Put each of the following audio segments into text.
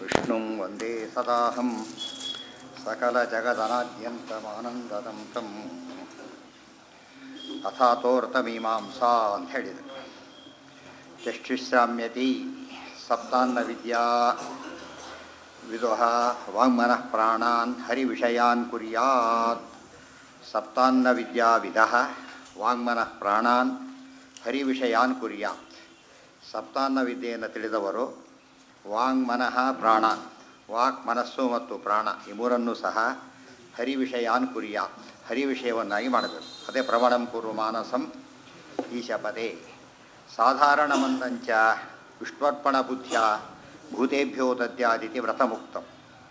विष्णुं वन्दे सदाहं सकलजगदनाद्यन्तमानन्ददं तम् ಅಥಾತೋರ್ತಮೀಮಾಂಸಾ ಅಂತ ಹೇಳಿದರು ಚಕ್ಷುಶ್ರಾಮ್ಯತಿ ಸಪ್ತಾನ್ನ ವಿದ್ಯಾ ವಿದುಹ ವಾಂಗ್ಮನಃ ಪ್ರಾಣಾನ್ ಹರಿವಿಷಯಾನ್ ಕುರ್ಯಾತ್ ಸಪ್ತಾನ್ನ ವಿದ್ಯಾ ವಿದಃ ವಾಂಗ್ಮನಃ ಪ್ರಾಣಾನ್ ಹರಿವಿಷಯಾನ್ ಕುರ್ಯಾತ್ ಸಪ್ತಾನ್ನ ವಿದ್ಯೆಯನ್ನು ತಿಳಿದವರು ವಾಂಗ್ಮನಃ ಪ್ರಾಣ ವಾಕ್ ಮನಸ್ಸು ಮತ್ತು ಪ್ರಾಣ ಈ ಮೂರನ್ನೂ ಸಹ ಹರಿವಿಷಯಾನ್ ಕುರ್ಯಾತ್ ಹರಿ ವಿಷಯವನ್ನಾಗಿ ಮಾಡಬೇಕು ಅದೇ ಪ್ರಮಾಣಂ ಕುರು ಮಾನಸಂ ಈಶಪದೇ ಸಾಧಾರಣಮಂದಂಚ ವಿಷ್ಣುರ್ಪಣ ಬುದ್ಧಿಯ ಭೂತೇಭ್ಯೋ ದದ್ಯಾದಿತಿ ವ್ರತಮುಕ್ತಂ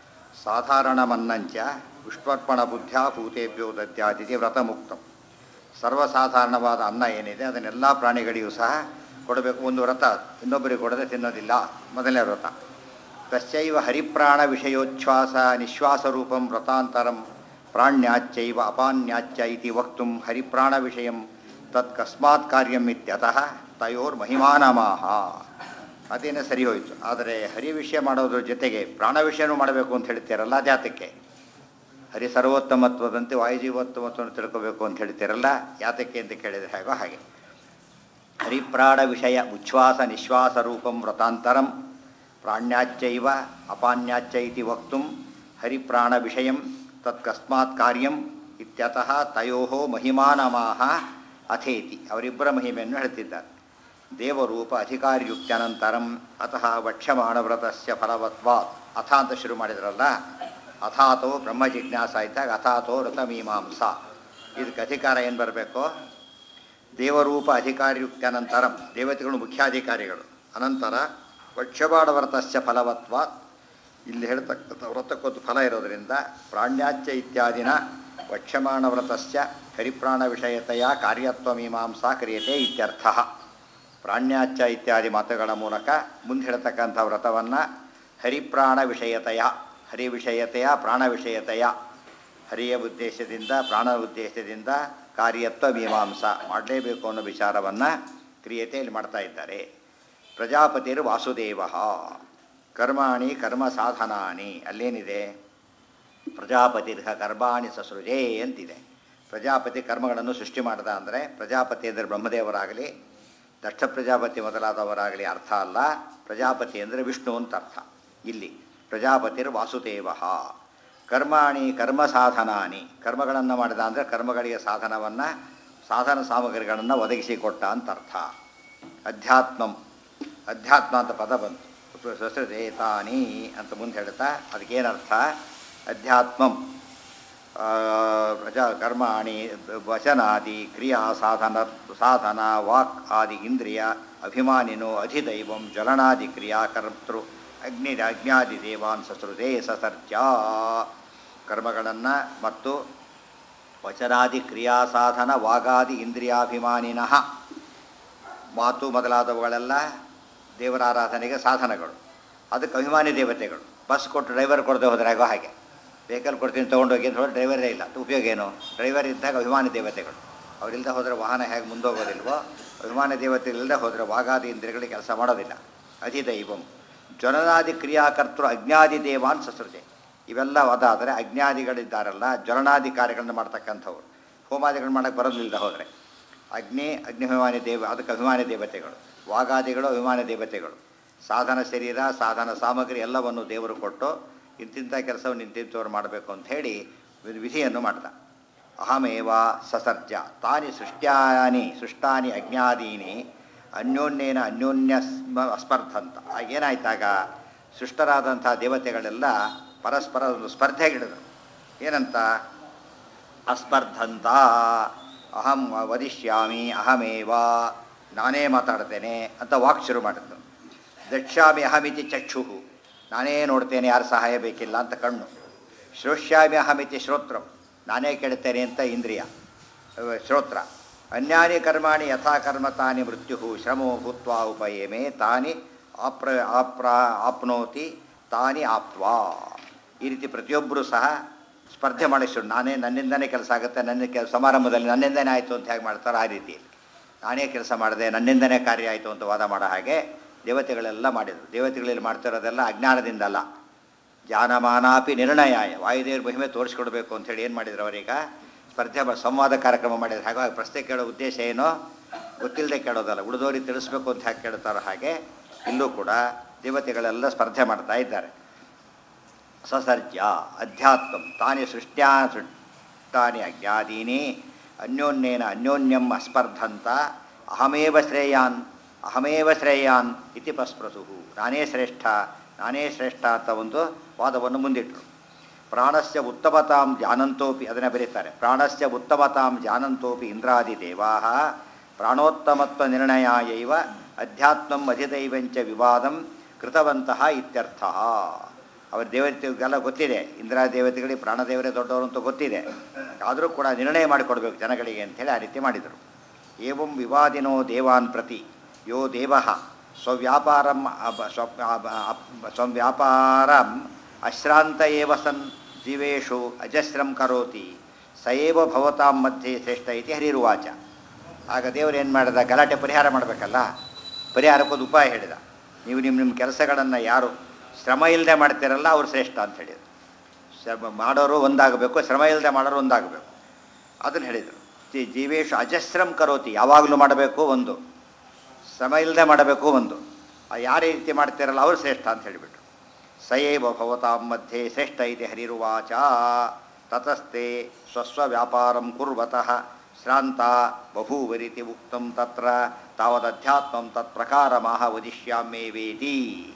ಸಾಧಾರಣಮನ್ನಂಚ ವಿಷ್ಣುರ್ಪಣ ಬುದ್ಧಿಯ ಭೂತೇಭ್ಯೋ ದದ್ಯಾದಿತಿ ವ್ರತಮುಕ್ತಂ ಸರ್ವಸಾಧಾರಣವಾದ ಅನ್ನ ಏನಿದೆ ಅದನ್ನೆಲ್ಲ ಪ್ರಾಣಿಗಳಿಗೂ ಸಹ ಕೊಡಬೇಕು ಒಂದು ವ್ರತ ಇನ್ನೊಬ್ಬರಿಗೆ ಕೊಡದೆ ತಿನ್ನೋದಿಲ್ಲ ಮೊದಲನೇ ವ್ರತ ತಸ್ಯೈವ ಹರಿಪ್ರಾಣ ವಿಷಯೋಚ್ಛ್ವಾಸ ನಿಶ್ವಾಸ ರೂಪಂ ವ್ರತಾಂತರಂ ಪ್ರಾಣ್ಯಾಚ್ಚೈವ ಅಪಾನ್ಯಾಚ್ಚ ಇತಿ ವಕ್ತು ಹರಿಪ್ರಾಣ ವಿಷಯ ತತ್ ಕಸ್ಮಾತ್ ಕಾರ್ಯಂ ಇತ್ಯತಃ ತಯೋರ್ ಮಹಿಮಾನಮಾಹ ಅದೇನೇ ಸರಿ ಹೋಯಿತು ಆದರೆ ಹರಿ ವಿಷಯ ಮಾಡೋದ್ರ ಜೊತೆಗೆ ಪ್ರಾಣ ವಿಷಯನೂ ಮಾಡಬೇಕು ಅಂತ ಹೇಳ್ತೀರಲ್ಲ ಜಾತಕ್ಕೆ ಹರಿ ಸರ್ವೋತ್ತಮತ್ವದಂತೆ ವಾಯುಜೀವೋತ್ತಮತ್ವವನ್ನು ತಿಳ್ಕೋಬೇಕು ಅಂತ ಹೇಳ್ತೀರಲ್ಲ ಯಾತಕ್ಕೆ ಅಂತ ಕೇಳಿದರೆ ಹೇಗೋ ಹಾಗೆ ಹರಿಪ್ರಾಣ ವಿಷಯ ಉಚ್ಛ್ವಾಸ ನಿಶ್ವಾಸ ರೂಪಂ ವ್ರತಾಂತರಂ ಪ್ರಾಣ್ಯಾಚ್ಚೈವ ಅಪಾನ್ಯಾಚ್ಚ ಇತಿ ವಕ್ತು ಹರಿಪ್ರಾಣ ವಿಷಯಂ ತತ್ಕಸ್ಮಾತ್ ಕಾರ್ಯಂ ಇತ್ಯತಃ ತಯೋ ಮಹಿಮಾನಮಾಹ ಅಥೇತಿ ಅವರಿಬ್ಬರ ಮಹಿಮೆಯನ್ನು ಹೇಳ್ತಿದ್ದಾರೆ ದೇವರೂಪ ಅಧಿಕಾರಿಯುಕ್ತ್ಯನಂತರಂ ಅತಃ ವಕ್ಷ್ಯಮಾಣವ್ರತಸ್ಯ ಫಲವತ್ವಾತ್ ಅಥ ಅಂತ ಶುರು ಮಾಡಿದ್ರಲ್ಲ ಅಥಾತೋ ಬ್ರಹ್ಮ ಜಿಜ್ಞಾಸ ಇದ್ದಾಗ ಅಥಾತೋ ವ್ರತಮೀಮಾಂಸ ಇದಕ್ಕೆ ಅಧಿಕಾರ ಏನು ಬರಬೇಕು ದೇವರೂಪ ಅಧಿಕಾರಿಯುಕ್ತ್ಯನಂತರಂ ದೇವತೆಗಳು ಮುಖ್ಯಾಧಿಕಾರಿಗಳು ಅನಂತರ ವಕ್ಷ್ಯಮಾಣ ವ್ರತಸ್ಯ ಫಲವತ್ವಾತ್ ಇಲ್ಲಿ ಹೇಳ್ತಕ್ಕಂಥ ವ್ರತಕ್ಕೊಂದು ಫಲ ಇರೋದರಿಂದ ಪ್ರಾಣ್ಯಾಚ್ಯ ಇತ್ಯಾದಿನ ವಕ್ಷ್ಯಮಾಣ ವ್ರತಸ್ಯ ಹರಿಪ್ರಾಣ ವಿಷಯತೆಯ ಕಾರ್ಯತ್ವ ಮೀಮಾಂಸಾ ಕ್ರಿಯತೆ ಇತ್ಯರ್ಥ ಪ್ರಾಣ್ಯಾಚ್ಯ ಇತ್ಯಾದಿ ಮಾತುಗಳ ಮೂಲಕ ಮುಂದೆ ಹೇಳ್ತಕ್ಕಂಥ ವ್ರತವನ್ನು ಹರಿಪ್ರಾಣ ವಿಷಯತೆಯ ಹರಿ ವಿಷಯತೆಯ ಪ್ರಾಣ ವಿಷಯತೆಯ ಹರಿಯ ಉದ್ದೇಶದಿಂದ ಪ್ರಾಣ ಉದ್ದೇಶದಿಂದ ಕಾರ್ಯತ್ವ ಮೀಮಾಂಸ ಮಾಡಲೇಬೇಕು ಅನ್ನೋ ವಿಚಾರವನ್ನು ಕ್ರಿಯತೆಯಲ್ಲಿ ಮಾಡ್ತಾ ಇದ್ದಾರೆ ಪ್ರಜಾಪತಿರು ವಾಸುದೇವ ಕರ್ಮಾಣಿ ಕರ್ಮ ಸಾಧನಾನಿ ಅಲ್ಲೇನಿದೆ ಪ್ರಜಾಪತಿರ್ಹ ಕರ್ಮಾಣಿ ಸಸೃಜೇ ಅಂತಿದೆ ಪ್ರಜಾಪತಿ ಕರ್ಮಗಳನ್ನು ಸೃಷ್ಟಿ ಮಾಡ್ದ ಅಂದರೆ ಪ್ರಜಾಪತಿ ಅಂದರೆ ಬ್ರಹ್ಮದೇವರಾಗಲಿ ದಕ್ಷ ಪ್ರಜಾಪತಿ ಮೊದಲಾದವರಾಗಲಿ ಅರ್ಥ ಅಲ್ಲ ಪ್ರಜಾಪತಿ ಅಂದರೆ ವಿಷ್ಣು ಅಂತ ಅರ್ಥ ಇಲ್ಲಿ ಪ್ರಜಾಪತಿರ್ ವಾಸುದೇವ ಕರ್ಮಾಣಿ ಕರ್ಮ ಸಾಧನಾನಿ ಕರ್ಮಗಳನ್ನು ಮಾಡಿದ ಅಂದರೆ ಕರ್ಮಗಳಿಗೆ ಸಾಧನವನ್ನು ಸಾಧನ ಸಾಮಗ್ರಿಗಳನ್ನು ಒದಗಿಸಿಕೊಟ್ಟ ಅಂತ ಅರ್ಥ ಅಧ್ಯಾತ್ಮಂ ಅಧ್ಯಾತ್ಮ ಅಂತ ಪದ ಬಂತು ಸಸೃಜೇತಾನಿ ಅಂತ ಮುಂದೆ ಹೇಳ್ತಾ ಅದಕ್ಕೇನರ್ಥ ಅಧ್ಯಾತ್ಮಂ ಪ್ರಜಾ ಕರ್ಮಾಣಿ ವಚನಾದಿ ಕ್ರಿಯಾ ಸಾಧನ ಸಾಧನ ವಾಕ್ ಆದಿ ಇಂದ್ರಿಯ ಅಭಿಮಾನಿನೋ ಅಧಿದೈವಂ ಜ್ವಲನಾದಿ ಕ್ರಿಯಾ ಕರ್ತೃ ಅಗ್ನಿ ಅಜ್ಞಾದಿ ದೇವಾನ್ ಸಸೃಜೇ ಸಸರ್ಜ ಕರ್ಮಗಳನ್ನು ಮತ್ತು ವಚನಾದಿ ಕ್ರಿಯಾ ಸಾಧನ ವಾಗಾದಿ ಇಂದ್ರಿಯಾಭಿಮಾನಿನಃ ಮಾತು ಮೊದಲಾದವುಗಳೆಲ್ಲ ದೇವರ ಆರಾಧನೆಗೆ ಸಾಧನಗಳು ಅದಕ್ಕೆ ಅಭಿಮಾನಿ ದೇವತೆಗಳು ಬಸ್ ಕೊಟ್ಟು ಡ್ರೈವರ್ ಕೊಡದೆ ಹೋದರೆ ಆಗೋ ಹಾಗೆ ವೆಹಿಕಲ್ ಕೊಡ್ತೀನಿ ತೊಗೊಂಡೋಗಿ ಅಂತ ಹೇಳಿ ಡ್ರೈವರೇ ಇಲ್ಲ ಉಪಯೋಗ ಏನು ಡ್ರೈವರ್ ಇದ್ದಾಗ ಅಭಿಮಾನಿ ದೇವತೆಗಳು ಅವರಿಲ್ಲದೆ ಹೋದರೆ ವಾಹನ ಹೇಗೆ ಮುಂದೋಗೋದಿಲ್ವೋ ಅಭಿಮಾನಿ ದೇವತೆಗಳಿಲ್ಲದೆ ಹೋದರೆ ವಾಗಾದಿ ಇಂದ್ರಿಯಗಳಿಗೆ ಕೆಲಸ ಮಾಡೋದಿಲ್ಲ ಅಧಿದೈವಂ ಜ್ವಲನಾದಿ ಕ್ರಿಯಾಕರ್ತೃ ಅಜ್ಞಾದಿ ದೇವಾನ್ ಸಸೃಜೆ ಇವೆಲ್ಲ ಅದಾದರೆ ಅಜ್ಞಾದಿಗಳಿದ್ದಾರಲ್ಲ ಜ್ವಲನಾದಿ ಕಾರ್ಯಗಳನ್ನು ಮಾಡ್ತಕ್ಕಂಥವ್ರು ಹೋಮಾದಿಗಳು ಮಾಡೋಕ್ಕೆ ಬರೋದಿಲ್ಲದೆ ಹೋದರೆ ಅಗ್ನಿ ಅಗ್ನಿಭಿಮಾನಿ ದೇವ ಅದಕ್ಕೆ ಅಭಿಮಾನಿ ದೇವತೆಗಳು ವಾಗಾದಿಗಳು ಅಭಿಮಾನಿ ದೇವತೆಗಳು ಸಾಧನ ಶರೀರ ಸಾಧನ ಸಾಮಗ್ರಿ ಎಲ್ಲವನ್ನು ದೇವರು ಕೊಟ್ಟು ಇಂತಿಂಥ ಕೆಲಸವನ್ನು ಇಂತಿಂಥವ್ರು ಮಾಡಬೇಕು ಅಂತ ಹೇಳಿ ವಿಧಿಯನ್ನು ಮಾಡ್ದ ಅಹಮೇವ ಸಸರ್ಜ ತಾನಿ ಸೃಷ್ಟ್ಯಾನಿ ಸೃಷ್ಟಾನಿ ಅಜ್ಞಾದೀನಿ ಅನ್ಯೋನ್ಯೇನ ಅನ್ಯೋನ್ಯ ಅಸ್ಪರ್ಧಂತ ಆಗೇನಾಯ್ತಾಗ ಸೃಷ್ಟರಾದಂಥ ದೇವತೆಗಳೆಲ್ಲ ಪರಸ್ಪರ ಒಂದು ಸ್ಪರ್ಧೆಗಿಳಿದರು ಏನಂತ ಅಸ್ಪರ್ಧಂತ ಅಹಂ ವದಿಷ್ಯಾಮಿ ಅಹಮೇವ ನಾನೇ ಮಾತಾಡ್ತೇನೆ ಅಂತ ವಾಕ್ ಶುರು ಮಾಡಿದ್ರು ದಕ್ಷಾಮಿ ಅಹಮಿತಿ ಚಕ್ಷು ನಾನೇ ನೋಡ್ತೇನೆ ಯಾರು ಸಹಾಯ ಬೇಕಿಲ್ಲ ಅಂತ ಕಣ್ಣು ಶ್ರೋಷ್ಯಾಮಿ ಅಹಮಿತಿ ಶ್ರೋತ್ರಂ ನಾನೇ ಕೇಳ್ತೇನೆ ಅಂತ ಇಂದ್ರಿಯ ಶ್ರೋತ್ರ ಅನ್ಯಾನಿ ಕರ್ಮಾಣಿ ಯಥಾ ಕರ್ಮ ತಾನಿ ಮೃತ್ಯು ಶ್ರಮೋ ಭೂತ್ವ ಉಪಯೇಮೆ ತಾನಿ ಆಪ್ರ ಆಪ್ರ ಆಪ್ನೋತಿ ತಾನಿ ಆಪ್ವಾ ಈ ರೀತಿ ಪ್ರತಿಯೊಬ್ಬರೂ ಸಹ ಸ್ಪರ್ಧೆ ಮಾಡಿಸ್ರು ನಾನೇ ನನ್ನಿಂದನೇ ಕೆಲಸ ಆಗುತ್ತೆ ನನ್ನ ಕೆಲ ಸಮಾರಂಭದಲ್ಲಿ ನನ್ನಿಂದನೇ ಆಯಿತು ಅಂತ ಹೇಗೆ ಮಾಡ್ತಾರೋ ಆ ರೀತಿ ನಾನೇ ಕೆಲಸ ಮಾಡಿದೆ ನನ್ನಿಂದನೇ ಕಾರ್ಯ ಆಯಿತು ಅಂತ ವಾದ ಮಾಡೋ ಹಾಗೆ ದೇವತೆಗಳೆಲ್ಲ ಮಾಡಿದರು ದೇವತೆಗಳಲ್ಲಿ ಮಾಡ್ತಿರೋದೆಲ್ಲ ಅಜ್ಞಾನದಿಂದ ಅಲ್ಲ ಜಾನಮಾನಾಪಿ ನಿರ್ಣಯಾಯ ವಾಯುದೇವ್ರ ಮಹಿಮೆ ತೋರಿಸ್ಕೊಡ್ಬೇಕು ಅಂತೇಳಿ ಏನು ಮಾಡಿದ್ರು ಅವರೀಗ ಸ್ಪರ್ಧೆ ಮಾ- ಸಂವಾದ ಕಾರ್ಯಕ್ರಮ ಮಾಡಿದ್ರು ಹಾಗಾಗಿ ಪ್ರಶ್ನೆ ಕೇಳೋ ಉದ್ದೇಶ ಏನು ಗೊತ್ತಿಲ್ಲದೆ ಕೇಳೋದಲ್ಲ ಉಳಿದವರಿಗೆ ತಿಳಿಸ್ಬೇಕು ಅಂತ ಹಾಗೆ ಕೇಳ್ತಾರೋ ಹಾಗೆ ಇಲ್ಲೂ ಕೂಡ ದೇವತೆಗಳೆಲ್ಲ ಸ್ಪರ್ಧೆ ಮಾಡ್ತಾ ಇದ್ದಾರೆ ಸಸರ್ಜ ಅಧ್ಯಾತ್ಮಂ ತಾನಿ ಸೃಷ್ಟ್ಯಾ ಸೃಷ್ಟಾನಿ ಅಜ್ಞಾದೀನಿ ಅನ್ಯೋನ್ಯೇನ ಅನ್ಯೋನ್ಯಂ ಅಸ್ಪರ್ಧಂತ ಅಹಮೇವ ಶ್ರೇಯಾನ್ ಅಹಮೇವ ಶ್ರೇಯಾನ್ ಇತಿ ಪಸ್ಪ್ರಸು ನಾನೇ ಶ್ರೇಷ್ಠ ನಾನೇ ಶ್ರೇಷ್ಠ ಅಂತ ಒಂದು ವಾದವನ್ನು ಮುಂದಿಟ್ಟರು ಪ್ರಾಣಸ್ಯ ಉತ್ತಮತಾಂ ಜಾನಂತೋಪಿ ಅದನ್ನು ಬರೀತಾರೆ ಪ್ರಾಣಸ್ಯ ಉತ್ತಮತಾಂ ಜಾನಂತೋಪಿ ಇಂದ್ರಾದಿ ದೇವಾ ಪ್ರಾಣೋತ್ತಮತ್ವ ನಿರ್ಣಯಾಯೈವ ಅಧ್ಯಾತ್ಮಂ ಅಧಿದೈವಂಚ ವಿವಾದಂ ಕೃತವಂತಹ ಇತ್ಯರ್ಥ ಅವರ ದೇವತೆಗೆಲ್ಲ ಗೊತ್ತಿದೆ ಇಂದ್ರ ದೇವತೆಗಳಿಗೆ ಪ್ರಾಣದೇವರೇ ದೊಡ್ಡವರು ಅಂತ ಗೊತ್ತಿದೆ ಆದರೂ ಕೂಡ ನಿರ್ಣಯ ಮಾಡಿಕೊಡ್ಬೇಕು ಜನಗಳಿಗೆ ಅಂಥೇಳಿ ಆ ರೀತಿ ಮಾಡಿದರು ಏವಂ ವಿವಾದಿನೋ ದೇವಾನ್ ಪ್ರತಿ ಯೋ ದೇವ ಸ್ವವ್ಯಾಪಾರಂ ಅಬ ಸ್ವ ಅಬ- ಅಪ್- ಸ್ವವ್ಯಾಪಾರಂ ಅಶ್ರಾಂತ ಏವ ಸನ್ ಜೀವೇಶು ಅಜಸ್ರಂ ಕರೋತಿ ಸ ಏವ ಭವತಾಂ ಮಧ್ಯೆ ಶ್ರೇಷ್ಠ ಇತಿ ಹರಿರುವಾಚ ಆಗ ದೇವರು ಏನು ಮಾಡಿದ ಗಲಾಟೆ ಪರಿಹಾರ ಮಾಡಬೇಕಲ್ಲ ಪರಿಹಾರಕ್ಕೊಂದು ಉಪಾಯ ಹೇಳಿದ ನೀವು ನಿಮ್ಮ ನಿಮ್ಮ ಕೆಲಸಗಳನ್ನು ಯಾರು ಶ್ರಮ ಇಲ್ಲದೆ ಮಾಡ್ತೀರಲ್ಲ ಅವ್ರು ಶ್ರೇಷ್ಠ ಅಂತ ಹೇಳಿದರು ಶ್ರಮ ಮಾಡೋರು ಒಂದಾಗಬೇಕು ಶ್ರಮ ಇಲ್ಲದೆ ಮಾಡೋರು ಒಂದಾಗಬೇಕು ಅದನ್ನು ಹೇಳಿದರು ಜೀ- ಜೀವೇಶು ಅಜಸ್ರಂ ಕರೋತಿ ಯಾವಾಗಲೂ ಮಾಡಬೇಕು ಒಂದು ಶ್ರಮ ಇಲ್ಲದೆ ಮಾಡಬೇಕು ಒಂದು ಆ ಯಾರ ರೀತಿ ಮಾಡ್ತೀರಲ್ಲ ಅವರು ಶ್ರೇಷ್ಠ ಅಂತ ಹೇಳಿಬಿಟ್ರು ಸಯೇವ ಭವತಾಂ ಮಧ್ಯೆ ಶ್ರೇಷ್ಠ ಇದೆ ಹರಿರುವಾಚ ತತಸ್ತೆ ಸ್ವಸ್ವ ವ್ಯಾಪಾರಂ ಕುರ್ವತಃ ಶ್ರಾಂತ ಬಭೂವರಿತಿ ಉಕ್ತಂ ತತ್ರ ತಾವದಧ್ಯಾತ್ಮಂ ತತ್ ಪ್ರಕಾರಮಾಹ ವದಿಷ್ಯಾಮ್ಯೇವೇತಿ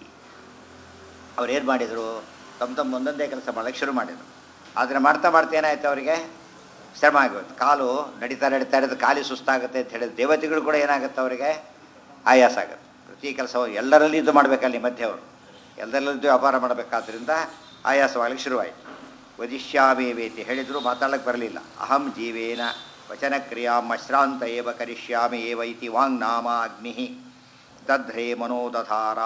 ಅವ್ರೇನು ಮಾಡಿದರು ತಮ್ಮ ತಮ್ಮ ಒಂದೊಂದೇ ಕೆಲಸ ಮಾಡೋಕ್ಕೆ ಶುರು ಮಾಡಿದರು ಆದರೆ ಮಾಡ್ತಾ ಮಾಡ್ತಾ ಏನಾಯ್ತು ಅವರಿಗೆ ಶ್ರಮ ಆಗೋಯ್ತು ಕಾಲು ನಡೀತಾ ನಡೀತಾ ಇರೋದು ಖಾಲಿ ಸುಸ್ತಾಗುತ್ತೆ ಅಂತ ಹೇಳಿದ್ರು ದೇವತೆಗಳು ಕೂಡ ಏನಾಗುತ್ತೆ ಅವರಿಗೆ ಆಯಾಸ ಆಗುತ್ತೆ ಪ್ರತಿ ಕೆಲಸ ಎಲ್ಲರಲ್ಲಿ ಇದು ಮಾಡಬೇಕಲ್ಲಿ ಮಧ್ಯೆ ಅವರು ಎಲ್ಲರಲ್ಲಿದ್ದು ವ್ಯಾಪಾರ ಮಾಡಬೇಕಾದ್ರಿಂದ ಆಯಾಸವಾಗಲಿಕ್ಕೆ ಶುರುವಾಯಿತು ವದಿಷ್ಯಾಮೇವೇತಿ ಹೇಳಿದ್ರು ಮಾತಾಡಕ್ಕೆ ಬರಲಿಲ್ಲ ಅಹಂ ಜೀವೇನ ವಚನ ಕ್ರಿಯಾಂ ಅಶ್ರಾಂತ ಏವ ಕರಿಷ್ಯಾಮಿ ಏವ ಇತಿ ವಾಂಗ್ ನಾಮ ಅಗ್ನಿ ದಧ್ರೇ ಮನೋದಧಾರ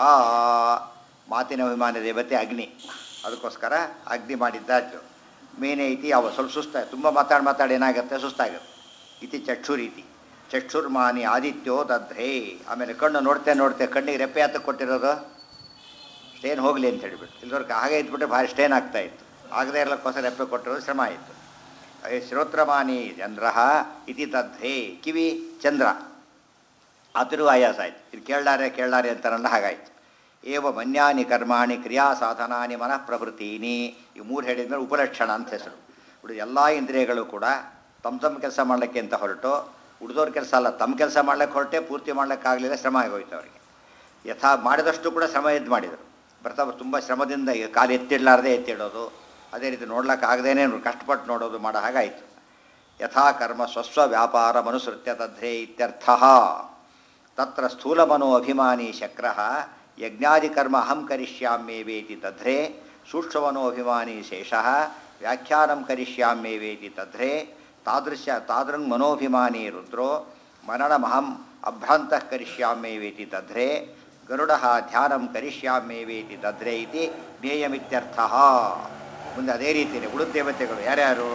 ಮಾತಿನ ಅಭಿಮಾನ ದೇವತೆ ಅಗ್ನಿ ಅದಕ್ಕೋಸ್ಕರ ಅಗ್ನಿ ಮಾಡಿದ್ದಾಯ್ತು ಮೇನೆ ಐತಿ ಅವ ಸ್ವಲ್ಪ ಸುಸ್ತ ತುಂಬ ಮಾತಾಡಿ ಮಾತಾಡಿ ಏನಾಗುತ್ತೆ ಸುಸ್ತಾಗುತ್ತೆ ಇತಿ ಚಕ್ಷುರೀತಿ ಚಕ್ಷುರ್ಮಾನಿ ಆದಿತ್ಯೋ ದಧ್ರೇ ಆಮೇಲೆ ಕಣ್ಣು ನೋಡ್ತೆ ನೋಡ್ತೆ ಕಣ್ಣಿಗೆ ರೆಪ್ಪೆ ಹತ್ತಕ್ಕೆ ಕೊಟ್ಟಿರೋದು ಸ್ಟೇನ್ ಹೋಗಲಿ ಅಂತ ಹೇಳಿಬಿಟ್ಟು ಇಲ್ಲದವ್ರಿಗೆ ಹಾಗೆ ಇದ್ಬಿಟ್ರೆ ಭಾರಿ ಸ್ಟೇನ್ ಆಗ್ತಾ ಇತ್ತು ಆಗದೇ ಇರಲಿಕ್ಕೋಸ್ಕರ ರೆಪ್ಪೆ ಕೊಟ್ಟಿರೋದು ಶ್ರಮ ಆಯಿತು ಅಯ್ಯ ಶ್ರೋತ್ರಮಾನಿ ಚಂದ್ರ ಇತಿ ದಧ್ರೇ ಕಿವಿ ಚಂದ್ರ ಆದರೂ ಆಯಾಸ ಆಯ್ತು ಇದು ಕೇಳಾರೆ ಕೇಳಾರೆ ಅಂತಾರಲ್ಲ ಹಾಗಾಯ್ತು ಏವ ಮನ್ಯಾನಿ ಕರ್ಮಾಣಿ ಕ್ರಿಯಾ ಸಾಧನಾನಿ ಮನಃ ಪ್ರವೃತ್ತೀನಿ ಈ ಮೂರು ಹೇಳಿದ್ಮೇಲೆ ಉಪಲಕ್ಷಣ ಅಂತ ಹೆಸರು ಉಳಿದ ಎಲ್ಲ ಇಂದ್ರಿಯಗಳು ಕೂಡ ತಮ್ಮ ತಮ್ಮ ಕೆಲಸ ಮಾಡಲಿಕ್ಕೆ ಅಂತ ಹೊರಟು ಉಳಿದವ್ರ ಕೆಲಸ ಅಲ್ಲ ತಮ್ಮ ಕೆಲಸ ಮಾಡ್ಲಿಕ್ಕೆ ಹೊರಟೆ ಪೂರ್ತಿ ಮಾಡ್ಲಿಕ್ಕಾಗಲಿಲ್ಲ ಶ್ರಮ ಆಗೋಯ್ತು ಅವರಿಗೆ ಯಥಾ ಮಾಡಿದಷ್ಟು ಕೂಡ ಶ್ರಮ ಎದ್ದು ಮಾಡಿದರು ಬರ್ತಾ ತುಂಬ ಶ್ರಮದಿಂದ ಈಗ ಕಾಲು ಎತ್ತಿಡ್ಲಾರ್ದೆ ಎತ್ತಿಡೋದು ಅದೇ ರೀತಿ ನೋಡ್ಲಿಕ್ಕಾಗದೇನೆ ಕಷ್ಟಪಟ್ಟು ನೋಡೋದು ಮಾಡೋ ಹಾಗಾಯಿತು ಯಥಾ ಕರ್ಮ ಸ್ವಸ್ವ ವ್ಯಾಪಾರ ಮನುಸೃತ್ಯ ತದ್ರೇ ಇತ್ಯರ್ಥ ತತ್ರ ಸ್ಥೂಲಮನೋ ಅಭಿಮಾನಿ ಶಕ್ರ ಯಜ್ಞಾದಿಕರ್ಮ ಅಹಂ ಕರಿಷ್ಯಾಮ್ಯೇವೇತಿ ತದ್ರೇ ಸೂಕ್ಷ್ಮಮನೋ ಅಭಿಮಾನಿ ಶೇಷಃ ವ್ಯಾಖ್ಯಾನಂ ಕರಿಷ್ಯಾಮ್ಯೇವೇತಿ ತದ್ರೇ ತಾದೃಶ ತಾದೃಂಗ್ ಮನೋಭಿಮಾನಿ ರುದ್ರೋ ಮನನಮಹಂ ಅಭ್ರಾಂತಃ ಕರಿಷ್ಯಾಮ್ಯೇವೇತಿ ತದ್ರೇ ಗರುಡ ಧ್ಯಾನಂ ಕರಿಷ್ಯಾಮ್ಯೇವೇತಿ ತದ್ರೇ ಇತಿ ಜ್ಞೇಯಮಿತ್ಯರ್ಥ ಮುಂದೆ ಅದೇ ರೀತಿಯೇ ಉಳಿದ ದೇವತೆಗಳು ಯಾರ್ಯಾರು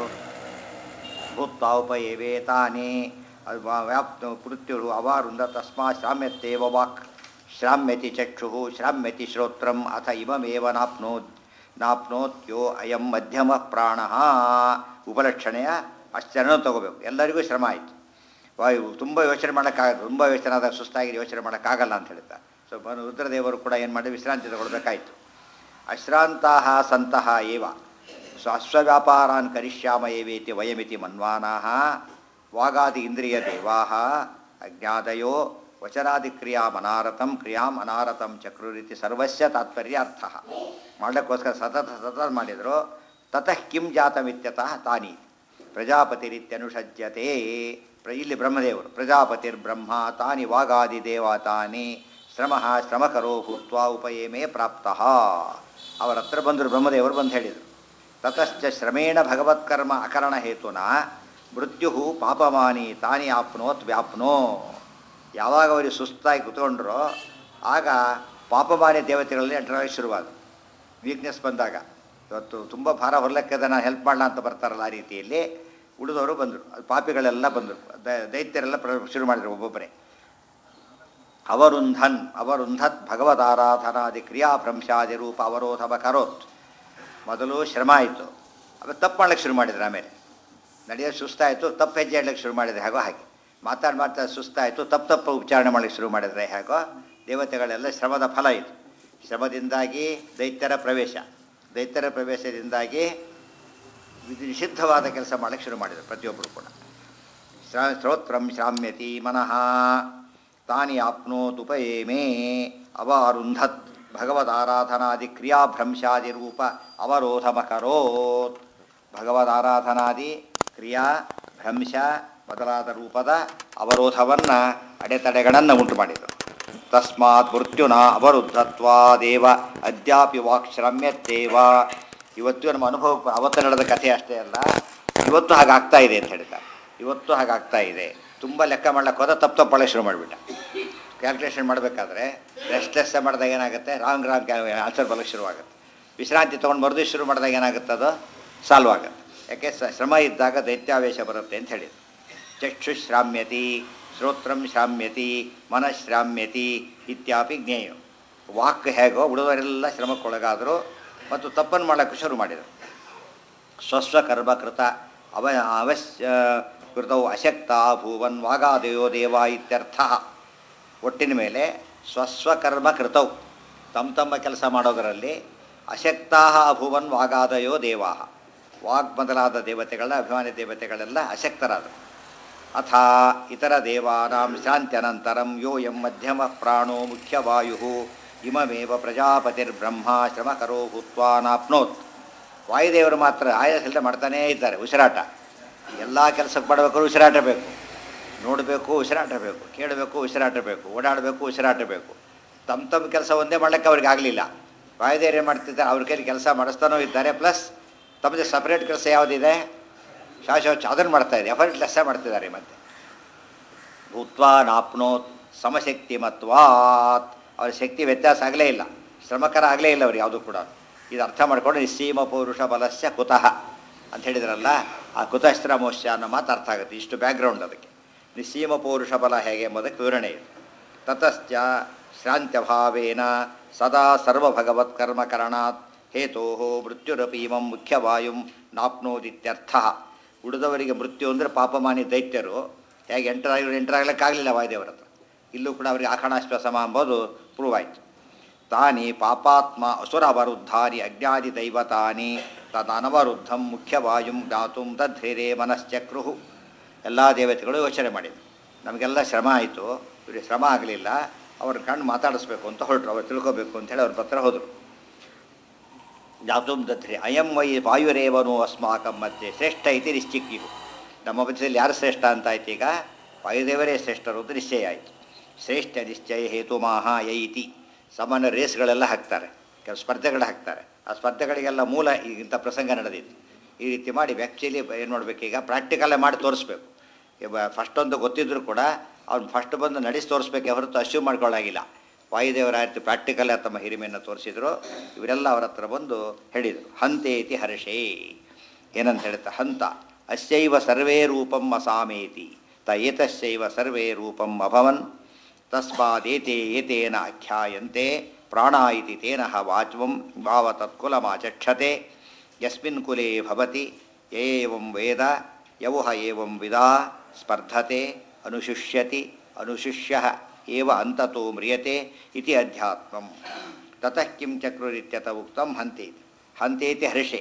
ಭೂತ್ವಾ ಉಪಯೇವೇ ತಾನೇ ಅದು ವಾ- ವ್ಯಾಪ್ತ ಮೃತ್ಯುರು ಅವಾರುಂದ ತಸ್ಮಾ ಶ್ರಾಮ್ಯತ್ತೇವ ವಾಕ್ ಶ್ರಾಮ್ಯತಿ ಚಕ್ಷು ಶ್ರಾಮ್ಯತಿ ಶ್ರೋತ್ರಂ ಅಥ ಇಮಮೇವ ನಾಪ್ನೋ ನಾಪ್ನೋತ್ಯೋ ಅಯಂ ಮಧ್ಯಮ ಪ್ರಾಣ ಉಪಲಕ್ಷಣೆಯ ಅಷ್ಟನ್ನು ತಗೋಬೇಕು ಎಲ್ಲರಿಗೂ ಶ್ರಮ ಆಯಿತು ವಾಯು ತುಂಬ ಯೋಚನೆ ಮಾಡೋಕ್ಕಾಗಲ್ಲ ತುಂಬ ಯೋಚನೆ ಆದಾಗ ಸುಸ್ತಾಗಿ ಯೋಚನೆ ಮಾಡೋಕ್ಕಾಗಲ್ಲ ಅಂತ ಹೇಳ್ತಾರೆ ಸೊ ಬ- ರುದ್ರದೇವರು ಕೂಡ ಏನು ಮಾಡಿ ವಿಶ್ರಾಂತಿ ತಗೊಳ್ಬೇಕಾಯ್ತು ಅಶ್ರಾಂತಹ ಸಂತಹ ಏವ ಸ್ವಸ್ವವ್ಯಾಪಾರಾನ್ ಕರಿಷ್ಯಾಮ ಏವೇತಿ ವಯಮಿತಿ ಮನ್ವಾನಾಹ ವಾಗಾದಿ ಇಂದ್ರಿಯ ದೇವಾಹ ಅಜ್ಞಾದಯೋ ವಚನಾದಿ ಕ್ರಿಯಾಂ ಅನಾರತಂ ಕ್ರಿಯಾಂ ಅನಾರತಂ ಚಕ್ರುರಿತಿ ಸರ್ವಸ್ಯ ತಾತ್ಪರ್ಯ ಅರ್ಥ ಮಾಡಲಿಕ್ಕೋಸ್ಕರ ಸತತ ಸತತ ಮಾಡಿದರು ತತಃ ಕಿಂ ಜಾತಮಿತ್ಯತಃ ತಾನಿ ಪ್ರಜಾಪತಿರಿತ್ಯನುಷಜ್ಯತೆ ಪ್ರ ಇಲ್ಲಿ ಬ್ರಹ್ಮದೇವರು ಪ್ರಜಾಪತಿರ್ಬ್ರಹ್ಮ ತಾನಿ ವಾಗಾದಿ ದೇವ ತಾನಿ ಶ್ರಮ ಶ್ರಮಕರೋ ಭೂತ್ವ ಉಪಯೇಮೇ ಪ್ರಾಪ್ತಃ ಅವರ ಹತ್ರ ಬಂದರು ಬ್ರಹ್ಮದೇವರು ಬಂದು ಹೇಳಿದರು ತತಶ್ಚ ಶ್ರಮೇಣ ಭಗವತ್ಕರ್ಮ ಅಕರಣ ಹೇತುನ ಮೃತ್ಯು ಪಾಪಮಾನಿ ತಾನಿ ಆಪ್ನೋತ್ ವ್ಯಾಪ್ನೋ ಯಾವಾಗ ಅವರಿಗೆ ಸುಸ್ತಾಗಿ ಕುತ್ಕೊಂಡ್ರೋ ಆಗ ಪಾಪಮಾನಿ ದೇವತೆಗಳಲ್ಲಿ ಅಡ್ಡರಾಗಿ ಶುರುವಾದ ವೀಕ್ನೆಸ್ ಬಂದಾಗ ಇವತ್ತು ತುಂಬ ಭಾರ ಹೊರಲಕ್ಕದ ನಾನು ಹೆಲ್ಪ್ ಮಾಡಲ ಅಂತ ಬರ್ತಾರಲ್ಲ ಆ ರೀತಿಯಲ್ಲಿ ಉಳಿದವರು ಬಂದರು ಅದು ಪಾಪಿಗಳೆಲ್ಲ ಬಂದರು ದ- ದೈತ್ಯರೆಲ್ಲ ಪ್ರ ಶುರು ಮಾಡಿದರು ಒಬ್ಬೊಬ್ಬರೇ ಅವರುಂಧನ್ ಅವರುಂಧತ್ ಭಗವದಾರಾಧನಾದಿ ಕ್ರಿಯಾಭ್ರಂಶಾದಿ ರೂಪ ಅವರೋಧವ ಕರೋತ್ ಮೊದಲು ಶ್ರಮ ಆಯಿತು ಆಮೇಲೆ ತಪ್ಪು ಮಾಡ್ಲಿಕ್ಕೆ ಶುರು ಮಾಡಿದ್ರು ಆಮೇಲೆ ನಡೆಯೋದು ಸುಸ್ತಾಯಿತು ತಪ್ಪು ಹೆಜ್ಜೆ ಇಡ್ಲಿಕ್ಕೆ ಶುರು ಮಾಡಿದ್ರೆ ಹೇಗೋ ಹಾಗೆ ಮಾತಾಡಿ ಮಾತಾಡಿ ಸುಸ್ತಾಯಿತು ತಪ್ಪು ತಪ್ಪು ಉಚ್ಚಾರಣೆ ಮಾಡಲಿಕ್ಕೆ ಶುರು ಮಾಡಿದರೆ ಹೇಗೋ ದೇವತೆಗಳೆಲ್ಲ ಶ್ರಮದ ಫಲ ಇದು ಶ್ರಮದಿಂದಾಗಿ ದೈತ್ಯರ ಪ್ರವೇಶ ದೈತ್ಯರ ಪ್ರವೇಶದಿಂದಾಗಿ ಇದು ನಿಷಿದ್ಧವಾದ ಕೆಲಸ ಮಾಡಲಿಕ್ಕೆ ಶುರು ಮಾಡಿದರು ಪ್ರತಿಯೊಬ್ಬರು ಕೂಡ ಶ್ರ ಶ್ರೋತ್ರಂ ಶ್ರಾಮ್ಯತಿ ಮನಃ ತಾನಿ ಆಪ್ನೋತುಪಯೇಮೇ ಅವಾರುಂಧತ್ ಭಗವದಾರಾಧನಾದಿ ಕ್ರಿಯಾಭ್ರಂಶಾದಿ ರೂಪ ಅವರೋಧಮಕರೋತ್ ಭಗವದಾರಾಧನಾದಿ ಕ್ರಿಯಾ ಭ್ರಂಶ ಮೊದಲಾದ ರೂಪದ ಅವರೋಧವನ್ನು ಅಡೆತಡೆಗಳನ್ನು ಉಂಟು ಮಾಡಿದರು ತಸ್ಮಾತ್ ಮೃತ್ಯುನ ಅವರುದ್ಧತ್ವಾದೇವ ಅದ್ಯಾಪಿ ವಾಕ್ಶ್ರಮ್ಯತ್ತೇವ ಇವತ್ತು ನಮ್ಮ ಅನುಭವ ಅವತ್ತು ನಡೆದ ಕಥೆ ಅಷ್ಟೇ ಅಲ್ಲ ಇವತ್ತು ಹಾಗಾಗ್ತಾ ಇದೆ ಅಂತ ಹೇಳ್ತಾರೆ ಇವತ್ತು ಹಾಗಾಗ್ತಾ ಇದೆ ತುಂಬ ಲೆಕ್ಕ ಮಾಡ್ಲಿಕ್ಕೆ ಹೋದ ತಪ್ಪು ತಪ್ಪಳೆ ಶುರು ಮಾಡಿಬಿಟ್ಟ ಕ್ಯಾಲ್ಕುಲೇಷನ್ ಮಾಡಬೇಕಾದ್ರೆ ರೆಸ್ಟ್ಲೆಸ್ ಮಾಡಿದಾಗ ಏನಾಗುತ್ತೆ ರಾಂಗ್ ರಾಂಗ್ ಆನ್ಸರ್ ಬರೋಕ್ಕೆ ಶುರುವಾಗುತ್ತೆ ವಿಶ್ರಾಂತಿ ತೊಗೊಂಡು ಮರುದಿವ್ಸ ಶುರು ಮಾಡಿದಾಗ ಏನಾಗುತ್ತೆ ಅದು ಸಾಲ್ವ್ ಆಗುತ್ತೆ ಯಾಕೆ ಸ ಶ್ರಮ ಇದ್ದಾಗ ದೈತ್ಯಾವೇಶ ಬರುತ್ತೆ ಅಂತ ಹೇಳಿದ್ರು ಚಕ್ಷುಶ್ರಾಮ್ಯತಿ ಶ್ರೋತ್ರಂ ಶ್ರಾಮ್ಯತಿ ಮನಃಶ್ರಾಮ್ಯತಿ ಇತ್ಯಾಪಿ ಜ್ಞೇಯ ವಾಕ್ ಹೇಗೋ ಉಳಿದವರೆಲ್ಲ ಶ್ರಮಕ್ಕೊಳಗಾದರು ಮತ್ತು ತಪ್ಪನ್ನು ಮಾಡೋಕ್ಕೆ ಶುರು ಮಾಡಿದರು ಸ್ವಸ್ವಕರ್ಮಕೃತ ಅವ ಅವಶ್ಯ ಕೃತವು ಅಶಕ್ತ ಭೂವನ್ ವಾಗಾದಯೋ ದೇವ ಇತ್ಯರ್ಥ ಒಟ್ಟಿನ ಮೇಲೆ ಸ್ವಸ್ವಕರ್ಮ ಕೃತವು ತಮ್ಮ ತಮ್ಮ ಕೆಲಸ ಮಾಡೋದರಲ್ಲಿ ಅಶಕ್ತಾ ಅಭುವನ್ ವಾಗಾದಯೋ ದೇವಾ ವಾಗ್ ಮೊದಲಾದ ದೇವತೆಗಳ ಅಭಿಮಾನಿ ದೇವತೆಗಳೆಲ್ಲ ಅಶಕ್ತರಾದರು ಅಥ ಇತರ ದೇವಾನಾಂ ಶಾಂತ್ಯನಂತರಂ ಯೋ ಎಂ ಮಧ್ಯಮ ಪ್ರಾಣೋ ಮುಖ್ಯವಾಯು ಇಮಮೇವ ಪ್ರಜಾಪತಿರ್ಬ್ರಹ್ಮ ಶ್ರಮಕರೋ ಭೂತ್ವಾ ನಾಪ್ನೋತ್ ವಾಯುದೇವರು ಮಾತ್ರ ಆಯಾಸ ಇಲ್ಲದೆ ಮಾಡ್ತಾನೇ ಇದ್ದಾರೆ ಉಸಿರಾಟ ಎಲ್ಲ ಕೆಲಸಕ್ಕೆ ಮಾಡಬೇಕಾದ್ರೂ ಉಸಿರಾಟ ಬೇಕು ನೋಡಬೇಕು ಉಸಿರಾಟ ಬೇಕು ಕೇಳಬೇಕು ಉಸಿರಾಟ ಬೇಕು ಓಡಾಡಬೇಕು ಉಸಿರಾಟ ಬೇಕು ತಮ್ಮ ತಮ್ಮ ಕೆಲಸ ಒಂದೇ ಮಾಡ್ಲಿಕ್ಕೆ ಅವ್ರಿಗೆ ಆಗಲಿಲ್ಲ ವಾಯುದೇವರು ಏನು ಮಾಡ್ತಿದ್ದಾರೆ ಅವ್ರ ಕೈಲಿ ಕೆಲಸ ಮಾಡಿಸ್ತಾನೂ ಇದ್ದಾರೆ ಪ್ಲಸ್ ತಮ್ಮದೇ ಸಪ್ರೇಟ್ ಕೆಲಸ ಯಾವುದಿದೆ ಶಾಶ್ವತ ಅದನ್ನು ಮಾಡ್ತಾ ಇದೆ ಎಫರ್ಟ್ ಲೆಸ್ಸ ಮಾಡ್ತಿದ್ದಾರೆ ಮತ್ತೆ ಭೂತ್ವಾ ನಾಪ್ನೋತ್ ಸಮಶಕ್ತಿ ಮತ್ವಾತ್ ಅವ್ರ ಶಕ್ತಿ ವ್ಯತ್ಯಾಸ ಆಗಲೇ ಇಲ್ಲ ಶ್ರಮಕರ ಆಗಲೇ ಇಲ್ಲ ಅವ್ರಿಗೆ ಯಾವುದು ಕೂಡ ಇದು ಅರ್ಥ ಮಾಡ್ಕೊಂಡು ನಿಸ್ಸೀಮ ಪೌರುಷ ಬಲಸ್ಯ ಕುತಃ ಅಂತ ಹೇಳಿದ್ರಲ್ಲ ಆ ಕುತಶ್ರಮೋಶ್ಯ ಅನ್ನೋ ಮಾತು ಅರ್ಥ ಆಗುತ್ತೆ ಇಷ್ಟು ಬ್ಯಾಕ್ಗ್ರೌಂಡ್ ಅದಕ್ಕೆ ನಿಸ್ಸೀಮ ಪೌರುಷ ಬಲ ಹೇಗೆ ಎಂಬುದಕ್ಕೆ ವಿವರಣೆ ಇದೆ ತತಶ್ಚ ಶ್ರಾಂತ್ಯಭಾವೇನ ಸದಾ ಸರ್ವಭಗವತ್ಕರ್ಮಕರಣಾತ್ ಹೇತೋ ಮೃತ್ಯುರಪೀಮಂ ಮುಖ್ಯವಾಯುಂ ನಾಪ್ನೋದಿತ್ಯರ್ಥ ಉಳಿದವರಿಗೆ ಮೃತ್ಯು ಅಂದರೆ ಪಾಪಮಾನಿ ದೈತ್ಯರು ಹೇಗೆ ಎಂಟರಾಗಿ ಎಂಟರಾಗ್ಲಿಕ್ಕಾಗಲಿಲ್ಲ ವಾಯುದೇವರ ಹತ್ರ ಇಲ್ಲೂ ಕೂಡ ಅವರಿಗೆ ಆಕಣಾಶ್ವಾಸಮ ಎಂಬುದು ಪ್ರೂವ್ ಆಯಿತು ತಾನಿ ಪಾಪಾತ್ಮ ಅಸುರ ಅವರುದ್ಧಾರಿ ಅಜ್ಞಾದಿ ದೈವತಾನಿ ತದನವರುದ್ಧಂ ಮುಖ್ಯವಾಯುಂ ಜ್ಞಾತುಂ ತದ್ಧೈರ್ಯ ಮನಶ್ಚಕ್ರುಹು ಎಲ್ಲ ದೇವತೆಗಳು ಯೋಚನೆ ಮಾಡಿದರು ನಮಗೆಲ್ಲ ಶ್ರಮ ಆಯಿತು ಇವರಿಗೆ ಶ್ರಮ ಆಗಲಿಲ್ಲ ಅವ್ರ ಕಣ್ಣು ಮಾತಾಡಿಸ್ಬೇಕು ಅಂತ ಹೊರಟರು ಅವ್ರು ತಿಳ್ಕೊಬೇಕು ಅಂತೇಳಿ ಅವ್ರ ಪತ್ರ ಹೋದರು ಜ್ಞಾತುಂ ದಧ್ರಿ ಅಯಂ ವೈ ವಾಯುರೇವನು ಅಸ್ಮಾಕಂ ಮಧ್ಯೆ ಶ್ರೇಷ್ಠ ಇತಿ ನಿಶ್ಚಿಕ್ಕಿಯು ನಮ್ಮ ಮಧ್ಯದಲ್ಲಿ ಯಾರು ಶ್ರೇಷ್ಠ ಅಂತ ಆಯ್ತು ಈಗ ವಾಯುದೇವರೇ ಶ್ರೇಷ್ಠರು ಅಂತ ನಿಶ್ಚಯ ಆಯಿತು ಶ್ರೇಷ್ಠ ನಿಶ್ಚಯ ಹೇತುಮಾಹ ಯೈತಿ ಸಾಮಾನ್ಯ ರೇಸ್ಗಳೆಲ್ಲ ಹಾಕ್ತಾರೆ ಕೆಲವು ಸ್ಪರ್ಧೆಗಳು ಹಾಕ್ತಾರೆ ಆ ಸ್ಪರ್ಧೆಗಳಿಗೆಲ್ಲ ಮೂಲ ಇಂಥ ಪ್ರಸಂಗ ನಡೆದಿತ್ತು ಈ ರೀತಿ ಮಾಡಿ ಆ್ಯಕ್ಚುಲಿ ಏನು ಮಾಡಬೇಕೀಗ ಪ್ರಾಕ್ಟಿಕಲ್ಲೇ ಮಾಡಿ ತೋರಿಸ್ಬೇಕು ಇವ ಫಸ್ಟ್ ಒಂದು ಗೊತ್ತಿದ್ರು ಕೂಡ ಅವ್ನು ಫಸ್ಟ್ ಬಂದು ನಡೆಸಿ ತೋರಿಸ್ಬೇಕೆ ಹೊರತು ಅಶ್ಯೂವ್ ಮಾಡ್ಕೊಳ್ಳಾಗಿಲ್ಲ ವಾಯುದೇವರ ರೀತಿ ಪ್ರಾಕ್ಟಿಕಲ್ ತಮ್ಮ ಹಿರಿಮೆಯನ್ನು ತೋರಿಸಿದ್ರು ಇವರೆಲ್ಲ ಅವರ ಹತ್ರ ಬಂದು ಹೇಳಿದರು ಹಂತೇತಿ ಹರ್ಷೇ ಏನಂತ ಹೇಳುತ್ತೆ ಹಂತ ಅಸ್ಯೈವ ಸರ್ವೇ ರೂಪಂ ಅಸಾಮೇತಿ ತ ಏತಸ್ಯೈವ ಸರ್ವೇ ರೂಪಂ ಅಭವನ್ ತಸ್ಮಾದೇತೆ ಏತೇನ ಆಖ್ಯಾಯಂತೆ ಪ್ರಾಣ ಇತಿ ತೇನ ವಾಚ್ವಂ ಭಾವ ತತ್ಕುಲಮಾಚಕ್ಷತೆ ಯಸ್ಮಿನ್ ಕುಲೇ ಭವತಿ ಏವಂ ವೇದ ಯವುಹ ಏವಂ ವಿದಾ ಸ್ಪರ್ಧತೆ ಅನುಶುಷ್ಯತಿ ಅನುಶುಷ್ಯ ಏವ ಅಂತತೋ ಮ್ರಿಯತೆ ಇತಿ ಅಧ್ಯಾತ್ಮಂ ತತಃ ಕಿಂ ಚಕ್ರುರಿತ್ಯತ ಉಕ್ತಂ ಹಂತೇತಿ ಹಂತೇತಿ ಹರ್ಷೆ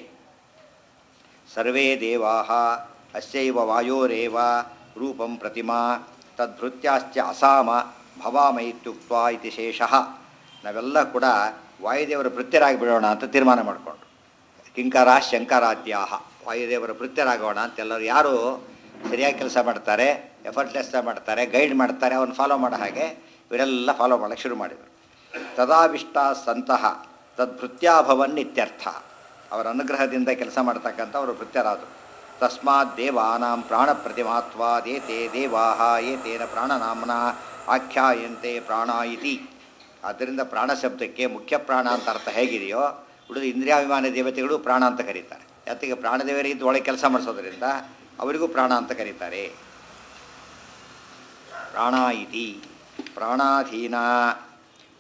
ಸರ್ವೇ ದೇವಾಃ ಅಸ್ಯೈವ ವಾಯೋರೇವ ರೂಪಂ ಪ್ರತಿಮಾ ತದ್ಭೃತ್ಯಾಶ್ಚ ಅಸಾಮ ಭವಾಮ ಇತ್ಯುಕ್ತ್ವಾ ಇತಿ ಶೇಷಃ ನಾವೆಲ್ಲ ಕೂಡ ವಾಯುದೇವರ ಭೃತ್ಯರಾಗಿ ಬಿಡೋಣ ಅಂತ ತೀರ್ಮಾನ ಮಾಡಿಕೊಂಡ್ರು ಕಿಂಕರ ಶಂಕರಾದ್ಯಾಹ ವಾಯುದೇವರ ಭೃತ್ಯರಾಗೋಣ ಅಂತೆಲ್ಲರೂ ಯಾರು ಸರಿಯಾಗಿ ಕೆಲಸ ಮಾಡ್ತಾರೆ ಎಫರ್ಟ್ಲೆಸ್ ಮಾಡ್ತಾರೆ ಗೈಡ್ ಮಾಡ್ತಾರೆ ಅವ್ರನ್ನ ಫಾಲೋ ಮಾಡೋ ಹಾಗೆ ಇವರೆಲ್ಲ ಫಾಲೋ ಮಾಡೋಕ್ಕೆ ಶುರು ಮಾಡಿದರು ತದಾವಿಷ್ಟ ಸಂತಹ ತದ್ಭೃತ್ಯಾಭವನ್ ಇತ್ಯರ್ಥ ಅವರ ಅನುಗ್ರಹದಿಂದ ಕೆಲಸ ಮಾಡ್ತಕ್ಕಂಥ ಅವರು ಭೃತ್ಯರಾದರು ತಸ್ಮಾತ್ ದೇವಾನಾಂ ಪ್ರಾಣ ಪ್ರತಿಮಾತ್ವಾದೇತೆ ದೇವಾಹ ಏತೇನ ಪ್ರಾಣನಾಮ್ನ ಆಖ್ಯಾಯಂತೆ ಪ್ರಾಣ ಇತಿ ಆದ್ದರಿಂದ ಪ್ರಾಣ ಶಬ್ದಕ್ಕೆ ಮುಖ್ಯ ಪ್ರಾಣ ಅಂತ ಅರ್ಥ ಹೇಗಿದೆಯೋ ಉಳಿದ ಇಂದ್ರಿಯಾಭಿಮಾನಿ ದೇವತೆಗಳು ಪ್ರಾಣ ಅಂತ ಕರೀತಾರೆ ಯಾತಿಗೆ ಪ್ರಾಣದೇವರಿದ್ದು ಒಳಗೆ ಕೆಲಸ ಮಾಡಿಸೋದ್ರಿಂದ ಅವರಿಗೂ ಪ್ರಾಣ ಅಂತ ಕರೀತಾರೆ ಪ್ರಾಣ ಇತಿ ಪ್ರಾಣಾಧೀನ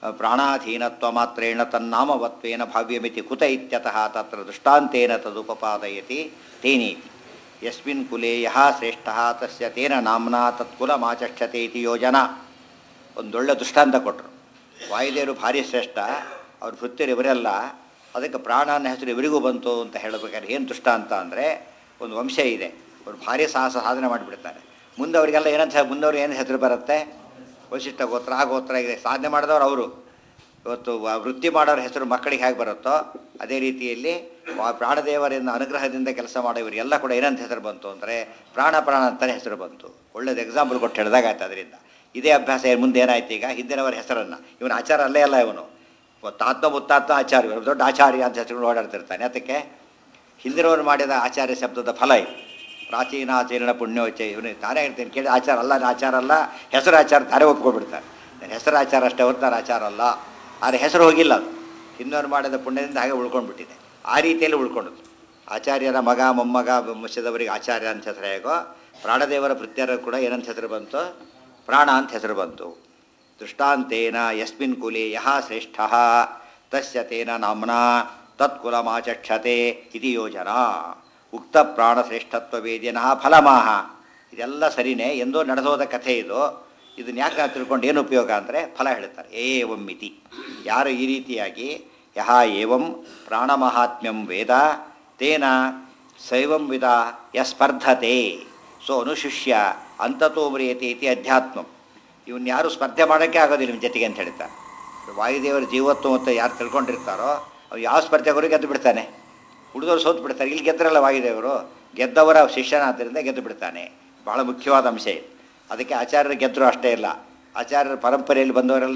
ಪ್ರಾಣಾಧೀನತ್ವ ಮಾತ್ರೇಣ ತನ್ನಾಮವತ್ವೇನ ಭಾವ್ಯಮಿತಿ ಕುತ ಇತ್ಯತಃ ತತ್ರ ದೃಷ್ಟಾಂತೇನ ತದುಪಪಾದಯತಿ ತೇನೀತಿ ಯಸ್ಮಿನ್ ಕುಲೆ ಯಹ ಶ್ರೇಷ್ಠ ತಸ್ಯ ತೇನ ನಾಮ್ನಾ ತತ್ಕುಲಮಾಚಕ್ಷತೆ ಇತಿ ಯೋಜನಾ ಒಂದೊಳ್ಳೆ ದೃಷ್ಟಾಂತ ಕೊಟ್ಟರು ವಾಯುದೇವರು ಭಾರಿ ಶ್ರೇಷ್ಠ ಅವ್ರ ಭೃತ್ಯರು ಇವರೆಲ್ಲ ಅದಕ್ಕೆ ಪ್ರಾಣ ಅನ್ನೋ ಹೆಸರು ಇವರಿಗೂ ಬಂತು ಅಂತ ಹೇಳಬೇಕಾದ್ರೆ ಏನು ದೃಷ್ಟಾಂತ ಅಂದರೆ ಒಂದು ವಂಶ ಇದೆ ಅವ್ರು ಭಾರಿ ಸಾಹಸ ಸಾಧನೆ ಮಾಡಿಬಿಡ್ತಾರೆ ಮುಂದೆ ಅವರಿಗೆಲ್ಲ ಏನಂತ ಮುಂದವ್ರು ಏನು ಹೆಸರು ಬರುತ್ತೆ ವಶಿಷ್ಠ ಗೋತ್ರ ಆ ಗೋತ್ರ ಇದೆ ಸಾಧನೆ ಮಾಡಿದವರು ಅವರು ಇವತ್ತು ವ- ವೃತ್ತಿ ಮಾಡೋರ ಹೆಸರು ಮಕ್ಕಳಿಗೆ ಹೇಗೆ ಬರುತ್ತೋ ಅದೇ ರೀತಿಯಲ್ಲಿ ವಾ- ಪ್ರಾಣದೇವರಿಂದ ಅನುಗ್ರಹದಿಂದ ಕೆಲಸ ಮಾಡೋವರಿಗೆಲ್ಲ ಕೂಡ ಏನಂತ ಹೆಸರು ಬಂತು ಅಂದರೆ ಪ್ರಾಣ ಪ್ರಾಣ ಅಂತಲೇ ಹೆಸರು ಬಂತು ಒಳ್ಳೇದು ಎಕ್ಸಾಂಪಲ್ ಕೊಟ್ಟು ಹೇಳಿದಾಗ ಆಯ್ತು ಅದರಿಂದ ಇದೇ ಅಭ್ಯಾಸ ಏನ್ ಮುಂದೆ ಏನಾಯ್ತು ಈಗ ಹಿಂದಿನವರ ಹೆಸರನ್ನು ಇವನು ಆಚಾರ ಅಲ್ಲೇ ಅಲ್ಲ ಇವನು ತಾತ್ಮ ಮುತ್ತಾತ್ಮ ಆಚಾರ್ಯ ಇವ್ನು ದೊಡ್ಡ ಆಚಾರ್ಯ ಅಂತ ಹೆಸರು ಓಡಾಡ್ತಿರ್ತಾನೆ ಅದಕ್ಕೆ ಹಿಂದಿನವರು ಮಾಡಿದ ಆಚಾರ್ಯ ಶಬ್ದದ ಫಲ ಇದು ಪ್ರಾಚೀನಾಚರಣ ಪುಣ್ಯೋಚ ಇವನು ತಾನೇ ಹೇಳ್ತೀನಿ ಕೇಳಿ ಆಚಾರ ಅಲ್ಲ ನಾನು ಆಚಾರ ಅಲ್ಲ ಹೆಸರು ಆಚಾರ ತಾನೇ ಒಪ್ಕೊಬಿಡ್ತಾರೆ ನನ್ನ ಹೆಸರು ಆಚಾರ ಅಷ್ಟೇ ಹೊರತು ನಾನು ಆಚಾರ ಅಲ್ಲ ಆದರೆ ಹೆಸರು ಹೋಗಿಲ್ಲ ಅದು ಹಿಂದವರು ಮಾಡಿದ ಪುಣ್ಯದಿಂದ ಹಾಗೆ ಉಳ್ಕೊಂಡ್ಬಿಟ್ಟಿದೆ ಆ ರೀತಿಯಲ್ಲಿ ಉಳ್ಕೊಂಡದ್ದು ಆಚಾರ್ಯರ ಮಗ ಮೊಮ್ಮಗ ವಂಶದವರಿಗೆ ಆಚಾರ್ಯ ಅಂತ ಹೆಸರು ಹೇಗೋ ಪ್ರಾಣದೇವರ ಭೃತ್ಯರ ಕೂಡ ಏನಂತ ಹೆಸರು ಬಂತು ಪ್ರಾಣ ಅಂತ ಹೆಸರು ಬಂತು ದೃಷ್ಟಾಂತೇನ ಯಸ್ಮಿನ್ ಕುಲೆ ಯಹ ಶ್ರೇಷ್ಠ ತಸ್ಯ ತೇನ ನಾಮ್ನಾ ತತ್ಕುಲಮಾಚಕ್ಷತೆ ಇತಿ ಯೋಜನಾ ಉಕ್ತ ಪ್ರಾಣ ಶ್ರೇಷ್ಠತ್ವ ವೇದ್ಯನಃ ಫಲಮಾಹ ಇದೆಲ್ಲ ಸರಿನೇ ಎಂದೋ ನಡೆದೋದ ಕಥೆ ಇದು ಇದನ್ನ ಯಾಕೆ ನಾವು ತಿಳ್ಕೊಂಡು ಏನು ಉಪಯೋಗ ಅಂದರೆ ಫಲ ಹೇಳ್ತಾರೆ ಏವಂ ಮಿತಿ ಯಾರು ಈ ರೀತಿಯಾಗಿ ಯಹ ಏವಂ ಪ್ರಾಣಮಹಾತ್ಮ್ಯಂ ವೇದ ತೇನ ಶೈವಂ ವಿದ ಯ ಸ್ಪರ್ಧತೆ ಸೊ ಅನುಶಿಷ್ಯ ಅಂತತೋ ಮ್ರಿಯತೆ ಇತಿ ಅಧ್ಯಾತ್ಮಂ ಇವನ್ನ ಯಾರು ಸ್ಪರ್ಧೆ ಮಾಡೋಕ್ಕೆ ಆಗೋದಿಲ್ಲ ನಿಮ್ಮ ಜೊತೆಗೆ ಅಂತ ಹೇಳ್ತಾರೆ ವಾಯುದೇವರ ಜೀವತ್ವ ಅಂತ ಯಾರು ತಿಳ್ಕೊಂಡಿರ್ತಾರೋ ಅವ್ರು ಯಾವ ಸ್ಪರ್ಧೆಗೋರು ಗೆದ್ದು ಬಿಡ್ತಾನೆ ಉಳಿದವರು ಸೋತು ಬಿಡ್ತಾರೆ ಇಲ್ಲಿ ಗೆದ್ದರಲ್ಲ ವಾಯುದೇವರು ಗೆದ್ದವರ ಶಿಷ್ಯನಾದ್ದರಿಂದ ಗೆದ್ದು ಬಿಡ್ತಾನೆ ಬಹಳ ಮುಖ್ಯವಾದ ಅಂಶ ಇದು ಅದಕ್ಕೆ ಆಚಾರ್ಯರು ಗೆದ್ದರು ಅಷ್ಟೇ ಇಲ್ಲ ಆಚಾರ್ಯರ ಪರಂಪರೆಯಲ್ಲಿ ಬಂದವರೆಲ್ಲ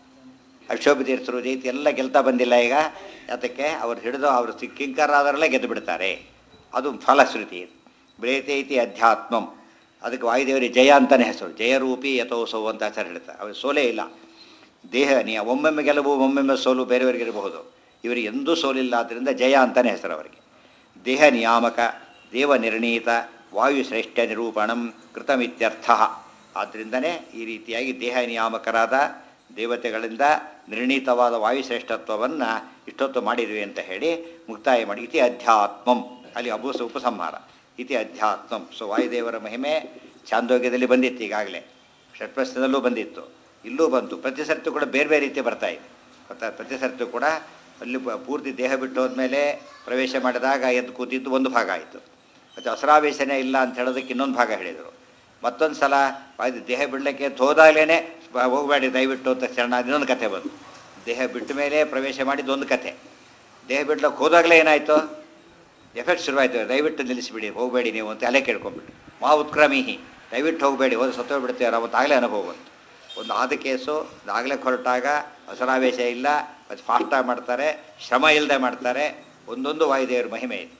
ಅಕ್ಷೋಭ ತೀರ್ಥರು ಜೈತಿ ಎಲ್ಲ ಗೆಲ್ತಾ ಬಂದಿಲ್ಲ ಈಗ ಅದಕ್ಕೆ ಅವ್ರು ಹಿಡಿದು ಅವರು ಸಿ- ಕಿಂಕರಾದವರೆಲ್ಲ ಗೆದ್ದು ಬಿಡ್ತಾರೆ ಅದು ಫಲಶ್ರುತಿ ಬ್ರೇತೆ ಇತಿ ಅಧ್ಯಾತ್ಮಂ ಅದಕ್ಕೆ ವಾಯುದೇವರಿಗೆ ಜಯ ಅಂತಲೇ ಹೆಸರು ಜಯರೂಪಿ ಯಥೋಸವು ಅಂತ ಹೆಸರು ಹೇಳ್ತಾರೆ ಅವ್ರಿಗೆ ಸೋಲೇ ಇಲ್ಲ ದೇಹ ನೀ ಒಮ್ಮೊಮ್ಮೆ ಗೆಲುವು ಒಮ್ಮೊಮ್ಮೆ ಸೋಲು ಬೇರೆಯವರಿಗೆ ಇರಬಹುದು ಇವರಿಗೆ ಎಂದೂ ಸೋಲಿಲ್ಲ ಆದ್ದರಿಂದ ಜಯ ಅಂತಲೇ ಹೆಸರು ಅವರಿಗೆ ದೇಹ ನಿಯಾಮಕ ದೇವ ನಿರ್ಣೀತ ವಾಯು ಶ್ರೇಷ್ಠ ನಿರೂಪಣಂ ಕೃತಮಿತ್ಯರ್ಥ ಆದ್ದರಿಂದನೇ ಈ ರೀತಿಯಾಗಿ ದೇಹ ನಿಯಾಮಕರಾದ ದೇವತೆಗಳಿಂದ ನಿರ್ಣೀತವಾದ ವಾಯು ಶ್ರೇಷ್ಠತ್ವವನ್ನು ಇಷ್ಟೊತ್ತು ಮಾಡಿದ್ವಿ ಅಂತ ಹೇಳಿ ಮುಕ್ತಾಯ ಮಾಡಿ ಇತಿ ಅಧ್ಯಾತ್ಮಂ ಅಲ್ಲಿ ಅಭೂಸ ಉಪಸಂಹಾರ ಇತಿ ಅಧ್ಯಾತ್ಮಂ ಸೊ ವಾಯುದೇವರ ಮಹಿಮೆ ಚಾಂದೋಗ್ಯದಲ್ಲಿ ಬಂದಿತ್ತು ಈಗಾಗಲೇ ಷಟ್ಪ್ರಶ್ನದಲ್ಲೂ ಬಂದಿತ್ತು ಇಲ್ಲೂ ಬಂತು ಪ್ರತಿ ಸರ್ತಿ ಕೂಡ ಬೇರೆ ಬೇರೆ ರೀತಿ ಬರ್ತಾ ಇದೆ ಗೊತ್ತಾ ಪ್ರತಿ ಸರ್ತಿ ಕೂಡ ಅಲ್ಲಿ ಪ- ಪೂರ್ತಿ ದೇಹ ಬಿಟ್ಟು ಹೋದ್ಮೇಲೆ ಪ್ರವೇಶ ಮಾಡಿದಾಗ ಎದ್ದು ಕೂತಿದ್ದು ಒಂದು ಭಾಗ ಆಯಿತು ಮತ್ತು ಅಸರಾವೇಶನೇ ಇಲ್ಲ ಅಂತ ಹೇಳೋದಕ್ಕೆ ಇನ್ನೊಂದು ಭಾಗ ಹೇಳಿದರು ಮತ್ತೊಂದು ಸಲ ಅದು ದೇಹ ಬಿಡಲಿಕ್ಕೆ ಹೋದಾಗಲೇ ಹೋಗಬೇಡಿ ದಯವಿಟ್ಟು ಅಂತ ಶರಣ ಇನ್ನೊಂದು ಕಥೆ ಬಂತು ದೇಹ ಬಿಟ್ಟ ಮೇಲೆ ಪ್ರವೇಶ ಮಾಡಿದ್ದು ಒಂದು ಕಥೆ ದೇಹ ಬಿಡ್ಲಿಕ್ಕೆ ಹೋದಾಗಲೇ ಏನಾಯಿತು ಎಫೆಕ್ಟ್ ಶುರುವಾಯಿತು ದಯವಿಟ್ಟು ನಿಲ್ಲಿಸಿಬಿಡಿ ಹೋಗಬೇಡಿ ನೀವು ಅಂತ ಅಲ್ಲೇ ಕೇಳ್ಕೊಂಬಿಟ್ಟು ಮಾ ಉತ್ಕ್ರಮಿಹಿ ದಯವಿಟ್ಟು ಹೋಗಬೇಡಿ ಹೋದ್ರೆ ಸತ್ತೋಗ್ಬಿಡ್ತೀರ ಅವತ್ತು ಆಗಲೇ ಅನುಭವ ಬಂತು ಒಂದು ಆದ ಕೇಸು ಆಗಲೇ ಹೊರಟಾಗ ಅಸರಾವೇಶ ಇಲ್ಲ ಅದು ಫಾಸ್ಟಾಗಿ ಮಾಡ್ತಾರೆ ಶ್ರಮ ಇಲ್ಲದೆ ಮಾಡ್ತಾರೆ ಒಂದೊಂದು ವಾಯುದೇವರ ಮಹಿಮೆ ಇದೆ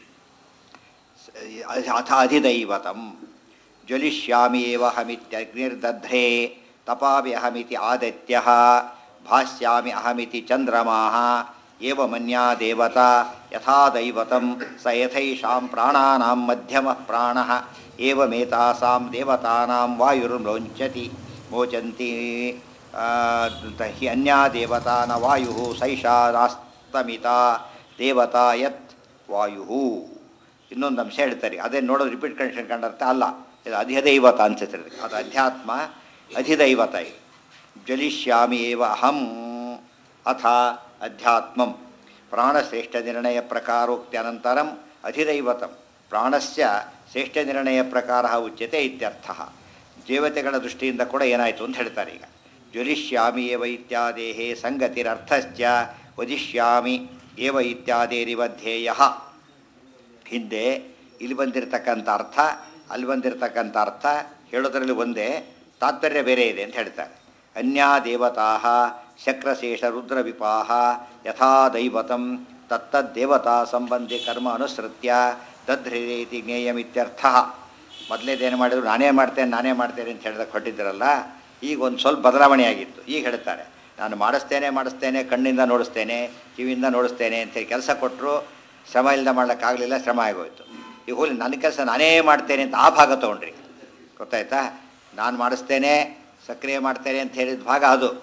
ಅಥ ಅಧಿದೈವತಂ ಜ್ವಲಿಷ್ಯಾಮಿ ಏವ ಅಹಮಿತ್ಯಗ್ನಿರ್ದಧ್ರೇ ತಪಾಮಿ ಅಹಮಿತಿ ಆದಿತ್ಯ ಭಾಸ್ಯಾಮಿ ಅಹಮಿತಿ ಚಂದ್ರಮಾಃ ಏವ ಮನ್ಯಾ ದೇವತಾ ಯಥಾ ದೈವತಂ ಸ ಯಥೈಷಾಂ ಪ್ರಾಣಾನಾಂ ಮಧ್ಯಮಃ ಪ್ರಾಣಃ ಏವಮೇತಾಸಾಂ ದೇವತಾನಾಂ ವಾಯುರ್ಮೋಂಚತಿ ಮೋಚಂತಿ ಆ, ತ- ಹಿ ಅನ್ಯಾ ದೇವತಾ ನ ವಾಯು ಸೈಷಾ ನಾಸ್ತಮಿತಾ ದೇವತಾ ಯತ್ ವಾಯು ಇನ್ನೊಂದು ಅಂಶ ಹೇಳ್ತಾರೆ ಅದೇ ನೋಡೋದು ರಿಪೀಟ್ ಕಂಡೀಷನ್ ಕಂಡರ್ಥ ಅಲ್ಲ ಇದು ಅಧಿದೈವತ ಅನ್ಸುತ್ತೆ ಅದು ಅಧ್ಯಾತ್ಮ ಅಧಿದೈವತ ಇದು ಜ್ವಲಿಷ್ಯಾಮಿ ಏವ ಅಹಂ ಅಥ ಅಧ್ಯಾತ್ಮಂ ಪ್ರಾಣಶ್ರೇಷ್ಠ ನಿರ್ಣಯ ಪ್ರಕಾರೋಕ್ತಿ ಅನಂತರಂ ಅಧಿದೈವತಂ ಪ್ರಾಣಸ್ಯ ಶ್ರೇಷ್ಠ ನಿರ್ಣಯ ಪ್ರಕಾರ ಉಚ್ಯತೆ ಇತ್ಯರ್ಥ ದೇವತೆಗಳ ದೃಷ್ಟಿಯಿಂದ ಕೂಡ ಏನಾಯಿತು ಅಂತ ಹೇಳ್ತಾರೆ ಈಗ ಜ್ವಲಿಷ್ಯಾಮಿ ಏವ ಇತ್ಯಾದೇಹೇ ಸಂಗತಿರರ್ಥಶ್ಚ ವದಿಷ್ಯಾಮಿ ಏವ ಇತ್ಯಾದೇರಿವ ಧ್ಯೇಯ ಹಿಂದೆ ಇಲ್ಲಿ ಬಂದಿರತಕ್ಕಂಥ ಅರ್ಥ ಅಲ್ಲಿ ಬಂದಿರತಕ್ಕಂಥ ಅರ್ಥ ಹೇಳೋದ್ರಲ್ಲಿ ಒಂದೇ ತಾತ್ಪರ್ಯ ಬೇರೆ ಇದೆ ಅಂತ ಹೇಳ್ತಾರೆ ಅನ್ಯಾ ದೇವತಾ ಶಕ್ರಶೇಷ ರುದ್ರ ವಿಪಾಹ ಯಥಾ ದೈವತಂ ತತ್ತದ್ದೇವತಾ ಸಂಬಂಧಿ ಕರ್ಮ ಅನುಸೃತ್ಯ ತದ್ಹೃತಿ ಜ್ಞೇಯಮಿತ್ಯರ್ಥ ಮೊದಲೇದೇನು ಮಾಡಿದ್ರು ನಾನೇ ಮಾಡ್ತೇನೆ ನಾನೇ ಮಾಡ್ತೇನೆ ಅಂತ ಹೇಳಿದಾಗ ಹೊಟ್ಟಿದ್ದರಲ್ಲ ಈಗ ಒಂದು ಸ್ವಲ್ಪ ಬದಲಾವಣೆ ಆಗಿತ್ತು ಈಗ ಹೇಳ್ತಾರೆ ನಾನು ಮಾಡಿಸ್ತೇನೆ ಮಾಡಿಸ್ತೇನೆ ಕಣ್ಣಿಂದ ನೋಡಿಸ್ತೇನೆ ಕಿವಿಯಿಂದ ನೋಡಿಸ್ತೇನೆ ಅಂತ ಕೆಲಸ ಕೊಟ್ಟರು ಶ್ರಮ ಇಲ್ಲದೆ ಮಾಡ್ಲಿಕ್ಕಾಗಲಿಲ್ಲ ಶ್ರಮ ಆಗೋಯ್ತು ಈಗ ಹೋಗಿ ನನ್ನ ಕೆಲಸ ನಾನೇ ಮಾಡ್ತೇನೆ ಅಂತ ಆ ಭಾಗ ತೊಗೊಂಡ್ರಿ ಗೊತ್ತಾಯ್ತಾ ನಾನು ಮಾಡಿಸ್ತೇನೆ ಸಕ್ರಿಯ ಮಾಡ್ತೇನೆ ಅಂತ ಹೇಳಿದ ಭಾಗ ಅದು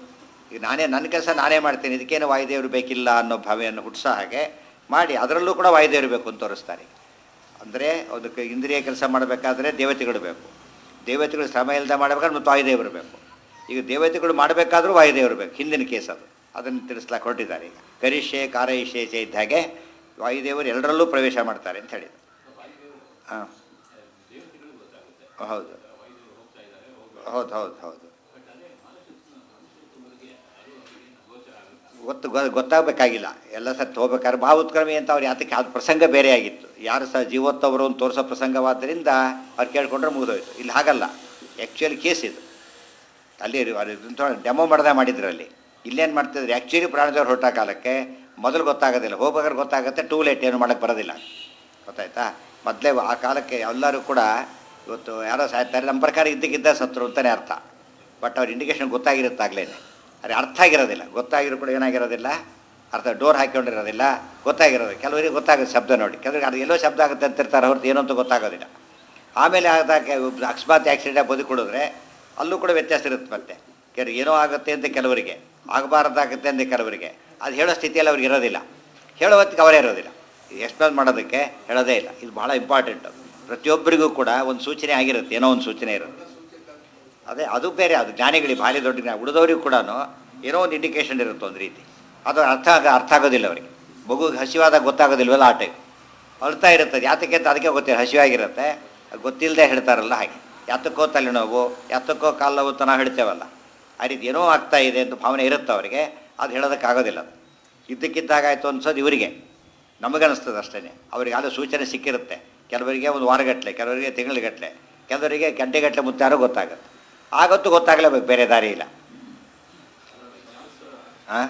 ಈಗ ನಾನೇ ನನ್ನ ಕೆಲಸ ನಾನೇ ಮಾಡ್ತೀನಿ ಇದಕ್ಕೇನು ವಾಯುದೇವರು ಬೇಕಿಲ್ಲ ಅನ್ನೋ ಭಾವೆಯನ್ನು ಹುಟ್ಟಿಸೋ ಹಾಗೆ ಮಾಡಿ ಅದರಲ್ಲೂ ಕೂಡ ವಾಯುದೇವರು ಬೇಕು ಅಂತ ತೋರಿಸ್ತಾರೆ ಅಂದರೆ ಅದಕ್ಕೆ ಇಂದ್ರಿಯ ಕೆಲಸ ಮಾಡಬೇಕಾದ್ರೆ ದೇವತೆಗಳು ಬೇಕು ದೇವತೆಗಳು ಶ್ರಮ ಇಲ್ಲದೆ ಮಾಡಬೇಕಾದ್ರೆ ಮತ್ತು ವಾಯುದೇವರು ಬೇಕು ಈಗ ದೇವತೆಗಳು ಮಾಡಬೇಕಾದ್ರೂ ವಾಯುದೇವರು ಬೇಕು ಹಿಂದಿನ ಕೇಸ್ ಅದು ಅದನ್ನು ತಿಳಿಸ್ಲಾಕ ಹೊರಟಿದ್ದಾರೆ ಈಗ ಕರಿಷ್ಯೆ ಕಾರಯಿಷ್ಯೆ ಚೆ ಇದ್ದ ಹಾಗೆ ವಾಯುದೇವರು ಎಲ್ಲರಲ್ಲೂ ಪ್ರವೇಶ ಮಾಡ್ತಾರೆ ಅಂತ ಹೇಳಿದ್ರು ಹಾಂ ಹೌದು ಹೌದು ಹೌದು ಹೌದು ಗೊತ್ತು ಗೊ- ಗೊತ್ತಾಗಬೇಕಾಗಿಲ್ಲ ಎಲ್ಲ ಸತ್ತು ಹೋಗ್ಬೇಕಾದ್ರೆ ಬಾ ಉತ್ಕ್ರಮಿ ಅಂತ ಅವ್ರು ಯಾತಕ್ಕೆ ಅದು ಪ್ರಸಂಗ ಬೇರೆ ಆಗಿತ್ತು ಯಾರು ಸಹ ಜೀವೋತ್ತವರು ಅಂತ ತೋರಿಸೋ ಪ್ರಸಂಗವಾದ್ದರಿಂದ ಅವ್ರು ಕೇಳ್ಕೊಂಡ್ರೆ ಮುಗಿದೋಯ್ತು ಇಲ್ಲಿ ಹಾಗಲ್ಲ ಆ್ಯಕ್ಚುಲಿ ಕೇಸ್ ಇದು ಅಲ್ಲಿ ಡೆಮೋ ಮಾಡ್ದೆ ಮಾಡಿದ್ರು ಅಲ್ಲಿ ಇಲ್ಲೇನು ಮಾಡ್ತಿದ್ರು ಆ್ಯಕ್ಚುಲಿ ಪ್ರಾಣದವ್ರು ಹೊರಟ ಕಾಲಕ್ಕೆ ಮೊದಲು ಗೊತ್ತಾಗೋದಿಲ್ಲ ಹೋಗ್ಬೇಕಾದ್ರೆ ಗೊತ್ತಾಗುತ್ತೆ ಟೂ ಲೇಟ್ ಏನು ಮಾಡೋಕ್ಕೆ ಬರೋದಿಲ್ಲ ಗೊತ್ತಾಯ್ತಾ ಮೊದಲೇ ಆ ಕಾಲಕ್ಕೆ ಎಲ್ಲರೂ ಕೂಡ ಇವತ್ತು ಯಾರೋ ಸಾಯ್ತಾರೆ ನಮ್ಮ ಪ್ರಕಾರ ಇದ್ದಕ್ಕಿದ್ದ ಸತ್ರು ಅಂತಲೇ ಅರ್ಥ ಬಟ್ ಅವ್ರ ಇಂಡಿಕೇಶನ್ ಗೊತ್ತಾಗಿರುತ್ತೆ ಆಗ್ಲೇನೆ ಅದೇ ಅರ್ಥ ಆಗಿರೋದಿಲ್ಲ ಗೊತ್ತಾಗಿರೋ ಕೂಡ ಏನಾಗಿರೋದಿಲ್ಲ ಅರ್ಥ ಡೋರ್ ಹಾಕ್ಕೊಂಡಿರೋದಿಲ್ಲ ಗೊತ್ತಾಗಿರೋದು ಕೆಲವರಿಗೆ ಗೊತ್ತಾಗುತ್ತೆ ಶಬ್ದ ನೋಡಿ ಕೆಲವರಿಗೆ ಅದು ಎಲ್ಲೋ ಶಬ್ದ ಆಗುತ್ತೆ ಅಂತಿರ್ತಾರೆ ಹೊರತು ಏನು ಅಂತ ಗೊತ್ತಾಗೋದಿಲ್ಲ ಆಮೇಲೆ ಆದಾಗ ಅಕಸ್ಮಾತ್ ಆಕ್ಸಿಡೆಂಟ್ ಬದುಕುಳಿದ್ರೆ ಅಲ್ಲೂ ಕೂಡ ವ್ಯತ್ಯಾಸ ಇರುತ್ತೆ ಮತ್ತೆ ಕೆಲವು ಏನೋ ಆಗುತ್ತೆ ಅಂತ ಕೆಲವರಿಗೆ ಆಗಬಾರ್ದಾಗುತ್ತೆ ಅಂತ ಕೆಲವರಿಗೆ ಅದು ಹೇಳೋ ಸ್ಥಿತಿಯಲ್ಲಿ ಅವ್ರಿಗೆ ಇರೋದಿಲ್ಲ ಹೇಳೋ ಹೊತ್ತಿಗೆ ಅವರೇ ಇರೋದಿಲ್ಲ ಎಕ್ಸ್ಪ್ಲೇನ್ ಮಾಡೋದಕ್ಕೆ ಹೇಳೋದೇ ಇಲ್ಲ ಇದು ಭಾಳ ಇಂಪಾರ್ಟೆಂಟ್ ಪ್ರತಿಯೊಬ್ಬರಿಗೂ ಕೂಡ ಒಂದು ಸೂಚನೆ ಆಗಿರುತ್ತೆ ಏನೋ ಒಂದು ಸೂಚನೆ ಇರುತ್ತೆ ಅದೇ ಅದು ಬೇರೆ ಅದು ಜ್ಞಾನಿಗಳಿಗೆ ಭಾರಿ ದೊಡ್ಡ ಜ್ಞಾನ ಉಳಿದವ್ರಿಗೆ ಕೂಡ ಏನೋ ಒಂದು ಇಂಡಿಕೇಶನ್ ಇರುತ್ತೆ ಒಂದು ರೀತಿ ಅದು ಅರ್ಥ ಆಗ ಅರ್ಥ ಆಗೋದಿಲ್ಲ ಅವರಿಗೆ ಮಗುಗೆ ಹಸಿವಾದಾಗ ಗೊತ್ತಾಗೋದಿಲ್ವಲ್ಲ ಆ ಟೈಮ್ ಅಳ್ತಾ ಇರುತ್ತೆ ಯಾತಕ್ಕೆ ಅಂತ ಅದಕ್ಕೆ ಗೊತ್ತಿಲ್ಲ ಹಸಿವಾಗಿರುತ್ತೆ ಅದು ಗೊತ್ತಿಲ್ಲದೆ ಹೇಳ್ತಾರಲ್ಲ ಹಾಗೆ ಯಾತಕ್ಕೋ ತಲೆನೋವು ಯಾತಕ್ಕೋ ಕಾಲು ನೋವು ಅಂತ ನಾವು ಹೇಳ್ತೇವಲ್ಲ ಆ ರೀತಿ ಏನೋ ಆಗ್ತಾ ಇದೆ ಅಂತ ಭಾವನೆ ಇರುತ್ತೆ ಅವರಿಗೆ ಅದು ಹೇಳೋದಕ್ಕಾಗೋದಿಲ್ಲ ಅದು ಇದ್ದಕ್ಕಿದ್ದಾಗಾಯ್ತು ಅನ್ಸೋದು ಇವರಿಗೆ ನಮಗನ್ನಿಸ್ತದೆ ಅಷ್ಟೇ ಅವರಿಗೆ ಆದ ಸೂಚನೆ ಸಿಕ್ಕಿರುತ್ತೆ ಕೆಲವರಿಗೆ ಒಂದು ವಾರಗಟ್ಟಲೆ ಕೆಲವರಿಗೆ ತಿಂಗಳಿಗಟ್ಟಲೆ ಕೆಲವರಿಗೆ ಗಂಟೆಗಟ್ಟಲೆ ಮುತ್ತಾರೋ ಗೊತ್ತಾಗುತ್ತೆ ಆಗತ್ತು ಗೊತ್ತಾಗಲೇಬೇಕು ಬೇರೆ ದಾರಿ ಇಲ್ಲ ಹಾಂ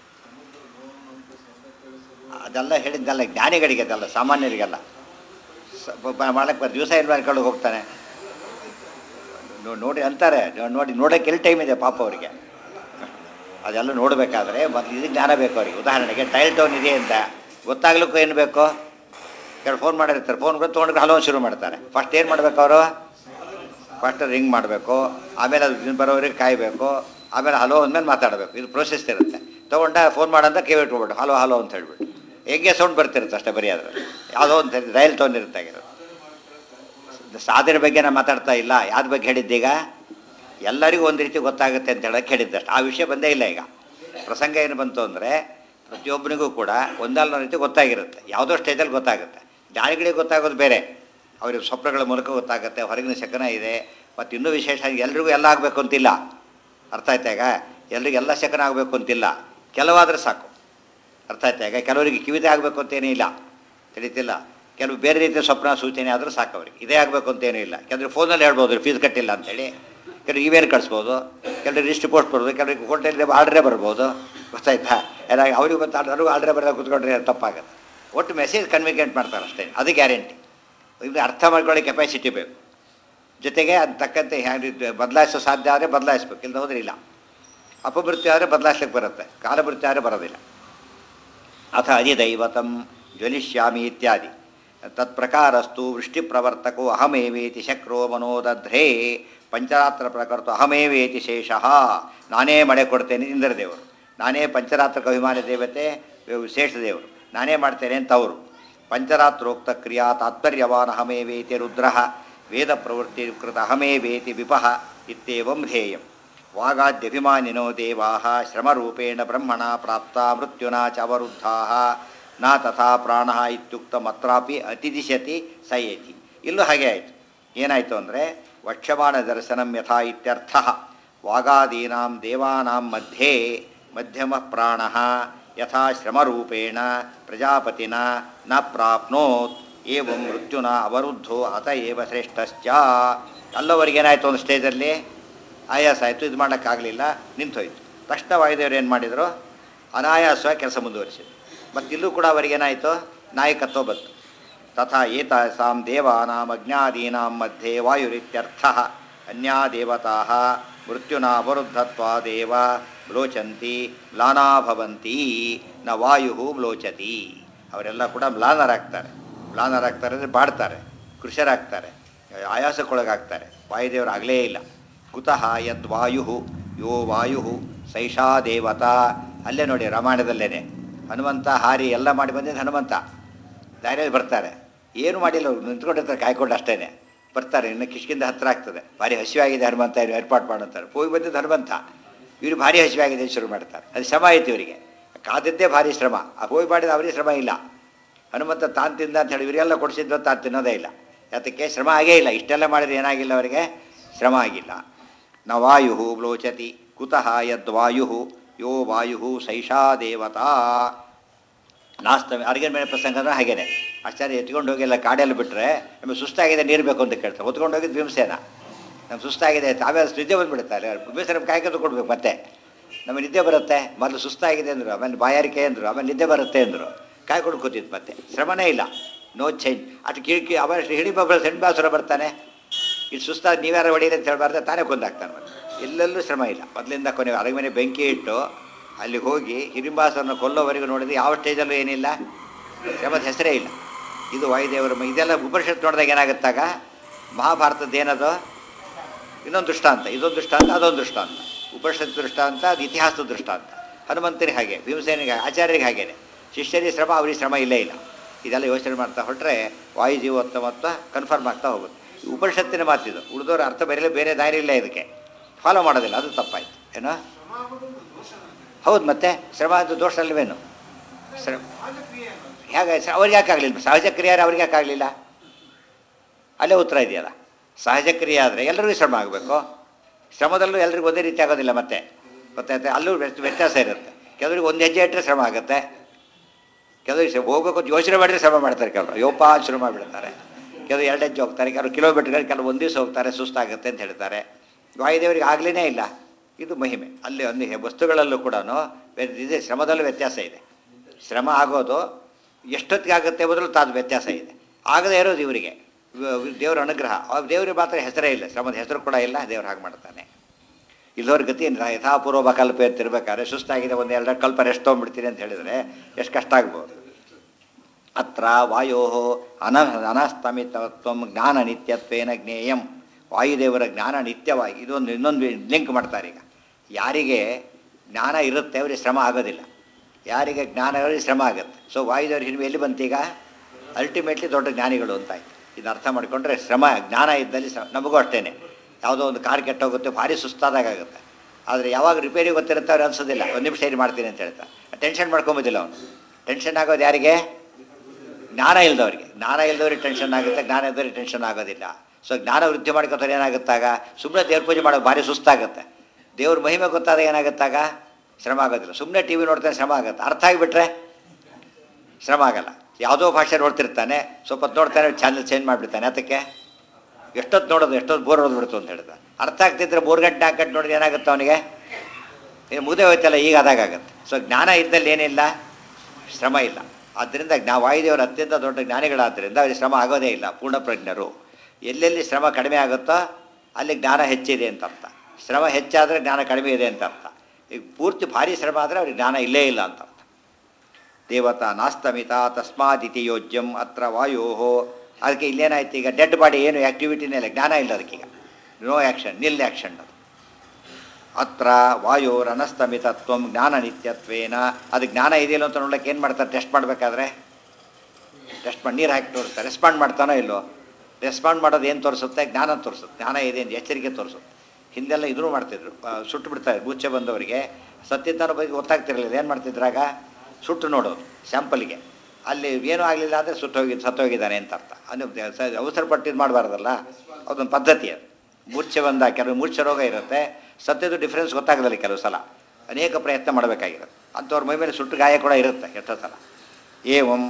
ಅದೆಲ್ಲ ಹೇಳಿದ್ದಲ್ಲ ಜ್ಞಾನಿಗಳಿಗೆ ಅದಲ್ಲ ಸಾಮಾನ್ಯರಿಗೆಲ್ಲ ಸ- ಬ- ಬ- ಮಾಡಕ್ಕೆ ಬರ್ ದಿವಸ ಏನು ಮಾಡ್ಕೊಂಡು ಹೋಗ್ತಾನೆ ನೋ- ನೋಡಿ ಅಂತಾರೆ ನೋ- ನೋಡಿ ನೋಡೋಕೆ ಎಲ್ಲಿ ಟೈಮ್ ಇದೆ ಪಾಪ ಅವರಿಗೆ ಅದೆಲ್ಲ ನೋಡಬೇಕಾದ್ರೆ ಮೊದಲು ಇದು ಜ್ಞಾನ ಬೇಕು ಅವರಿಗೆ ಉದಾಹರಣೆಗೆ ಟೈಲ್ ಟೌನ್ ಇದೆ ಅಂತ ಗೊತ್ತಾಗ್ಲಿಕ್ಕೂ ಏನು ಬೇಕು ಕೆಲವು ಫೋನ್ ಮಾಡಿರ್ತಾರೆ ಫೋನ್ ಕೂಡ ತೊಗೊಂಡ್ರೆ ಹಲೋ ಶುರು ಮಾಡ್ತಾರೆ ಫಸ್ಟ್ ಏನು ಮಾಡ್ಬೇಕು ಅವರು ಫಸ್ಟ್ ರಿಂಗ್ ಮಾಡಬೇಕು ಆಮೇಲೆ ಅದು ಇನ್ನು ಬರೋವರೆಗೆ ಕಾಯಬೇಕು ಆಮೇಲೆ ಹಲೋ ಅಂದಮೇಲೆ ಮಾತಾಡಬೇಕು ಇದು ಪ್ರೊಸೆಸ್ ಇರುತ್ತೆ ತೊಗೊಂಡ ಫೋನ್ ಮಾಡಂತ ಕಿವಿ ಇಟ್ಕೊಬಿಟ್ಟು ಹಲೋ ಹಲೋ ಅಂತ ಹೇಳ್ಬಿಟ್ಟು ಹೆಂಗೆ ಸೌಂಡ್ ಬರ್ತಿರುತ್ತೆ ಅಷ್ಟೇ ಬರೀ ಅದ್ರ ಯಾವುದೋ ಒಂದು ರೈಲ್ ತೊಗೊಂಡು ಇರುತ್ತೆ ಆಗಿರೋದು ಸಾಧನೆ ಬಗ್ಗೆ ನಾನು ಮಾತಾಡ್ತಾ ಇಲ್ಲ ಯಾವ್ದು ಬಗ್ಗೆ ಹೇಳಿದ್ದೀಗ ಎಲ್ಲರಿಗೂ ಒಂದು ರೀತಿ ಗೊತ್ತಾಗುತ್ತೆ ಅಂತ ಹೇಳಕ್ಕೆ ಹೇಳಿದ್ದಷ್ಟು ಆ ವಿಷಯ ಬಂದೇ ಇಲ್ಲ ಈಗ ಪ್ರಸಂಗ ಏನು ಬಂತು ಅಂದರೆ ಪ್ರತಿಯೊಬ್ಬನಿಗೂ ಕೂಡ ಒಂದಲ್ಲ ರೀತಿ ಗೊತ್ತಾಗಿರುತ್ತೆ ಯಾವುದೋ ಸ್ಟೇಜಲ್ಲಿ ಗೊತ್ತಾಗುತ್ತೆ ಜ್ಞಾನಿಗಳಿಗೆ ಗೊತ್ತಾಗೋದು ಬೇರೆ ಅವ್ರಿಗೆ ಸ್ವಪ್ನಗಳ ಮೂಲಕ ಗೊತ್ತಾಗುತ್ತೆ ಹೊರಗಿನ ಶಕನ ಇದೆ ಮತ್ತು ಇನ್ನೂ ವಿಶೇಷ ಎಲ್ರಿಗೂ ಎಲ್ಲ ಆಗಬೇಕು ಅಂತಿಲ್ಲ ಅರ್ಥ ಆಯ್ತಾ ಈಗ ಎಲ್ರಿಗೂ ಎಲ್ಲ ಶಕನ ಆಗಬೇಕು ಅಂತಿಲ್ಲ ಕೆಲವಾದರೆ ಸಾಕು ಅರ್ಥ ಆಯ್ತಾ ಈಗ ಕೆಲವರಿಗೆ ಕಿವಿದೇ ಆಗಬೇಕು ಅಂತೇನೂ ಇಲ್ಲ ತಿಳಿತಿಲ್ಲ ಕೆಲವು ಬೇರೆ ರೀತಿಯ ಸ್ವಪ್ನ ಸೂಚನೆ ಆದರೂ ಸಾಕು ಅವ್ರಿಗೆ ಇದೇ ಆಗಬೇಕು ಅಂತೇನೂ ಇಲ್ಲ ಕೆಲವರು ಫೋನಲ್ಲಿ ಹೇಳ್ಬೋದು ಫೀಸ್ ಕಟ್ಟಿಲ್ಲ ಅಂತೇಳಿ ಕೆಲವರು ಇಮೇಲ್ ಕಳಿಸ್ಬೋದು ಕೆಲವರು ಲಿಸ್ಟ್ ಪೋಸ್ಟ್ ಬರ್ಬೋದು ಕೆಲವರಿಗೆ ಹೋಟೆಲ್ ಆರ್ಡ್ರೇ ಬರ್ಬೋದು ಗೊತ್ತಾಯ್ತಾ ಎಲ್ಲ ಅವ್ರಿಗೆ ಗೊತ್ತಾ ನನಗೂ ಆರ್ಡ್ರೇ ಬರೋದು ಕೂತ್ಕೊಂಡ್ರೆ ತಪ್ಪಾಗುತ್ತೆ ಒಟ್ಟು ಮೆಸೇಜ್ ಕನ್ವಿಕೆಂಟ್ ಮಾಡ್ತಾರೆ ಅಷ್ಟೇ ಅದು ಗ್ಯಾರಂಟಿ ಇದು ಅರ್ಥ ಮಾಡ್ಕೊಳ್ಳೋ ಕೆಪಾಸಿಟಿ ಬೇಕು ಜೊತೆಗೆ ಅದು ತಕ್ಕಂತೆ ಹ್ಯಾಂಗ್ ಬದಲಾಯಿಸೋ ಸಾಧ್ಯ ಆದರೆ ಬದಲಾಯಿಸ್ಬೇಕು ಇಲ್ಲದ ಹೋದ್ರೆ ಇಲ್ಲ ಅಪಮೃತ್ಯು ಆದರೆ ಬದಲಾಯಿಸ್ಲಿಕ್ಕೆ ಬರುತ್ತೆ ಕಾಲಮೃತ್ಯು ಆದರೆ ಬರೋದಿಲ್ಲ ಅಥ ಅಧಿದೈವತಂ ಜ್ವಲಿಷ್ಯಾಮಿ ಇತ್ಯಾದಿ ತತ್ಪ್ರಕಾರಸ್ತು ವೃಷ್ಟಿಪ್ರವರ್ತಕೋ ಅಹಮೇವೇತಿ ಶಕ್ರೋ ಮನೋದಧ್ರೇ ಪಂಚರಾತ್ರ ಪ್ರಕರ್ತು ಅಹಮೇವೇತಿ ಶೇಷಃ ನಾನೇ ಮಳೆ ಕೊಡ್ತೇನೆ ಇಂದ್ರದೇವರು ನಾನೇ ಪಂಚರಾತ್ರಕ ಅಭಿಮಾನಿ ದೇವತೆ ವಿಶೇಷ ದೇವರು ನಾನೇ ಮಾಡ್ತೇನೆ ಅಂತ ಅವರು ಪಂಚರಾತ್ರೋಕ್ತ ಕ್ರಿಯಾ ತಾತ್ಪರ್ಯವಾನ್ ಅಹಮೇವೇತಿ ರುದ್ರ ವೇದ ಪ್ರವೃತ್ತಿ ಕೃತ ಅಹಮೇವೇತಿ ವಿಪಃ ಇತ್ಯೇವಂ ಧ್ಯೇಯಂ ವಾಗಾದ್ಯಭಿಮಾನಿನೋ ದೇವಾ ಶ್ರಮರೂಪೇಣ ಬ್ರಹ್ಮಣ ಪ್ರಾಪ್ತ ಮೃತ್ಯುನಾ ಚ ಅವರುದ್ಧಾ ನ ತಥಾ ಪ್ರಾಣ ಇತ್ಯುಕ್ತ ಮತ್ರಾಪಿ ಅತಿದಿಶತಿ ಸಯೇತಿ ಇಲ್ಲೂ ಹಾಗೆ ಆಯಿತು ಏನಾಯಿತು ಅಂದರೆ ವಕ್ಷಮಾಣ ದರ್ಶನಂ ಯಥಾ ಇತ್ಯರ್ಥ ವಾಗಾದೀನಾಂ ದೇವಾನಾಂ ಮಧ್ಯೆ ಮಧ್ಯಮ ಪ್ರಾಣ ಯಥಾ ಶ್ರಮರೂಪೇಣ ಪ್ರಜಾಪತಿನ ನ ಪ್ರಾಪ್ನೋತ್ ಏವಂ ಮೃತ್ಯುನ ಅವರುದ್ಧೋ ಅತ ಏವ ಶ್ರೇಷ್ಠಶ್ಚ ಅಲ್ಲವರಿಗೇನಾಯಿತು ಒಂದು ಸ್ಟೇಜಲ್ಲಿ ಆಯಾಸ ಆಯಿತು ಇದು ಮಾಡೋಕ್ಕಾಗಲಿಲ್ಲ ನಿಂತೋಯ್ತು ತಕ್ಷಣ ವಾಯುದೇವರು ಏನು ಮಾಡಿದರು ಅನಾಯಾಸವಾಗಿ ಕೆಲಸ ಮುಂದುವರಿಸಿದ್ರು ಮತ್ತು ಇಲ್ಲೂ ಕೂಡ ಅವರಿಗೇನಾಯಿತು ನಾಯಕತ್ವ ಬಂತು ತಥಾ ಏತಾಸಾಂ ದೇವಾನಾಂ ಅಜ್ಞಾದೀನಾಂ ಮಧ್ಯೆ ವಾಯುರಿತ್ಯರ್ಥ ಅನ್ಯಾ ದೇವತಾ ಮೃತ್ಯುನ ಅವರುದ್ಧತ್ವಾದೇವ ಮ್ಲೋಚಂತಿ ಮ್ಲಾನಾ ಭವಂತಿ ನ ವಾಯು ಮ್ಲೋಚತಿ ಅವರೆಲ್ಲ ಕೂಡ ಮ್ಲಾನರಾಗ್ತಾರೆ ಮ್ಲಾನರಾಗ್ತಾರೆ ಅಂದರೆ ಬಾಡ್ತಾರೆ ಕೃಷರಾಗ್ತಾರೆ ಆಯಾಸಕ್ಕೊಳಗಾಗ್ತಾರೆ ವಾಯುದೇವರು ಆಗಲೇ ಇಲ್ಲ ಕುತಃ ಯದ್ವಾಯು ಯೋ ವಾಯು ಸೈಷಾ ದೇವತಾ ಅಲ್ಲೇ ನೋಡಿ ರಾಮಾಯಣದಲ್ಲೇನೆ ಹನುಮಂತ ಹಾರಿ ಎಲ್ಲ ಮಾಡಿ ಬಂದಿದ್ದು ಹನುಮಂತ ದಾರಿಯಲ್ಲಿ ಬರ್ತಾರೆ ಏನು ಮಾಡಿಲ್ಲ ಅವ್ರು ನಿಂತ್ಕೊಂಡಿರ್ತಾರೆ ಕಾಯ್ಕೊಂಡು ಅಷ್ಟೇನೆ ಬರ್ತಾರೆ ಇನ್ನು ಕಿಷ್ಕಿಂದ ಹತ್ರ ಆಗ್ತದೆ ಭಾರಿ ಹಸಿವಾಗಿದೆ ಹನುಮಂತ ಇವ್ರು ಏರ್ಪಾಡು ಮಾಡುತ್ತಾರೆ ಹೋಗಿ ಬಂದಿದ್ದು ಹನುಮಂತ ಇವ್ರು ಭಾರಿ ಹಸಿವಾಗಿದೆ ಶುರು ಮಾಡ್ತಾರೆ ಅದು ಶ್ರಮ ಆಯ್ತು ಇವರಿಗೆ ಕಾದಿದ್ದೇ ಭಾರಿ ಶ್ರಮ ಆ ಹೋಗಿ ಮಾಡಿದ ಅವರಿಗೆ ಶ್ರಮ ಇಲ್ಲ ಹನುಮಂತ ತಾನು ತಿಂದ ಅಂತ ಹೇಳಿ ಇವರೆಲ್ಲ ಕೊಡಿಸಿದ್ದು ತಾನು ತಿನ್ನೋದೇ ಇಲ್ಲ ಯಾತಕ್ಕೆ ಶ್ರಮ ಆಗೇ ಇಲ್ಲ ಇಷ್ಟೆಲ್ಲ ಮಾಡಿದ್ರೆ ಏನಾಗಿಲ್ಲ ಅವರಿಗೆ ಶ್ರಮ ಆಗಿಲ್ಲ ನ ವಾಯು ಲೋಚತಿ ಕುತಃ ಯದ್ವಾಯು ಯೋ ವಾಯು ಸೈಷಾ ದೇವತಾ ನಾಸ್ತಮಿ ಅರಿಗಿನ ಮೇಲೆ ಪ್ರಸಂಗ ಅಂದ್ರೆ ಹಾಗೇನೆ ಆಚಾರ್ಯ ಎತ್ಕೊಂಡು ಹೋಗಿ ಎಲ್ಲ ಕಾಡೆಲ್ಲ ಬಿಟ್ಟರೆ ನಮಗೆ ಸುಸ್ತಾಗಿದೆ ನೀರು ಬೇಕು ಅಂತ ಕೇಳ್ತಾರೆ ಹೊತ್ಕೊಂಡು ಹೋಗಿದ್ದು ಭೀಮಸೇನ ನಮ್ಗೆ ಸುಸ್ತಾಗಿದೆ ಆಮೇಲೆ ನಿದ್ದೆ ಬಂದುಬಿಡುತ್ತಾರೆ ಭೀಮಸೇನ ಕಾಯ್ಕೊಂಡು ಕೊಡ್ಬೇಕು ಮತ್ತೆ ನಮಗೆ ನಿದ್ದೆ ಬರುತ್ತೆ ಮೊದಲು ಸುಸ್ತಾಗಿದೆ ಅಂದರು ಆಮೇಲೆ ಬಾಯಾರಿಕೆ ಅಂದರು ಆಮೇಲೆ ನಿದ್ದೆ ಬರುತ್ತೆ ಅಂದರು ಕಾಯ್ಕೊಂಡು ಕೂತಿದ್ದು ಮತ್ತೆ ಶ್ರಮನೇ ಇಲ್ಲ ನೋ ಚೇಂಜ್ ಅಷ್ಟು ಕಿಟಕಿ ಅವ ಹಿಡಿಬೊಬ್ಬರ ಸೆಣ್ಬಾಸುರ ಬರ್ತಾನೆ ಇದು ಸುಸ್ತಾದ ನೀವ್ಯಾರು ಹೊಡೀರಿ ಅಂತ ಹೇಳ್ಬಾರ್ದು ತಾನೇ ಕೊಂದಾಗ್ತಾನೆ ಮತ್ತೆ ಎಲ್ಲೆಲ್ಲೂ ಶ್ರಮ ಇಲ್ಲ ಮೊದಲಿಂದ ಕೊನೆ ಅರಮನೆ ಬೆಂಕಿ ಇಟ್ಟು ಅಲ್ಲಿಗೆ ಹೋಗಿ ಹಿರಿಂಬಾಸನ್ನು ಕೊಲ್ಲೋವರೆಗೂ ನೋಡಿದ್ರೆ ಯಾವ ಸ್ಟೇಜಲ್ಲೂ ಏನಿಲ್ಲ ಶ್ರಮದ ಹೆಸರೇ ಇಲ್ಲ ಇದು ವಾಯುದೇವರ ಮ- ಇದೆಲ್ಲ ಉಪನಿಷತ್ ನೋಡಿದಾಗ ಏನಾಗುತ್ತಾಗ ಮಹಾಭಾರತದ ಏನದು ಇನ್ನೊಂದು ದೃಷ್ಟಾಂತ ಇದೊಂದು ದೃಷ್ಟಾಂತ ಅದೊಂದು ದೃಷ್ಟಾಂತ ಉಪನಿಷತ್ ದೃಷ್ಟಾಂತ ಅದು ಇತಿಹಾಸದ ದೃಷ್ಟಾಂತ ಹನುಮಂತನಿಗೆ ಹಾಗೆ ಭೀಮಸೇನಿಗೆ ಹಾಗೆ, ಆಚಾರ್ಯರಿಗೆ ಹಾಗೇನೆ ಶಿಷ್ಯರಿಗೆ ಶ್ರಮ ಅವರಿಗೆ ಶ್ರಮ ಇಲ್ಲೇ ಇಲ್ಲ ಇದೆಲ್ಲ ಯೋಚನೆ ಮಾಡ್ತಾ ಹೊರಟ್ರೆ ವಾಯುಜೀವೋತ್ತಮತ್ವ ಕನ್ಫರ್ಮ್ ಆಗ್ತಾ ಹೋಗುತ್ತೆ ಈ ಉಪನಿಷತ್ತಿನ ಮಾತಿದು ಉಳಿದೋರ ಅರ್ಥ ಬೇರೆ ಬೇರೆ ದಾರಿ ಇಲ್ಲ ಇದಕ್ಕೆ ಫಾಲೋ ಮಾಡೋದಿಲ್ಲ ಅದು ತಪ್ಪಾಯ್ತು ಏನೋ ಹೌದು ಮತ್ತೆ ಶ್ರಮ ಅದು ದೋಷ ಅಲ್ವೇನು ಶ್ರಮ ಹೇಗೆ ಸ- ಅವ್ರಿಗೆ ಯಾಕೆ ಆಗಲಿಲ್ಲ ಸಹಜ ಕ್ರಿಯಾರೆ ಅವ್ರಿಗೆ ಯಾಕೆ ಆಗಲಿಲ್ಲ ಅಲ್ಲೇ ಉತ್ತರ ಇದೆಯಲ್ಲ ಸಹಜ ಕ್ರಿಯೆ ಆದರೆ ಎಲ್ಲರಿಗೂ ಶ್ರಮ ಆಗಬೇಕು ಶ್ರಮದಲ್ಲೂ ಎಲ್ರಿಗೂ ಒಂದೇ ರೀತಿ ಆಗೋದಿಲ್ಲ ಮತ್ತೆ ಗೊತ್ತಾಯ್ತು ಅಲ್ಲೂ ವ್ಯತ್- ವ್ಯತ್ಯಾಸ ಇರುತ್ತೆ ಕೆಲವರಿಗೆ ಒಂದು ಹೆಜ್ಜೆ ಇಟ್ಟರೆ ಶ್ರಮ ಆಗುತ್ತೆ ಕೆಲವರಿಗೆ ಶ್ರಮ- ಹೋಗ್ಬೇಕು ಅಂತ ಯೋಚನೆ ಮಾಡಿದ್ರೆ ಶ್ರಮ ಮಾಡ್ತಾರೆ ಕೆಲವರು ಯೋಪ ಅಂತ ಶುರು ಮಾಡಿಬಿಡ್ತಾರೆ ಕೆಲವರು ಎರಡು ಹೆಜ್ಜೆ ಹೋಗ್ತಾರೆ ಕೆಲವರು ಕಿಲೋಮೀಟರ್ಗಳು ಕೆಲವು ಒಂದು ದಿವಸ ಹೋಗ್ತಾರೆ ಸುಸ್ತಾಗುತ್ತೆ ಅಂತ ಹೇಳ್ತಾರೆ ವಾಯುದೇವರಿಗೆ ಆಗಲೇ ಇಲ್ಲ ಇದು ಮಹಿಮೆ ಅಲ್ಲಿ ಒಂದು ಹೆ- ವಸ್ತುಗಳಲ್ಲೂ ಕೂಡ ಇದೆ ಶ್ರಮದಲ್ಲೂ ವ್ಯತ್ಯಾಸ ಇದೆ ಶ್ರಮ ಆಗೋದು ಎಷ್ಟೊತ್ತಿಗೆ ಆಗುತ್ತೆ ಬದಲು ತಾದು ವ್ಯತ್ಯಾಸ ಇದೆ ಆಗದೇ ಇರೋದು ಇವರಿಗೆ ವ- ದೇವರ ಅನುಗ್ರಹ ಆ ದೇವರಿಗೆ ಮಾತ್ರ ಹೆಸರೇ ಇಲ್ಲ ಶ್ರಮದ ಹೆಸರು ಕೂಡ ಇಲ್ಲ ದೇವ್ರು ಹಾಗೆ ಮಾಡ್ತಾನೆ ಇಲ್ಲದವ್ರ ಗತಿ ಏನಿಲ್ಲ ಯಥಾಪೂರ್ವ ಕಲ್ಪ ಎತ್ತಿರ್ಬೇಕಾದ್ರೆ ಸುಸ್ತಾಗಿದೆ ಒಂದು ಎರಡು ಕಲ್ಪ ರೆಸ್ಟ್ ತೊಗೊಂಡ್ಬಿಡ್ತೀನಿ ಅಂತ ಹೇಳಿದರೆ ಎಷ್ಟು ಕಷ್ಟ ಆಗ್ಬೋದು ಅತ್ರ ವಾಯೋ ಅನ ಅನಸ್ತಮಿತತ್ವ ಜ್ಞಾನ ನಿತ್ಯತ್ವೇನ ಜ್ಞೇಯಂ ವಾಯುದೇವರ ಜ್ಞಾನ ನಿತ್ಯವಾಗಿ ಇದೊಂದು ಇನ್ನೊಂದು ಲಿಂಕ್ ಮಾಡ್ತಾರೆ ಈಗ ಯಾರಿಗೆ ಜ್ಞಾನ ಇರುತ್ತೆ ಅವರಿಗೆ ಶ್ರಮ ಆಗೋದಿಲ್ಲ ಯಾರಿಗೆ ಜ್ಞಾನ ಅವರಿಗೆ ಶ್ರಮ ಆಗುತ್ತೆ ಸೊ ವಾಯುದೇವರ ಹಿರಿಮೆ ಎಲ್ಲಿ ಬಂತೀಗ ಅಲ್ಟಿಮೇಟ್ಲಿ ದೊಡ್ಡ ಜ್ಞಾನಿಗಳು ಅಂತ ಆಯ್ತು ಇದು ಅರ್ಥ ಮಾಡಿಕೊಂಡ್ರೆ ಶ್ರಮ ಜ್ಞಾನ ಇದ್ದಲ್ಲಿ ಶ್ರಮ ನಮಗೂ ಅಷ್ಟೇ ಯಾವುದೋ ಒಂದು ಕಾರ್ ಕೆಟ್ಟೋಗುತ್ತೆ ಭಾರಿ ಸುಸ್ತಾದಾಗ ಆಗುತ್ತೆ ಆದರೆ ಯಾವಾಗ ರಿಪೇರಿ ಗೊತ್ತಿರುತ್ತೆ ಅವ್ರು ಅನ್ಸೋದಿಲ್ಲ ಒಂದು ನಿಮಿಷ ಸರಿ ಮಾಡ್ತೀನಿ ಅಂತ ಹೇಳ್ತಾ ಟೆನ್ಷನ್ ಮಾಡ್ಕೊಂಬೋದಿಲ್ಲ ಅವನು ಟೆನ್ಷನ್ ಆಗೋದು ಯಾರಿಗೆ ಜ್ಞಾನ ಇಲ್ದವ್ರಿಗೆ ಜ್ಞಾನ ಇಲ್ದವ್ರಿಗೆ ಟೆನ್ಷನ್ ಆಗುತ್ತೆ ಜ್ಞಾನ ಇದ್ದವ್ರಿಗೆ ಟೆನ್ಷನ್ ಆಗೋದಿಲ್ಲ ಸೊ ಜ್ಞಾನ ವೃದ್ಧಿ ಮಾಡ್ಕೊತಾರೆ ಏನಾಗುತ್ತಾಗ ಸುಮ್ಮನೆ ದೇವ್ರ ಪೂಜೆ ಮಾಡೋದು ಭಾರಿ ಸುಸ್ತಾಗುತ್ತೆ ದೇವ್ರ ಮಹಿಮೆ ಗೊತ್ತಾದ ಏನಾಗುತ್ತಾಗ ಶ್ರಮ ಆಗೋದಿಲ್ಲ ಸುಮ್ಮನೆ ಟಿ ವಿ ನೋಡ್ತಾನೆ ಶ್ರಮ ಆಗುತ್ತೆ ಅರ್ಥ ಆಗಿಬಿಟ್ರೆ ಶ್ರಮ ಆಗಲ್ಲ ಯಾವುದೋ ಭಾಷೆ ನೋಡ್ತಿರ್ತಾನೆ ಸ್ವಲ್ಪ ಹೊತ್ತು ನೋಡ್ತಾನೆ ಚಾನಲ್ ಚೇಂಜ್ ಮಾಡಿಬಿಡ್ತಾನೆ ಅದಕ್ಕೆ ಎಷ್ಟೊತ್ತು ನೋಡೋದು ಎಷ್ಟೊತ್ತು ಬೋರ್ ಓದ್ಬಿಡ್ತು ಅಂತ ಹೇಳ್ದ ಅರ್ಥ ಆಗ್ತಿದ್ರೆ ಮೂರು ಗಂಟೆ ನಾಲ್ಕು ಗಂಟೆ ನೋಡಿದ್ರೆ ಏನಾಗುತ್ತೆ ಅವನಿಗೆ ಏನು ಮುಗಿದೇ ಹೋಯ್ತಲ್ಲ ಈಗ ಅದಾಗತ್ತೆ ಸೊ ಜ್ಞಾನ ಇದ್ದಲ್ಲಿ ಏನಿಲ್ಲ ಶ್ರಮ ಇಲ್ಲ ಆದ್ದರಿಂದ ಜ್ಞಾ ವಾಯುದೇವರು ಅತ್ಯಂತ ದೊಡ್ಡ ಜ್ಞಾನಿಗಳಾದ್ದರಿಂದ ಅವರಿಗೆ ಶ್ರಮ ಆಗೋದೇ ಇಲ್ಲ ಪೂರ್ಣ ಪ್ರಜ್ಞರು ಎಲ್ಲೆಲ್ಲಿ ಶ್ರಮ ಕಡಿಮೆ ಆಗುತ್ತೋ ಅಲ್ಲಿ ಜ್ಞಾನ ಹೆಚ್ಚಿದೆ ಅಂತ ಅರ್ಥ ಶ್ರಮ ಹೆಚ್ಚಾದರೆ ಜ್ಞಾನ ಕಡಿಮೆ ಇದೆ ಅಂತ ಅರ್ಥ ಈಗ ಪೂರ್ತಿ ಭಾರಿ ಶ್ರಮ ಆದರೆ ಅವ್ರಿಗೆ ಜ್ಞಾನ ಇಲ್ಲೇ ಇಲ್ಲ ಅಂತ ಅರ್ಥ ದೇವತಾ ನಾಸ್ತಮಿತ ತಸ್ಮಾದಿತಿ ಯೋಜ್ಯಂ ಅತ್ರ ವಾಯೋ ಅದಕ್ಕೆ ಇಲ್ಲೇನಾಯ್ತು ಈಗ ಡೆಡ್ ಬಾಡಿ ಏನು ಆ್ಯಕ್ಟಿವಿಟಿನೇ ಇಲ್ಲ ಜ್ಞಾನ ಇಲ್ಲ ಅದಕ್ಕೀಗ ನೋ ಆ್ಯಕ್ಷನ್ ನಿಲ್ ಆ್ಯಕ್ಷನ್ ಅದು ಅತ್ರ ವಾಯೋರನಸ್ತಮಿತತ್ವ ಜ್ಞಾನ ನಿತ್ಯತ್ವೇನ ಅದು ಜ್ಞಾನ ಇದೆಯಲ್ಲ ಅಂತ ನೋಡ್ಲಿಕ್ಕೆ ಏನು ಮಾಡ್ತಾರೆ ಟೆಸ್ಟ್ ಮಾಡಬೇಕಾದ್ರೆ ಟೆಸ್ಟ್ ಮಾಡಿ ನೀರು ಹಾಕಿ ತೋರಿಸ್ತಾರೆ ರೆಸ್ಪಾಂಡ್ ಮಾಡ್ತಾನೋ ಇಲ್ಲೋ ರೆಸ್ಪಾಂಡ್ ಮಾಡೋದು ಏನು ತೋರಿಸುತ್ತೆ ಜ್ಞಾನ ತೋರಿಸುತ್ತೆ ಜ್ಞಾನ ಇದೆ ಅಂತ ಎಚ್ಚರಿಕೆ ತೋರಿಸುತ್ತೆ ಹಿಂದೆಲ್ಲ ಇದನ್ನು ಮಾಡ್ತಿದ್ರು ಆ, ಸುಟ್ಟು ಬಿಡ್ತಾರೆ ಬೂಚೆ ಬಂದವರಿಗೆ ಸತ್ತಿದ್ದಾನೋ ಬಗ್ಗೆ ಗೊತ್ತಾಗ್ತಿರಲಿಲ್ಲ ಏನು ಮಾಡ್ತಿದ್ರಾಗ ಸುಟ್ಟು ನೋಡೋದು ಸ್ಯಾಂಪಲ್ಗೆ ಅಲ್ಲಿ ಏನೂ ಆಗಲಿಲ್ಲ ಅಂದರೆ ಸುಟ್ಟೋಗಿ ಸತ್ತೋಗಿದ್ದಾನೆ ಅಂತ ಅರ್ಥ ಅದು ಸ- ಅವಸರ ಪಟ್ಟಿದ್ದು ಮಾಡಬಾರ್ದಲ್ಲ ಅದೊಂದು ಪದ್ಧತಿ ಅದು ಮೂರ್ಛೆ ಬಂದ ಕೆಲವು ಮೂರ್ಛೆ ರೋಗ ಇರುತ್ತೆ ಸತ್ಯದ ಡಿಫ್ರೆನ್ಸ್ ಗೊತ್ತಾಗದಿಲ್ಲ ಕೆಲವು ಸಲ ಅನೇಕ ಪ್ರಯತ್ನ ಮಾಡಬೇಕಾಗಿರುತ್ತೆ ಅಂಥವ್ರ ಮೈ ಮೇಲೆ ಸುಟ್ಟು ಗಾಯ ಕೂಡ ಇರುತ್ತೆ ಎಷ್ಟೋ ಸಲ ಏವಂ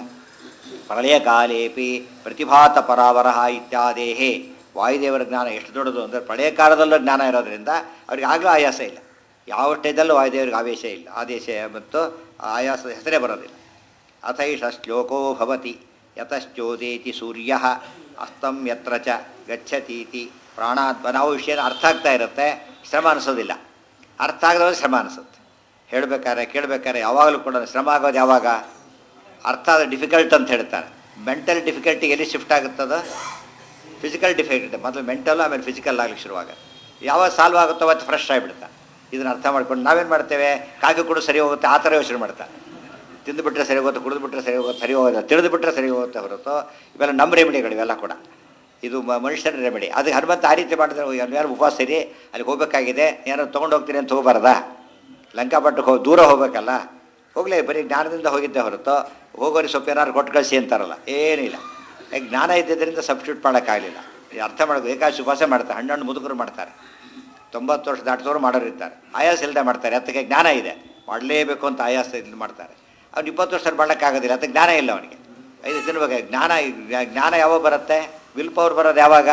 ಪ್ರಳಯಕಾಲೇಪಿ ಪ್ರತಿಭಾತ ಪರಾವರಹ ಇತ್ಯಾದೇಹೇ ವಾಯುದೇವರ ಜ್ಞಾನ ಎಷ್ಟು ದೊಡ್ಡದು ಅಂದರೆ ಪ್ರಳಯ ಕಾಲದಲ್ಲೂ ಜ್ಞಾನ ಇರೋದ್ರಿಂದ ಅವ್ರಿಗೆ ಆಗಲೂ ಆಯಾಸ ಇಲ್ಲ ಯಾವ ಸ್ಟೇಜಲ್ಲೂ ವಾಯುದೇವರಿಗೆ ಆವೇಶ ಇಲ್ಲ ಆದೇಶ ಮತ್ತು ಆಯಾಸದ ಹೆಸರೇ ಬರೋದಿಲ್ಲ ಅಥೈಷ ಶ್ಲೋಕೋ ಭವತಿ ಯತಶ್ಚೋದೇತಿ ಸೂರ್ಯ ಅಸ್ತಂ ಯತ್ರ ಚ ಗಚ್ಚತೀತಿ ಪ್ರಾಣಾತ್ಮ ನಾವು ವಿಷಯ ಅರ್ಥ ಆಗ್ತಾ ಇರುತ್ತೆ ಶ್ರಮ ಅನಿಸೋದಿಲ್ಲ ಅರ್ಥ ಆಗದವ್ರಿಗೆ ಶ್ರಮ ಅನಿಸುತ್ತೆ ಹೇಳಬೇಕಾದ್ರೆ ಕೇಳಬೇಕಾದ್ರೆ ಯಾವಾಗಲೂ ಕೂಡ ಶ್ರಮ ಆಗೋದು ಯಾವಾಗ ಅರ್ಥ ಆದ ಡಿಫಿಕಲ್ಟ್ ಅಂತ ಹೇಳ್ತಾರೆ ಮೆಂಟಲ್ ಡಿಫಿಕಲ್ಟಿ ಎಲ್ಲಿ ಶಿಫ್ಟ್ ಆಗುತ್ತದ ಫಿಸಿಕಲ್ ಡಿಫಿಕಲ್ಟಿ ಮೊದಲು ಮೆಂಟಲ್ ಆಮೇಲೆ ಫಿಸಿಕಲ್ ಆಗ್ಲಿಕ್ಕೆ ಶುರುವಾಗುತ್ತೆ ಯಾವಾಗ ಸಾಲ್ವ್ ಆಗುತ್ತೋ ಅವತ್ತು ಫ್ರೆಶ್ ಆಗಿಬಿಡ್ತಾನೆ ಇದನ್ನ ಅರ್ಥ ಮಾಡ್ಕೊಂಡು ನಾವೇನು ಮಾಡ್ತೇವೆ ಕಾಗೆ ಕೂಡ ಸರಿ ಹೋಗುತ್ತೆ ಆ ಥರ ಯೋಚನೆ ಮಾಡ್ತಾರೆ ತಿಂದುಬಿಟ್ರೆ ಸರಿ ಹೋಗುತ್ತೆ ಕುಡಿದು ಬಿಟ್ಟರೆ ಸರಿ ಹೋಗುತ್ತೆ ಸರಿ ಹೋಗುತ್ತೆ ತಿಳಿದು ಬಿಟ್ಟರೆ ಸರಿ ಹೋಗುತ್ತೆ ಹೊರತು ಇವೆಲ್ಲ ನಮ್ಮ ರೆಮಿಡಿಗಳು ಇವೆಲ್ಲ ಕೂಡ ಇದು ಮ- ಮನುಷ್ಯನ ರೆಮಿಡಿ ಅದು ಹನುಮಂತ ಆ ರೀತಿ ಮಾಡಿದ್ರೆ ಯಾರು ಉಪವಾಸ ಸರಿ ಅಲ್ಲಿ ಹೋಗಬೇಕಾಗಿದೆ ಏನಾದ್ರು ತೊಗೊಂಡು ಹೋಗ್ತೀನಿ ಅಂತ ಹೋಗಬಾರ್ದಾ ಲಂಕಾಪಟ್ಟಕ್ಕೆ ಹೋಗಿ ದೂರ ಹೋಗ್ಬೇಕಲ್ಲ ಹೋಗಲೇ ಬರೀ ಜ್ಞಾನದಿಂದ ಹೋಗಿದ್ದೆ ಹೊರತು ಹೋಗೋರಿ ಸ್ವಲ್ಪ ಏನಾದ್ರು ಕೊಟ್ಟು ಕಳಿಸಿ ಅಂತಾರಲ್ಲ ಏನಿಲ್ಲ ಈಗ ಜ್ಞಾನ ಇದ್ದಿದ್ದರಿಂದ ಸಬ್ಸ್ಟಿಟ್ಯೂಟ್ ಮಾಡೋಕ್ಕಾಗಲಿಲ್ಲ ಇದು ಅರ್ಥ ಮಾಡೋದು ಏಕಾಶಿ ಉಪವಾಸ ಮಾಡ್ತಾರೆ ಹಣ್ಣು ಮುದುಕರು ಮಾಡ್ತಾರೆ ತೊಂಬತ್ತು ವರ್ಷ ದಾಟಿದವರು ಮಾಡೋರು ಇರ್ತಾರೆ ಆಯಾಸ ಇಲ್ಲದೆ ಮಾಡ್ತಾರೆ ಅದಕ್ಕೆ ಜ್ಞಾನ ಇದೆ ಮಾಡಲೇಬೇಕು ಅಂತ ಆಯಾಸ ಇದು ಮಾಡ್ತಾರೆ ಅವ್ನು ಇಪ್ಪತ್ತು ವರ್ಷ ಮಾಡೋಕ್ಕಾಗೋದಿಲ್ಲ ಅದಕ್ಕೆ ಜ್ಞಾನ ಇಲ್ಲ ಅವನಿಗೆ ಐದು ತಿನ್ಬೇಕು ಜ್ಞಾನ ಜ್ಞಾನ ಯಾವಾಗ ಬರುತ್ತೆ ವಿಲ್ ಪವರ್ ಬರೋದು ಯಾವಾಗ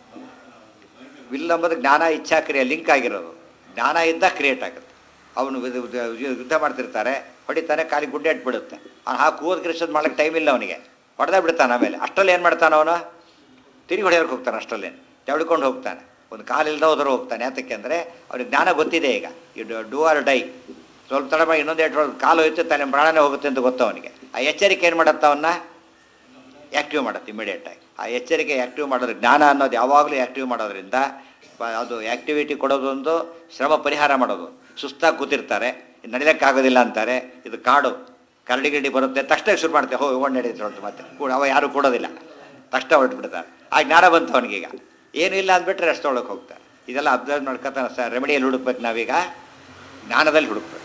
ವಿಲ್ ಎಂಬುದು ಜ್ಞಾನ ಇಚ್ಛಾ ಕ್ರಿಯೆ ಲಿಂಕ್ ಆಗಿರೋದು ಜ್ಞಾನ ಇದ್ದ ಕ್ರಿಯೇಟ್ ಆಗುತ್ತೆ ಅವನು ಇದು- ಇದು- ಯುದ್ಧ ಮಾಡ್ತಿರ್ತಾರೆ ಹೊಡಿತಾನೆ ಕಾಲಿಗೆ ಗುಡ್ಡೆ ಇಟ್ಬಿಡುತ್ತೆ ಅವ್ನು ಹಾಕಿ ಕೂದ್ ಕಿರಿಸೋದು ಮಾಡೋಕ್ಕೆ ಟೈಮ್ ಇಲ್ಲ ಅವನಿಗೆ ಹೊಡೆದ ಬಿಡ್ತಾನೆ ಆಮೇಲೆ ಅಷ್ಟರಲ್ಲಿ ಏನು ಮಾಡ್ತಾನೆ ಅವನು ತಿರುಗಿ ಹೊಡೆಯೋಕೆ ಹೋಗ್ತಾನೆ ಅಷ್ಟರಲ್ಲೇನು ತೆವಳ್ಕೊಂಡು ಹೋಗ್ತಾನೆ ಒಂದು ಕಾಲಿಲ್ದ ಹೋದ್ರೆ ಹೋಗ್ತಾನೆ ಯಾತಕ್ಕೆ ಅಂದರೆ ಅವ್ರಿಗೆ ಜ್ಞಾನ ಗೊತ್ತಿದೆ ಈಗ ಇದು ಡೂ ಆರ್ ಡೈ ಸ್ವಲ್ಪ ತಡ ಮಾಡಿ ಇನ್ನೊಂದು ಎರಡು ಕಾಲು ಹೋಯ್ತು ತಾನೆ ಪ್ರಾಣನೇ ಹೋಗುತ್ತೆ ಅಂತ ಗೊತ್ತು ಅವನಿಗೆ ಆ ಎಚ್ಚರಿಕೆ ಏನು ಮಾಡುತ್ತೆ ಅವನ್ನ ಆ್ಯಕ್ಟಿವ್ ಮಾಡುತ್ತೆ ಇಮಿಡಿಯೇಟಾಗಿ ಆ ಎಚ್ಚರಿಕೆ ಆ್ಯಕ್ಟಿವ್ ಮಾಡೋದು ಜ್ಞಾನ ಅನ್ನೋದು ಯಾವಾಗಲೂ ಆ್ಯಕ್ಟಿವ್ ಮಾಡೋದ್ರಿಂದ ಪ- ಅದು ಆ್ಯಕ್ಟಿವಿಟಿ ಕೊಡೋದೊಂದು ಶ್ರಮ ಪರಿಹಾರ ಮಾಡೋದು ಸುಸ್ತಾಗಿ ಕೂತಿರ್ತಾರೆ ನಡಿಲಿಕ್ಕಾಗೋದಿಲ್ಲ ಅಂತಾರೆ ಇದು ಕಾಡು ಕರಡಿ ಗಿರಡಿ ಬರುತ್ತೆ ತಕ್ಷಣ ಶುರು ಮಾಡ್ತೇವೆ ಹೋಗಿ ಹೋಗಿ ನಡೀತಾರೆ ಅಂತ ಮತ್ತೆ ಕೂಡ ಅವ ಯಾರು ಕೊಡೋದಿಲ್ಲ ತಕ್ಷಣ ಹೊರಟ್ಬಿಡ್ತಾರೆ ಆ ಜ್ಞಾನ ಬಂತು ಅವನಿಗೀಗ ಏನೂ ಇಲ್ಲ ಅಂದ್ಬಿಟ್ರೆ ರೆಸ್ಟ್ ತೊಗೊಳಕ್ಕೆ ಹೋಗ್ತಾರೆ ಇದೆಲ್ಲ ಅಬ್ಸರ್ವ್ ಮಾಡ್ಕೊತಾನೆ ಸರ್ ರೆಮಿಡಿಯಲ್ಲಿ ಹುಡುಕ್ಬೇಕು ನಾವೀಗ ಜ್ಞಾನದಲ್ಲಿ ಹುಡುಕ್ಬೇಕು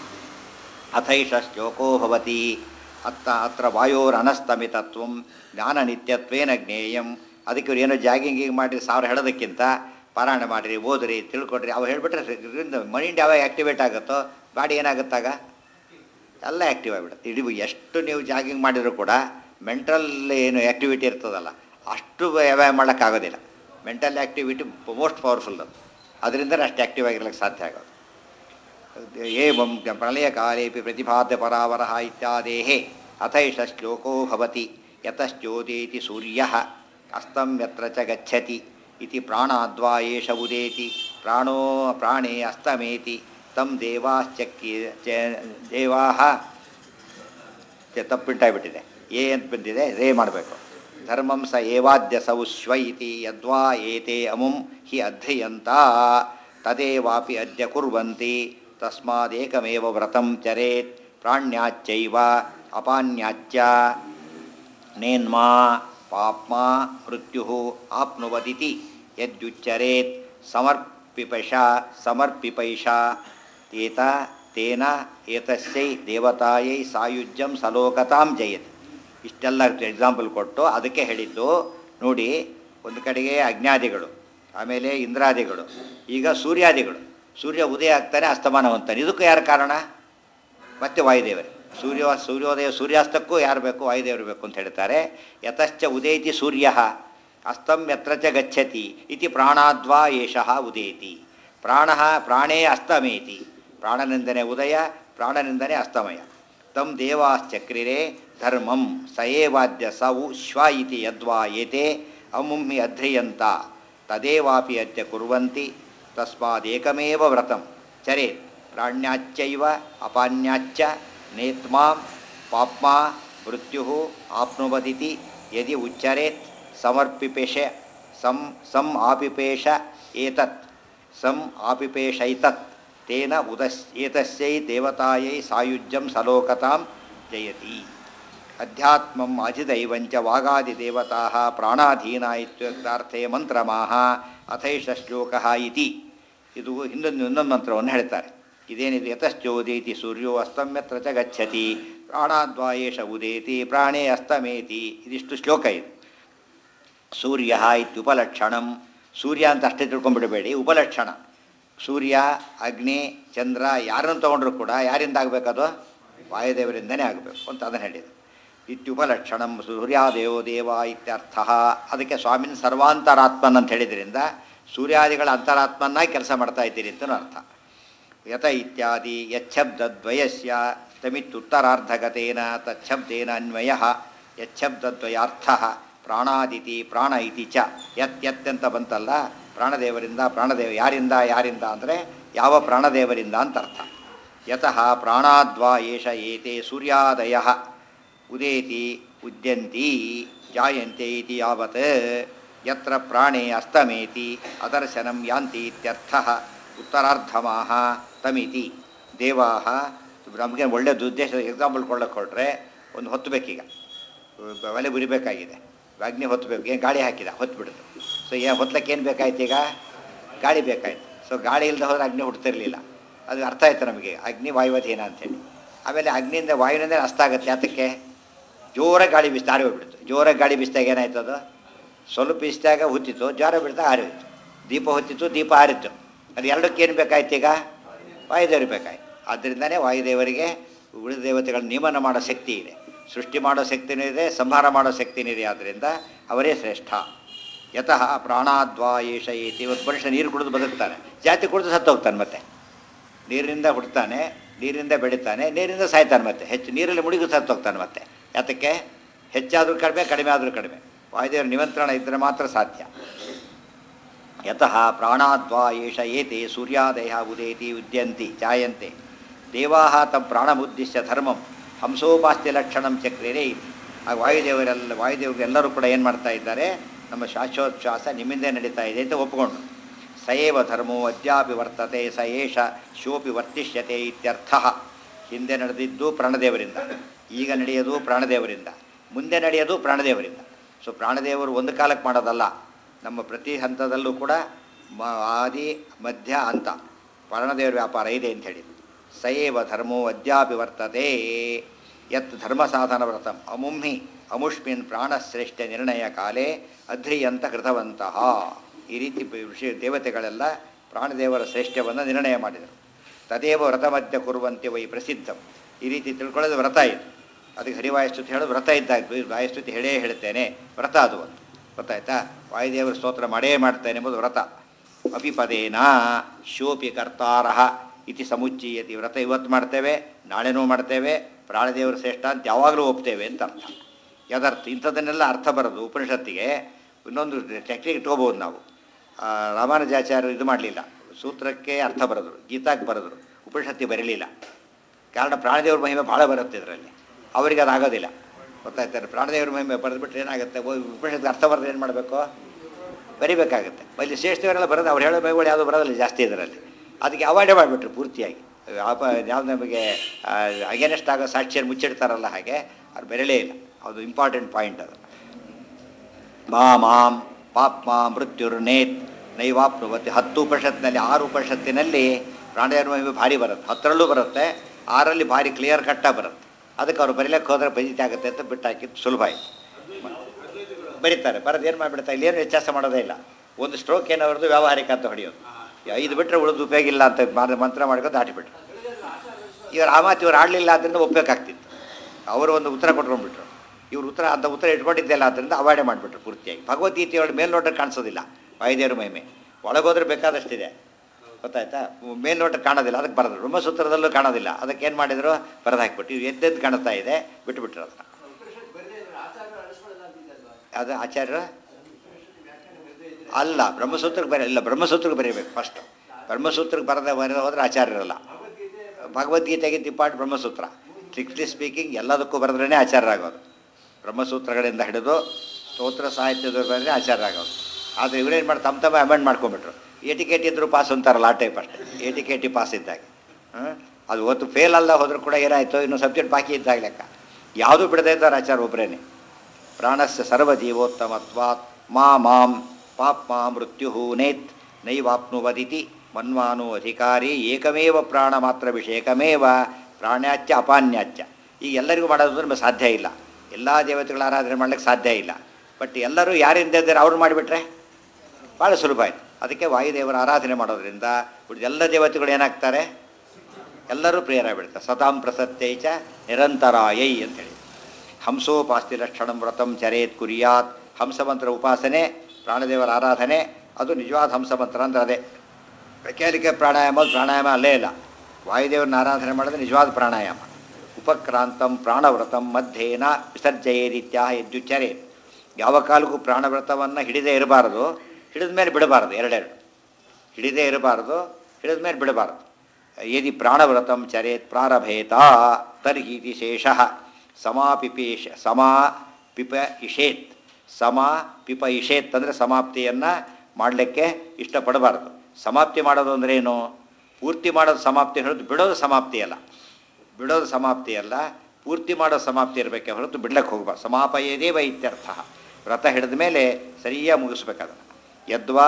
ಅಥೈಷ ಶ್ಲೋಕೋ ಭವತಿ ಅತ್ತ ಅತ್ರ ವಾಯೋರನಸ್ತಮಿತತ್ವ ಜ್ಞಾನ ನಿತ್ಯತ್ವೇನ ಜ್ಞೇಯಂ ಅದಕ್ಕೆ ಇವ್ರು ಏನೋ ಜಾಗಿಂಗಿಂಗ್ ಮಾಡಿ ಸಾವಿರ ಹೇಳೋದಕ್ಕಿಂತ ಪಾರಾಯಣ ಮಾಡಿರಿ ಓದ್ರಿ ತಿಳ್ಕೊಡ್ರಿ ಅವು ಹೇಳ್ಬಿಟ್ರೆ ಮೈಂಡ್ ಯಾವಾಗ ಆ್ಯಕ್ಟಿವೇಟ್ ಆಗುತ್ತೋ ಬಾಡಿ ಏನಾಗುತ್ತಾಗ ಎಲ್ಲ ಆ್ಯಕ್ಟಿವ್ ಆಗಿಬಿಡುತ್ತೆ ಇಡೀ ಎಷ್ಟು ನೀವು ಜಾಗಿಂಗ್ ಮಾಡಿದರೂ ಕೂಡ ಮೆಂಟಲ್ ಏನು ಆ್ಯಕ್ಟಿವಿಟಿ ಇರ್ತದಲ್ಲ ಅಷ್ಟು ವ್ಯಾಯಾಮ ಮಾಡೋಕ್ಕಾಗೋದಿಲ್ಲ ಮೆಂಟಲ್ ಆ್ಯಕ್ಟಿವಿಟಿ ಮೋಸ್ಟ್ ಪವರ್ಫುಲ್ ಅದು ಅದರಿಂದನೇ ಅಷ್ಟು ಆ್ಯಕ್ಟಿವ್ ಆಗಿರ್ಲಿಕ್ಕೆ ಸಾಧ್ಯ ಆಗೋದು ಏವಂ ಪ್ರಳಯಕಾಲೇಪಿ ಪ್ರತಿಪಾದ್ಯ ಪರಾವರಃ ಇತ್ಯಾದೇಃ ಅಥೈಷ ಶ್ಲೋಕೋ ಭವತಿ ಯತಶ್ಚೋದೇತಿ ಸೂರ್ಯಃ ಅಸ್ತಂ ಯತ್ರ ಚ ಗಚ್ಚತಿ ಇತಿ ಪ್ರಾಣಾದ್ವಾ ಏಷ ಉದೇತಿ ಪ್ರಾಣೋ ಪ್ರಾಣೇ ಅಸ್ತಮೇತಿ ತಂ ದೇವಾಶ್ಚಕ್ಯ ಚ ದೇವಾಹ ಚ ತಪ್ಪಿಟ್ಟಾಗ್ಬಿಟ್ಟಿದೆ ಏ ಅಂತ ಬಂದಿದೆ ರೇ ಮಾಡಬೇಕು ಧರ್ಮಂ ಸ ಏವಾದ್ಯ ಸೌ ಶ್ವ ಇತಿ ಯದ್ವಾ ಏತೆ ಅಮುಂ ಹಿ ಅಧ್ರಿಯಂತ ತದೇವಾಪಿ ಅದ್ಯ ಕುರ್ವಂತಿ ತಸ್ಮಾದೇಕಮೇವ ವ್ರತಂ ಚರೇತ್ ಪ್ರಾಣ್ಯಾಚ್ಚೈವ ಅಪಾನ್ಯಾಚ್ಚ ನೇನ್ಮಾ ಪಾಪ್ಮಾ ಮೃತ್ಯು ಆಪ್ನುವದಿತಿ ಯದ್ಯುಚ್ಚರೇತ್ ಸಮರ್ಪಿಪಶ ಸಮರ್ಪಿಪೈಷ ಏತ ತೇನ ಏತಸ್ಯೈ ದೇವತಾಯೈ ಸಾಯುಜ್ಯಂ ಸಲೋಕತಾಂ ಜಯತಿ ಇಷ್ಟೆಲ್ಲ ಎಕ್ಸಾಂಪಲ್ ಕೊಟ್ಟು ಅದಕ್ಕೆ ಹೇಳಿದ್ದು ನೋಡಿ ಒಂದು ಕಡೆಗೆ ಅಜ್ಞಾದಿಗಳು ಆಮೇಲೆ ಇಂದ್ರಾದಿಗಳು ಈಗ ಸೂರ್ಯಾದಿಗಳು ಸೂರ್ಯ ಉದಯ ಆಗ್ತಾನೆ ಅಸ್ತಮಾನ ಹೊಂತಾನೆ ಇದಕ್ಕೂ ಯಾರು ಕಾರಣ ಮತ್ತೆ ವಾಯುದೇವರೇ ಸೂರ್ಯ ಸೂರ್ಯೋದಯ ಸೂರ್ಯಾಸ್ತಕ್ಕೂ ಯಾರು ಬೇಕು ವಾಯುದೇವರು ಬೇಕು ಅಂತ ಹೇಳ್ತಾರೆ ಯತಶ್ಚ ಉದೇತಿ ಸೂರ್ಯ ಅಸ್ತಂ ಯತ್ರ ಚ ಗಚ್ಚತಿ ಇತಿ ಪ್ರಾಣಾದ್ವಾ ಏಷಃ ಉದೇತಿ ಪ್ರಾಣ ಪ್ರಾಣೇ ಅಸ್ತಮೇತಿ ಪ್ರಾಣನಿಂದನೆ ಉದಯ ಪ್ರಾಣನಿಂದನೆ ಅಸ್ತಮಯ ತಂ ದೇವಾಶ್ಚಕ್ರಿರೆ ಧರ್ಮಂ ಸಯೇವಾದ್ಯ ಸವು ಶ್ವ ಇತಿ ಯದ್ವಾ ಏತೆ ಅಮುಂ ಹಿ ಅಧ್ರಿಯಂತ ತದೇವಾಪಿ ಅದ್ಯ ಕುರ್ವಂತಿ ತಸ್ಮಾದೇಕಮೇವ ವ್ರತಂ ಚರೇತ್ ಪ್ರಾಣ್ಯಾಚ್ಚೈವ ಅಪಾನ್ಯಾಚ್ಚ ನೇತ್ಮಾಂ ಪಾಪ್ಮಾ ಮೃತ್ಯು ಆಪ್ನುವದಿತಿ ಯದಿ ಉಚ್ಚರೇತ್ ಸಮರ್ಪಿಪೇಶ ಸಂ ಸಂ ಆಪಿಪೇಶ ಏತತ್ ಸಂ ಆಪಿಪೇಶೈತತ್ ತೇನ ಉದಸ್ ಏತಸ್ಯೈ ದೇವತಾಯೈ ಸಾಯುಜ್ಯಂ ಸಲೋಕತಾಂ ಜಯತಿ ಅಧ್ಯಾತ್ಮಂ ಅಧಿದೈವಂಚ ವಾಗಾದಿದೇವತಾ ಪ್ರಾಣಾಧೀನ ಇತ್ಯರ್ಥೇ ಮಂತ್ರಮಾಹ ಅಥೈಷ ಶ್ಲೋಕ ಇತಿ ಇದು ಇನ್ನೊಂದು ಇನ್ನೊಂದು ಮಂತ್ರವನ್ನು ಹೇಳ್ತಾರೆ ಇದೇನಿದು ಯತಶ್ಚೋದೇತಿ ಸೂರ್ಯೋ ಅಸ್ತಮ್ಯತ್ರ ಚ ಗಚ್ಚತಿ ಪ್ರಾಣಾದ್ವಾಯೇಷ ಉದೇತಿ ಪ್ರಾಣೇ ಅಸ್ತಮೇತಿ ಇದಿಷ್ಟು ಶ್ಲೋಕ ಇದು ಸೂರ್ಯ ಇತ್ಯುಪಲಕ್ಷಣಂ ಸೂರ್ಯ ಅಂತ ಅಷ್ಟೇ ತಿಳ್ಕೊಂಡ್ಬಿಡಬೇಡಿ ಉಪಲಕ್ಷಣ ಸೂರ್ಯ ಅಗ್ನಿ ಚಂದ್ರ ಯಾರನ್ನು ತೊಗೊಂಡ್ರು ಕೂಡ ಯಾರಿಂದ ಆಗಬೇಕದು ವಾಯುದೇವರಿಂದನೇ ಆಗಬೇಕು ಅಂತ ಅದನ್ನು ಹೇಳಿದೆ ಇತ್ಯುಪಲಕ್ಷಣಂ ಸೂರ್ಯಾದೇವೋ ದೇವ ಇತ್ಯರ್ಥ ಅದಕ್ಕೆ ಸ್ವಾಮಿನ ಸರ್ವಾಂತರಾತ್ಮನ್ ಅಂತ ಹೇಳಿದ್ರಿಂದ ಸೂರ್ಯಾದಿಗಳ ಅಂತರಾತ್ಮನ್ನಾಗಿ ಕೆಲಸ ಮಾಡ್ತಾ ಇದ್ದೀರಿ ಅಂತಲೂ ಅರ್ಥ ಯತ ಇತ್ಯಾದಿ ಯಚ್ಛಬ್ದದ್ವಯಸ್ಯ ತಮಿತ್ತುತ್ತರಾರ್ಧಗತೇನ ತಚ್ಛಬ್ದೇನ ಅನ್ವಯ ಯಚ್ಛಬ್ದದ್ವಯಾರ್ಥ ಪ್ರಾಣಾದಿತಿ ಪ್ರಾಣ ಇತಿ ಚ ಯತ್ ಯತ್ ಅಂತ ಬಂತಲ್ಲ ಪ್ರಾಣದೇವರಿಂದ ಪ್ರಾಣದೇವ ಯಾರಿಂದ ಯಾರಿಂದ ಅಂದರೆ ಯಾವ ಪ್ರಾಣದೇವರಿಂದ ಅಂತ ಅರ್ಥ ಯತಃ ಪ್ರಾಣಾದ್ವಾ ಏಷ ಏತೆ ಸೂರ್ಯಾದಯ ಉದೇತಿ ಉದ್ಯಂತಿ ಜಾಯಂತೆ ಇತಿ ಯಾವತ್ ಯತ್ರ ಪ್ರಾಣೇ ಅಸ್ತಮೇತಿ ಅದರ್ಶನಂ ಯಾಂತಿ ಇತ್ಯರ್ಥಃ ಉತ್ತರಾರ್ಧಮಾಹ ತಮಿತಿ ದೇವಾಹ ನಮಗೆ ಒಳ್ಳೆ ಉದ್ದೇಶ ಎಕ್ಸಾಂಪಲ್ ಕೊಳ್ಳಕ್ಕೆ ಕೊಟ್ಟರೆ ಒಂದು ಹೊತ್ತು ಬೇಕೀಗ ಒಲೆ ಉರಿಬೇಕಾಗಿದೆ ಅಗ್ನಿ ಹೊತ್ತಬೇಕು ಏನು ಗಾಳಿ ಹಾಕಿದ ಹೊತ್ಬಿಡ್ತು ಸೊ ಏನು ಹೊತ್ಲಕ್ಕೆ ಏನು ಬೇಕಾಯ್ತು ಈಗ ಗಾಳಿ ಬೇಕಾಯ್ತು ಸೊ ಗಾಳಿ ಇಲ್ಲದೆ ಹೋದ್ರೆ ಅಗ್ನಿ ಹುಡ್ತಿರ್ಲಿಲ್ಲ ಅದು ಅರ್ಥ ಆಯ್ತು ನಮಗೆ ಅಗ್ನಿ ವಾಯುವಧೀನ ಅಂತೇಳಿ ಆಮೇಲೆ ಅಗ್ನಿಯಿಂದ ವಾಯುವಿನಿಂದ ಅಸ್ತ ಆಗುತ್ತೆ ಯಾತಕ್ಕೆ ಜೋರಾಗಿ ಗಾಳಿ ಬೀಸ್ತಾ ಆರಿ ಹೋಗ್ಬಿಡ್ತು ಜೋರಾಗಿ ಗಾಳಿ ಬೀಸಿದಾಗ ಏನಾಯ್ತು ಅದು ಸ್ವಲ್ಪ ಬೀಸಿದಾಗ ಹುತ್ತಿತ್ತು ಜ್ವರ ಬಿಡ್ತಾ ಆರಿ ಹೋಯ್ತು ದೀಪ ಹೊತ್ತಿತ್ತು ದೀಪ ಆರಿತ್ತು ಅದು ಎರಡಕ್ಕೆ ಏನು ಬೇಕಾಯ್ತು ಈಗ ವಾಯುದೇವ್ರಿಗೆ ಬೇಕಾಯ್ತು ಆದ್ದರಿಂದನೇ ವಾಯುದೇವರಿಗೆ ಉಳಿದ ದೇವತೆಗಳ ನಿಯಮನ ಮಾಡೋ ಶಕ್ತಿ ಇದೆ ಸೃಷ್ಟಿ ಮಾಡೋ ಶಕ್ತಿನೂ ಇದೆ ಸಂಹಾರ ಮಾಡೋ ಶಕ್ತಿನೂ ಇದೆ ಆದ್ದರಿಂದ ಅವರೇ ಶ್ರೇಷ್ಠ ಯತಃ ಪ್ರಾಣಾದ್ವಾ ಏಷ ಏತಿ ಇವತ್ತು ಮನುಷ್ಯ ನೀರು ಕುಡಿದು ಬದುಕ್ತಾನೆ ಜಾತಿ ಕುಡಿದು ಸತ್ತು ಹೋಗ್ತಾನೆ ಮತ್ತೆ ನೀರಿನಿಂದ ಹುಡ್ತಾನೆ ನೀರಿನಿಂದ ಬೆಳಿತಾನೆ ನೀರಿನಿಂದ ಸಾಯ್ತಾನೆ ಮತ್ತೆ ಹೆಚ್ಚು ನೀರಲ್ಲಿ ಮುಳುಗಿ ಸತ್ತು ಹೋಗ್ತಾನೆ ಮತ್ತೆ ಯಾತಕ್ಕೆ ಹೆಚ್ಚಾದರೂ ಕಡಿಮೆ ಕಡಿಮೆ ಆದರೂ ಕಡಿಮೆ ವಾಯುದೇವರ ನಿಮಂತ್ರಣ ಇದ್ದರೆ ಮಾತ್ರ ಸಾಧ್ಯ ಯತಃ ಪ್ರಾಣಾದ್ವಾ ಏಷ ಏತೆ ಸೂರ್ಯಾದಯ ಉದೇತಿ ಉದ್ಯಂತಿ ಜಾಯಂತೆ ದೇವಾ ತಮ್ಮ ಪ್ರಾಣಮುದ್ದಿಶ್ಯ ಧರ್ಮಂ ಹಂಸೋಪಾಸ್ತಿ ಲಕ್ಷಣಂ ಚಕ್ರಿರೇ ಇತಿ ಆ ವಾಯುದೇವರೆಲ್ಲ ವಾಯುದೇವರೆಲ್ಲರೂ ಕೂಡ ಏನು ಮಾಡ್ತಾ ಇದ್ದಾರೆ ನಮ್ಮ ಶಾಶ್ವೋಚ್ಛ್ವಾಸ ನಿಮ್ಮಿಂದೇ ನಡೀತಾ ಇದೆ ಅಂತ ಒಪ್ಪಿಕೊಂಡು ಸಯೇವ ಧರ್ಮೋ ಅದ್ಯಾಪಿ ವರ್ತತೆ ಸ ಏಷ ಶೋಪಿ ವರ್ತಿಷ್ಯತೆ ಇತ್ಯರ್ಥ ಹಿಂದೆ ನಡೆದಿದ್ದು ಪ್ರಾಣದೇವರಿಂದ ಈಗ ನಡೆಯೋದು ಪ್ರಾಣದೇವರಿಂದ ಮುಂದೆ ನಡೆಯೋದು ಪ್ರಾಣದೇವರಿಂದ ಸೊ ಪ್ರಾಣದೇವರು ಒಂದು ಕಾಲಕ್ಕೆ ಮಾಡೋದಲ್ಲ ನಮ್ಮ ಪ್ರತಿ ಹಂತದಲ್ಲೂ ಕೂಡ ಮ ಆದಿ ಮಧ್ಯ ಅಂತ ಪ್ರಾಣದೇವರ ವ್ಯಾಪಾರ ಇದೆ ಅಂತ ಹೇಳಿ ಸಯೇವ ಧರ್ಮೋ ಅದ್ಯಾಪಿ ವರ್ತತೆ ಯತ್ ಧರ್ಮ ಸಾಧನ ವ್ರತಂ ಅಮುಂಹಿ ಅಮುಷ್ಮಿನ್ ಪ್ರಾಣಶ್ರೇಷ್ಠ ನಿರ್ಣಯ ಕಾಲೇ ಅಧ್ರಿಯಂತ ಕೃತವಂತಹ ಈ ರೀತಿ ವಿಷಯ ದೇವತೆಗಳೆಲ್ಲ ಪ್ರಾಣದೇವರ ಶ್ರೇಷ್ಠವನ್ನು ನಿರ್ಣಯ ಮಾಡಿದರು ತದೇವ ವ್ರತ ಮಧ್ಯ ಕುರುವಂತೆ ವೈ ಪ್ರಸಿದ್ಧಂ ಈ ರೀತಿ ತಿಳ್ಕೊಳ್ಳೋದು ವ್ರತ ಇದು ಅದಕ್ಕೆ ಹರಿವಾಯಸ್ತುತಿ ಹೇಳೋದು ವ್ರತ ಇದ್ದಾಗ ವಾಯಸ್ತುತಿ ಹೇಳೇ ಹೇಳ್ತೇನೆ ವ್ರತ ಅದು ಒಂದು ಗೊತ್ತಾಯ್ತಾ ವಾಯುದೇವರ ಸ್ತೋತ್ರ ಮಾಡೇ ಮಾಡ್ತೇನೆ ಎಂಬುದು ವ್ರತ ಅಪಿಪದೇನ ಶೋಪಿ ಕರ್ತಾರಹ ಇತಿ ಸಮುಚ್ಚೀಯತಿ ವ್ರತ ಇವತ್ತು ಮಾಡ್ತೇವೆ ನಾಳೆನೂ ಮಾಡ್ತೇವೆ ಪ್ರಾಣದೇವರು ಶ್ರೇಷ್ಠ ಅಂತ ಯಾವಾಗಲೂ ಒಪ್ತೇವೆ ಅಂತ ಅರ್ಥ ಯದರ್ಥ ಇಂಥದ್ದನ್ನೆಲ್ಲ ಅರ್ಥ ಬರೋದು ಉಪನಿಷತ್ತಿಗೆ ಇನ್ನೊಂದು ಟೆಕ್ನಿಕ್ ಇಟ್ಕೋಬೋದು ನಾವು ಆ, ರಾಮಾನುಜಾಚಾರ್ಯರು ಇದು ಮಾಡಲಿಲ್ಲ ಸೂತ್ರಕ್ಕೆ ಅರ್ಥ ಬರೆದ್ರು ಗೀತಾಕ್ಕೆ ಬರೆದ್ರು ಉಪನಿಷತ್ತಿ ಬರೀಲಿಲ್ಲ ಕಾರಣ ಪ್ರಾಣದೇವ್ರ ಮಹಿಮೆ ಭಾಳ ಬರುತ್ತೆ ಇದರಲ್ಲಿ ಅವರಿಗೆ ಅದು ಆಗೋದಿಲ್ಲ ಗೊತ್ತಾಯ್ತಾರೆ ಪ್ರಾಣದೇವ್ರ ಮಹಿಮೆ ಬರೆದ್ಬಿಟ್ರೆ ಏನಾಗುತ್ತೆ ಉಪನಿಷತ್ಗೆ ಅರ್ಥ ಬರೆದು ಏನು ಮಾಡಬೇಕು ಬರಿಬೇಕಾಗುತ್ತೆ ಅಲ್ಲಿ ಶ್ರೇಷ್ಠವರೆಲ್ಲ ಬರೋದು ಅವ್ರು ಹೇಳೋ ಬೈಗಳು ಯಾವುದು ಬರೋದಿಲ್ಲ ಜಾಸ್ತಿ ಇದರಲ್ಲಿ ಅದಕ್ಕೆ ಅವಾಯ್ಡೇ ಮಾಡಿಬಿಟ್ರು ಪೂರ್ತಿಯಾಗಿ ಆಪ ಯಾವ್ದು ನಮಗೆ ಅಗೇನೆಸ್ಟ್ ಆಗೋ ಸಾಕ್ಷಿಯನ್ನು ಮುಚ್ಚಿಡ್ತಾರಲ್ಲ ಹಾಗೆ ಅವ್ರು ಬೆರಳೇ ಇಲ್ಲ ಅದು ಇಂಪಾರ್ಟೆಂಟ್ ಪಾಯಿಂಟ್ ಅದು ಮಾ ಮಾಂ ಪಾಪ್ಮ ಮೃತ್ಯುರ್ನೇತ್ ನೈವಾಪ್ನುವತಿ ಹತ್ತು ಉಪನಿಷತ್ತಿನಲ್ಲಿ ಆರು ಉಪನಿಷತ್ತಿನಲ್ಲಿ ಪ್ರಾಣದೇವರ ಮಹಿಮೆ ಭಾರಿ ಬರುತ್ತೆ ಹತ್ತರಲ್ಲೂ ಬರುತ್ತೆ ಆರಲ್ಲಿ ಭಾರಿ ಕ್ಲಿಯರ್ ಕಟ್ಟಾಗಿ ಬರುತ್ತೆ ಅದಕ್ಕೆ ಅವ್ರು ಬರೀಲಕ್ಕೆ ಹೋದ್ರೆ ಬಜಿತಿ ಆಗುತ್ತೆ ಅಂತ ಬಿಟ್ಟು ಹಾಕಿದ್ದು ಸುಲಭ ಆಯಿತು ಬರೀತಾರೆ ಬರೋದು ಏನು ಮಾಡಿಬಿಡ್ತಾರೆ ಇಲ್ಲಿ ಏನು ವ್ಯತ್ಯಾಸ ಮಾಡೋದೇ ಇಲ್ಲ ಒಂದು ಸ್ಟ್ರೋಕ್ ಏನವ್ರದ್ದು ವ್ಯಾವಹಾರಿಕ ಅಂತ ಹೊಡೆಯೋದು ಈ ಐದು ಬಿಟ್ಟರೆ ಉಳಿದು ಉಪಯೋಗ ಇಲ್ಲ ಅಂತ ಮಾಡ- ಮಂತ್ರ ಮಾಡ್ಕೊಂಡು ದಾಟಿಬಿಟ್ರು ಇವ್ರು ಆ ಮಾತು ಇವ್ರು ಆಡಲಿಲ್ಲ ಆದ್ದರಿಂದ ಒಪ್ಪಬೇಕಾಗ್ತಿತ್ತು ಅವರು ಒಂದು ಉತ್ತರ ಕೊಟ್ಕೊಂಡ್ಬಿಟ್ರು ಇವ್ರು ಉತ್ತರ ಅಂತ ಉತ್ತರ ಇಟ್ಕೊಂಡಿದ್ದೆಲ್ಲ ಆದ್ದರಿಂದ ಅವಾಯ್ಡೆ ಮಾಡಿಬಿಟ್ರು ಪೂರ್ತಿಯಾಗಿ ಭಗವದ್ಗೀತೆಯೊಳಗೆ ಮೇಲ್ನೋಟ ಕಾಣಿಸೋದಿಲ್ಲ ವಾಯುದೇವ್ರ ಮಹಿಮೆ ಒಳಗೋದ್ರೆ ಬೇಕಾದಷ್ಟಿದೆ ಗೊತ್ತಾಯ್ತಾ ಮೇಲ್ನೋಟ ಕಾಣೋದಿಲ್ಲ ಅದಕ್ಕೆ ಬರೆದ್ರು ಬ್ರಹ್ಮಸೂತ್ರದಲ್ಲೂ ಕಾಣೋದಿಲ್ಲ ಅದಕ್ಕೆ ಏನು ಮಾಡಿದ್ರು ಬರೆದು ಹಾಕ್ಬಿಟ್ಟು ಇವು ಎದ್ದೆದ್ದು ಕಾಣಿಸ್ತಾ ಇದೆ ಬಿಟ್ಟುಬಿಟ್ರು ಅದನ್ನ ಅದು ಆಚಾರ್ಯರು ಅಲ್ಲ ಬ್ರಹ್ಮಸೂತ್ರಕ್ಕೆ ಬರ ಇಲ್ಲ ಬ್ರಹ್ಮಸೂತ್ರಕ್ಕೆ ಬರೀಬೇಕು ಫಸ್ಟ್ ಬ್ರಹ್ಮಸೂತ್ರಕ್ಕೆ ಬರದ ಬರೆದ ಹೋದ್ರೆ ಆಚಾರ್ಯರಲ್ಲ ಭಗವದ್ಗೀತೆಗೆ ತಿಪ್ಪಾಟ್ ಬ್ರಹ್ಮಸೂತ್ರ ಸ್ಟ್ರಿಕ್ಟ್ಲಿ ಸ್ಪೀಕಿಂಗ್ ಎಲ್ಲದಕ್ಕೂ ಬರೆದ್ರೇ ಆಚಾರ್ಯರಾಗೋದು ಬ್ರಹ್ಮಸೂತ್ರಗಳಿಂದ ಹಿಡಿದು ಸ್ತೋತ್ರ ಸಾಹಿತ್ಯದ ಬರೆದ್ರೆ ಆಚಾರ್ಯರಾಗೋದು ಆದರೆ ಇವರೇನು ಮಾಡಿ ತಮ್ಮ ತಮ್ಮ ಅಮೆಂಡ್ ಮಾಡ್ಕೊಂಬಿಟ್ರು ಎಟಿಕೇಟಿ ಇದ್ದರೂ ಪಾಸ್ ಅಂತಾರಲ್ಲ ಆ ಟೈಪ್ ಅಷ್ಟೇ ಎಟಿಕೇಟಿ ಪಾಸ್ ಇದ್ದಾಗ ಹ್ಮ್? ಅದು ಹೊತ್ತು ಫೇಲ್ ಅಲ್ಲ ಹೋದರೂ ಕೂಡ ಏನಾಯಿತು ಇನ್ನು ಸಬ್ಜೆಕ್ಟ್ ಬಾಕಿ ಇದ್ದಾಗ ಲೆಕ್ಕ ಯಾವುದೂ ಬಿಡದೇ ಇದ್ದಾರೆ ಆಚಾರ ಒಬ್ಬರೇನೆ ಪ್ರಾಣಸ್ಯ ಸರ್ವಜೀವೋತ್ತಮತ್ವಾತ್ ಮಾ ಮಾಂ ಪಾಪ್ಮ ಮೃತ್ಯು ನೇತ್ ನೈವಾಪ್ನುವದಿತಿ ಮನ್ವಾನು ಅಧಿಕಾರಿ ಏಕಮೇವ ಪ್ರಾಣ ಮಾತ್ರ ವಿಷೇಕಮೇವ ಪ್ರಾಣ್ಯಾಚ್ಯ ಅಪಾನ್ಯಾಚ್ಯ ಈಗ ಎಲ್ಲರಿಗೂ ಮಾಡೋದು ನಮಗೆ ಸಾಧ್ಯ ಇಲ್ಲ ಎಲ್ಲ ದೇವತೆಗಳ ಆರಾಧನೆ ಮಾಡ್ಲಿಕ್ಕೆ ಸಾಧ್ಯ ಇಲ್ಲ ಬಟ್ ಎಲ್ಲರೂ ಯಾರಿಂದ ಇದ್ದಾರೆ ಅವ್ರು ಮಾಡಿಬಿಟ್ರೆ ಭಾಳ ಸುಲಭ ಆಯ್ತು ಅದಕ್ಕೆ ವಾಯುದೇವರ ಆರಾಧನೆ ಮಾಡೋದ್ರಿಂದ ಉಳಿದ ಎಲ್ಲ ದೇವತೆಗಳು ಏನಾಗ್ತಾರೆ ಎಲ್ಲರೂ ಪ್ರಿಯರಾಗ್ಬಿಡ್ತಾರೆ ಸತಾಂ ಪ್ರಸತ್ಯೈಚ ನಿರಂತರಾಯೈ ಅಂತೇಳಿ ಹಂಸೋಪಾಸ್ತಿ ಲಕ್ಷಣಂ ವ್ರತಂ ಚರೇತ್ ಕುರಿಯಾತ್ ಹಂಸಮಂತ್ರ ಉಪಾಸನೆ ಪ್ರಾಣದೇವರ ಆರಾಧನೆ ಅದು ನಿಜವಾದ ಹಂಸಮಂತ್ರ ಅಂದ್ರೆ ಅದೇ ವೈಜ್ಞಾನಿಕ ಪ್ರಾಣಾಯಾಮ ಅದು ಪ್ರಾಣಾಯಾಮ ಅಲ್ಲೇ ಇಲ್ಲ ವಾಯುದೇವರನ್ನ ಆರಾಧನೆ ಮಾಡಿದ್ರೆ ನಿಜವಾದ ಪ್ರಾಣಾಯಾಮ ಉಪಕ್ರಾಂತಂ ಪ್ರಾಣವ್ರತಂ ಮಧ್ಯೇನ ವಿಸರ್ಜಯೇರಿತ್ಯಾಹ ಎದ್ದುಚ್ಚರೆ ಯಾವ ಕಾಲಕ್ಕೂ ಪ್ರಾಣವ್ರತವನ್ನು ಹಿಡಿದೇ ಇರಬಾರದು ಹಿಡಿದ ಮೇಲೆ ಬಿಡಬಾರದು ಎರಡೆರಡು ಹಿಡಿದೇ ಇರಬಾರದು ಹಿಡಿದ ಮೇಲೆ ಬಿಡಬಾರದು ಯದಿ ಪ್ರಾಣವ್ರತಂ ಚರೇತ್ ಪ್ರಾರಭೇತ ತರ್ಹಿ ಇತಿ ಶೇಷಃ ಸಮಾಪಿಪೇಶ ಸಮಾ ಪಿಪ ಇಷೇತ್ ಸಮ ಪಿಪ ಇಷೇತ್ ಅಂದರೆ ಸಮಾಪ್ತಿಯನ್ನು ಮಾಡಲಿಕ್ಕೆ ಇಷ್ಟಪಡಬಾರ್ದು ಸಮಾಪ್ತಿ ಮಾಡೋದು ಅಂದ್ರೆ ಏನು ಪೂರ್ತಿ ಮಾಡೋದು ಸಮಾಪ್ತಿ ಹೊರತು ಬಿಡೋದು ಸಮಾಪ್ತಿ ಅಲ್ಲ ಬಿಡೋದು ಸಮಾಪ್ತಿ ಅಲ್ಲ ಪೂರ್ತಿ ಮಾಡೋ ಸಮಾಪ್ತಿ ಇರಬೇಕೆ ಹೊರತು ಬಿಡ್ಲಕ್ಕೆ ಹೋಗ್ಬಾರ್ದು ಸಮಾಪಯೇದೇ ಇತ್ಯರ್ಥ ವ್ರತ ಹಿಡಿದ ಮೇಲೆ ಸರಿಯಾಗಿ ಮುಗಿಸ್ಬೇಕದನ್ನು ಯದ್ವಾ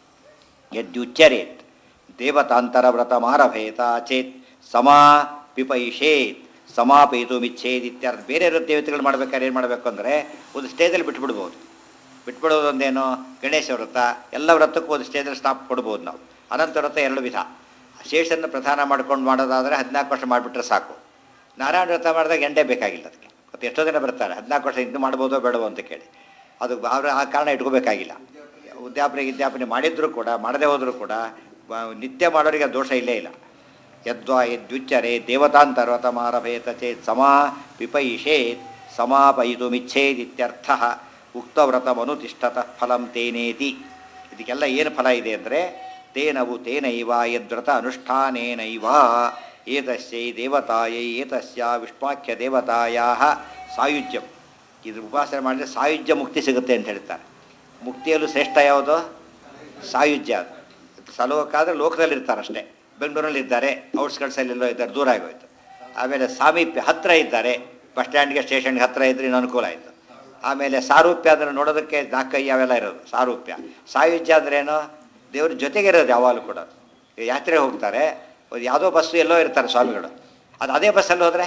ಯದ್ಯುಚ್ಚರೇತ್ ದೇವತಾಂತರ ವ್ರತ ಮಾರಭೇತ ಚೇತ್ ಸಮಾ ಪಿಪೈಷೇತ್ ಸಮಾಪಯಿತು ಮಿಚ್ಛೇದ್ ಇತ್ಯರ್ಥ ಬೇರೆ ದೇವತೆಗಳು ಮಾಡ್ಬೇಕಾದ್ರೆ ಏನು ಮಾಡಬೇಕು ಅಂದರೆ ಒಂದು ಸ್ಟೇಜಲ್ಲಿ ಬಿಟ್ಬಿಡ್ಬೋದು ಬಿಟ್ಬಿಡೋದು ಒಂದೇನು ಗಣೇಶ ವ್ರತ ಎಲ್ಲ ವ್ರತಕ್ಕೂ ಒಂದು ಸ್ಟೇಜಲ್ಲಿ ಸ್ಟಾಪ್ ಕೊಡ್ಬೋದು ನಾವು ಅನಂತ ವ್ರತ ಎರಡು ವಿಧ ಶೇಷನ್ನು ಪ್ರಧಾನ ಮಾಡ್ಕೊಂಡು ಮಾಡೋದಾದರೆ ಹದಿನಾಲ್ಕು ವರ್ಷ ಮಾಡಿಬಿಟ್ರೆ ಸಾಕು ನಾರಾಯಣ ವ್ರತ ಮಾಡಿದಾಗ ಎಂಡೇ ಬೇಕಾಗಿಲ್ಲ ಅದಕ್ಕೆ ಮತ್ತು ಎಷ್ಟೋ ಜನ ಬರ್ತಾರೆ ಹದಿನಾಲ್ಕು ವರ್ಷ ಇದು ಮಾಡ್ಬೋದೋ ಬೇಡವೋ ಅಂತ ಕೇಳಿ ಅದು ಅವ್ರ ಆ ಕಾರಣ ಇಟ್ಕೋಬೇಕಾಗಿಲ್ಲ ಉದ್ಯಾಪನೆ ವಿದ್ಯಾಪನೆ ಮಾಡಿದರೂ ಕೂಡ ಮಾಡದೇ ಹೋದರೂ ಕೂಡ ಬ- ನಿತ್ಯ ಮಾಡೋರಿಗೆ ದೋಷ ಇಲ್ಲೇ ಇಲ್ಲ ಯದ್ವಾ ಯದ್ಯುಚ್ಚರೆ ದೇವತಾಂತರ್ವತ ಮಾರಭೇತ ಚೇತ್ ಸಮಾ ಪಿಪೈಷೇತ್ ಸಮಾಪಯಿತು ಮಿಚ್ಛೇದಿತ್ಯರ್ಥ ಉಕ್ತವ್ರತಮನುತಿಷ್ಠತ ಫಲಂ ತೇನೇತಿ ಇದಕ್ಕೆಲ್ಲ ಏನು ಫಲ ಇದೆ ಅಂದರೆ ತೇನವು ತೇನೈವ ಯದ್ವ್ರತ ಅನುಷ್ಠಾನೇನೈವ ಏತಸ್ಯೈ ದೇವತಾಯೈ ಏತಸ್ಯ ವಿಷ್ಣಾಖ್ಯ ದೇವತಾಯಾ ಸಾಯುಜ್ಯಂ ಇದು ಉಪಾಸನೆ ಮಾಡಿದರೆ ಸಾಯುಜ್ಯ ಮುಕ್ತಿ ಸಿಗುತ್ತೆ ಅಂತ ಹೇಳ್ತಾರೆ ಮುಕ್ತಿಯಲ್ಲೂ ಶ್ರೇಷ್ಠ ಯಾವುದು ಸಾಯುಜ್ಯ ಅದು ಸಲೋಕ ಆದರೆ ಲೋಕದಲ್ಲಿ ಇರ್ತಾರೆ ಅಷ್ಟೇ ಬೆಂಗಳೂರಲ್ಲಿ ಇದ್ದಾರೆ ಔಟ್ಸ್ಕಟ್ಸಲ್ಲಿ ಎಲ್ಲೋ ಇದ್ದಾರೆ ದೂರ ಆಗೋಯ್ತು ಆಮೇಲೆ ಸಾಮೀಪ್ಯ ಹತ್ತಿರ ಇದ್ದಾರೆ ಬಸ್ ಸ್ಟ್ಯಾಂಡ್ಗೆ ಸ್ಟೇಷನ್ಗೆ ಹತ್ತಿರ ಇದ್ರೆ ಇನ್ನು ಅನುಕೂಲ ಆಯಿತು ಆಮೇಲೆ ಸಾರೂಪ್ಯ ಅಂದರೆ ನೋಡೋದಕ್ಕೆ ನಾಲ್ಕೈ ಅವೆಲ್ಲ ಇರೋದು ಸಾರೂಪ್ಯ ಸಾಯುಜ್ಯ ಅಂದ್ರೇನು ದೇವ್ರ ಜೊತೆಗೆ ಇರೋದು ಯಾವಾಗಲೂ ಕೂಡ ಈಗ ಯಾತ್ರೆ ಹೋಗ್ತಾರೆ ಒಂದು ಯಾವುದೋ ಬಸ್ಸು ಎಲ್ಲೋ ಇರ್ತಾರೆ ಸ್ವಾಮಿಗಳು ಅದು ಅದೇ ಬಸ್ಸಲ್ಲಿ ಹೋದರೆ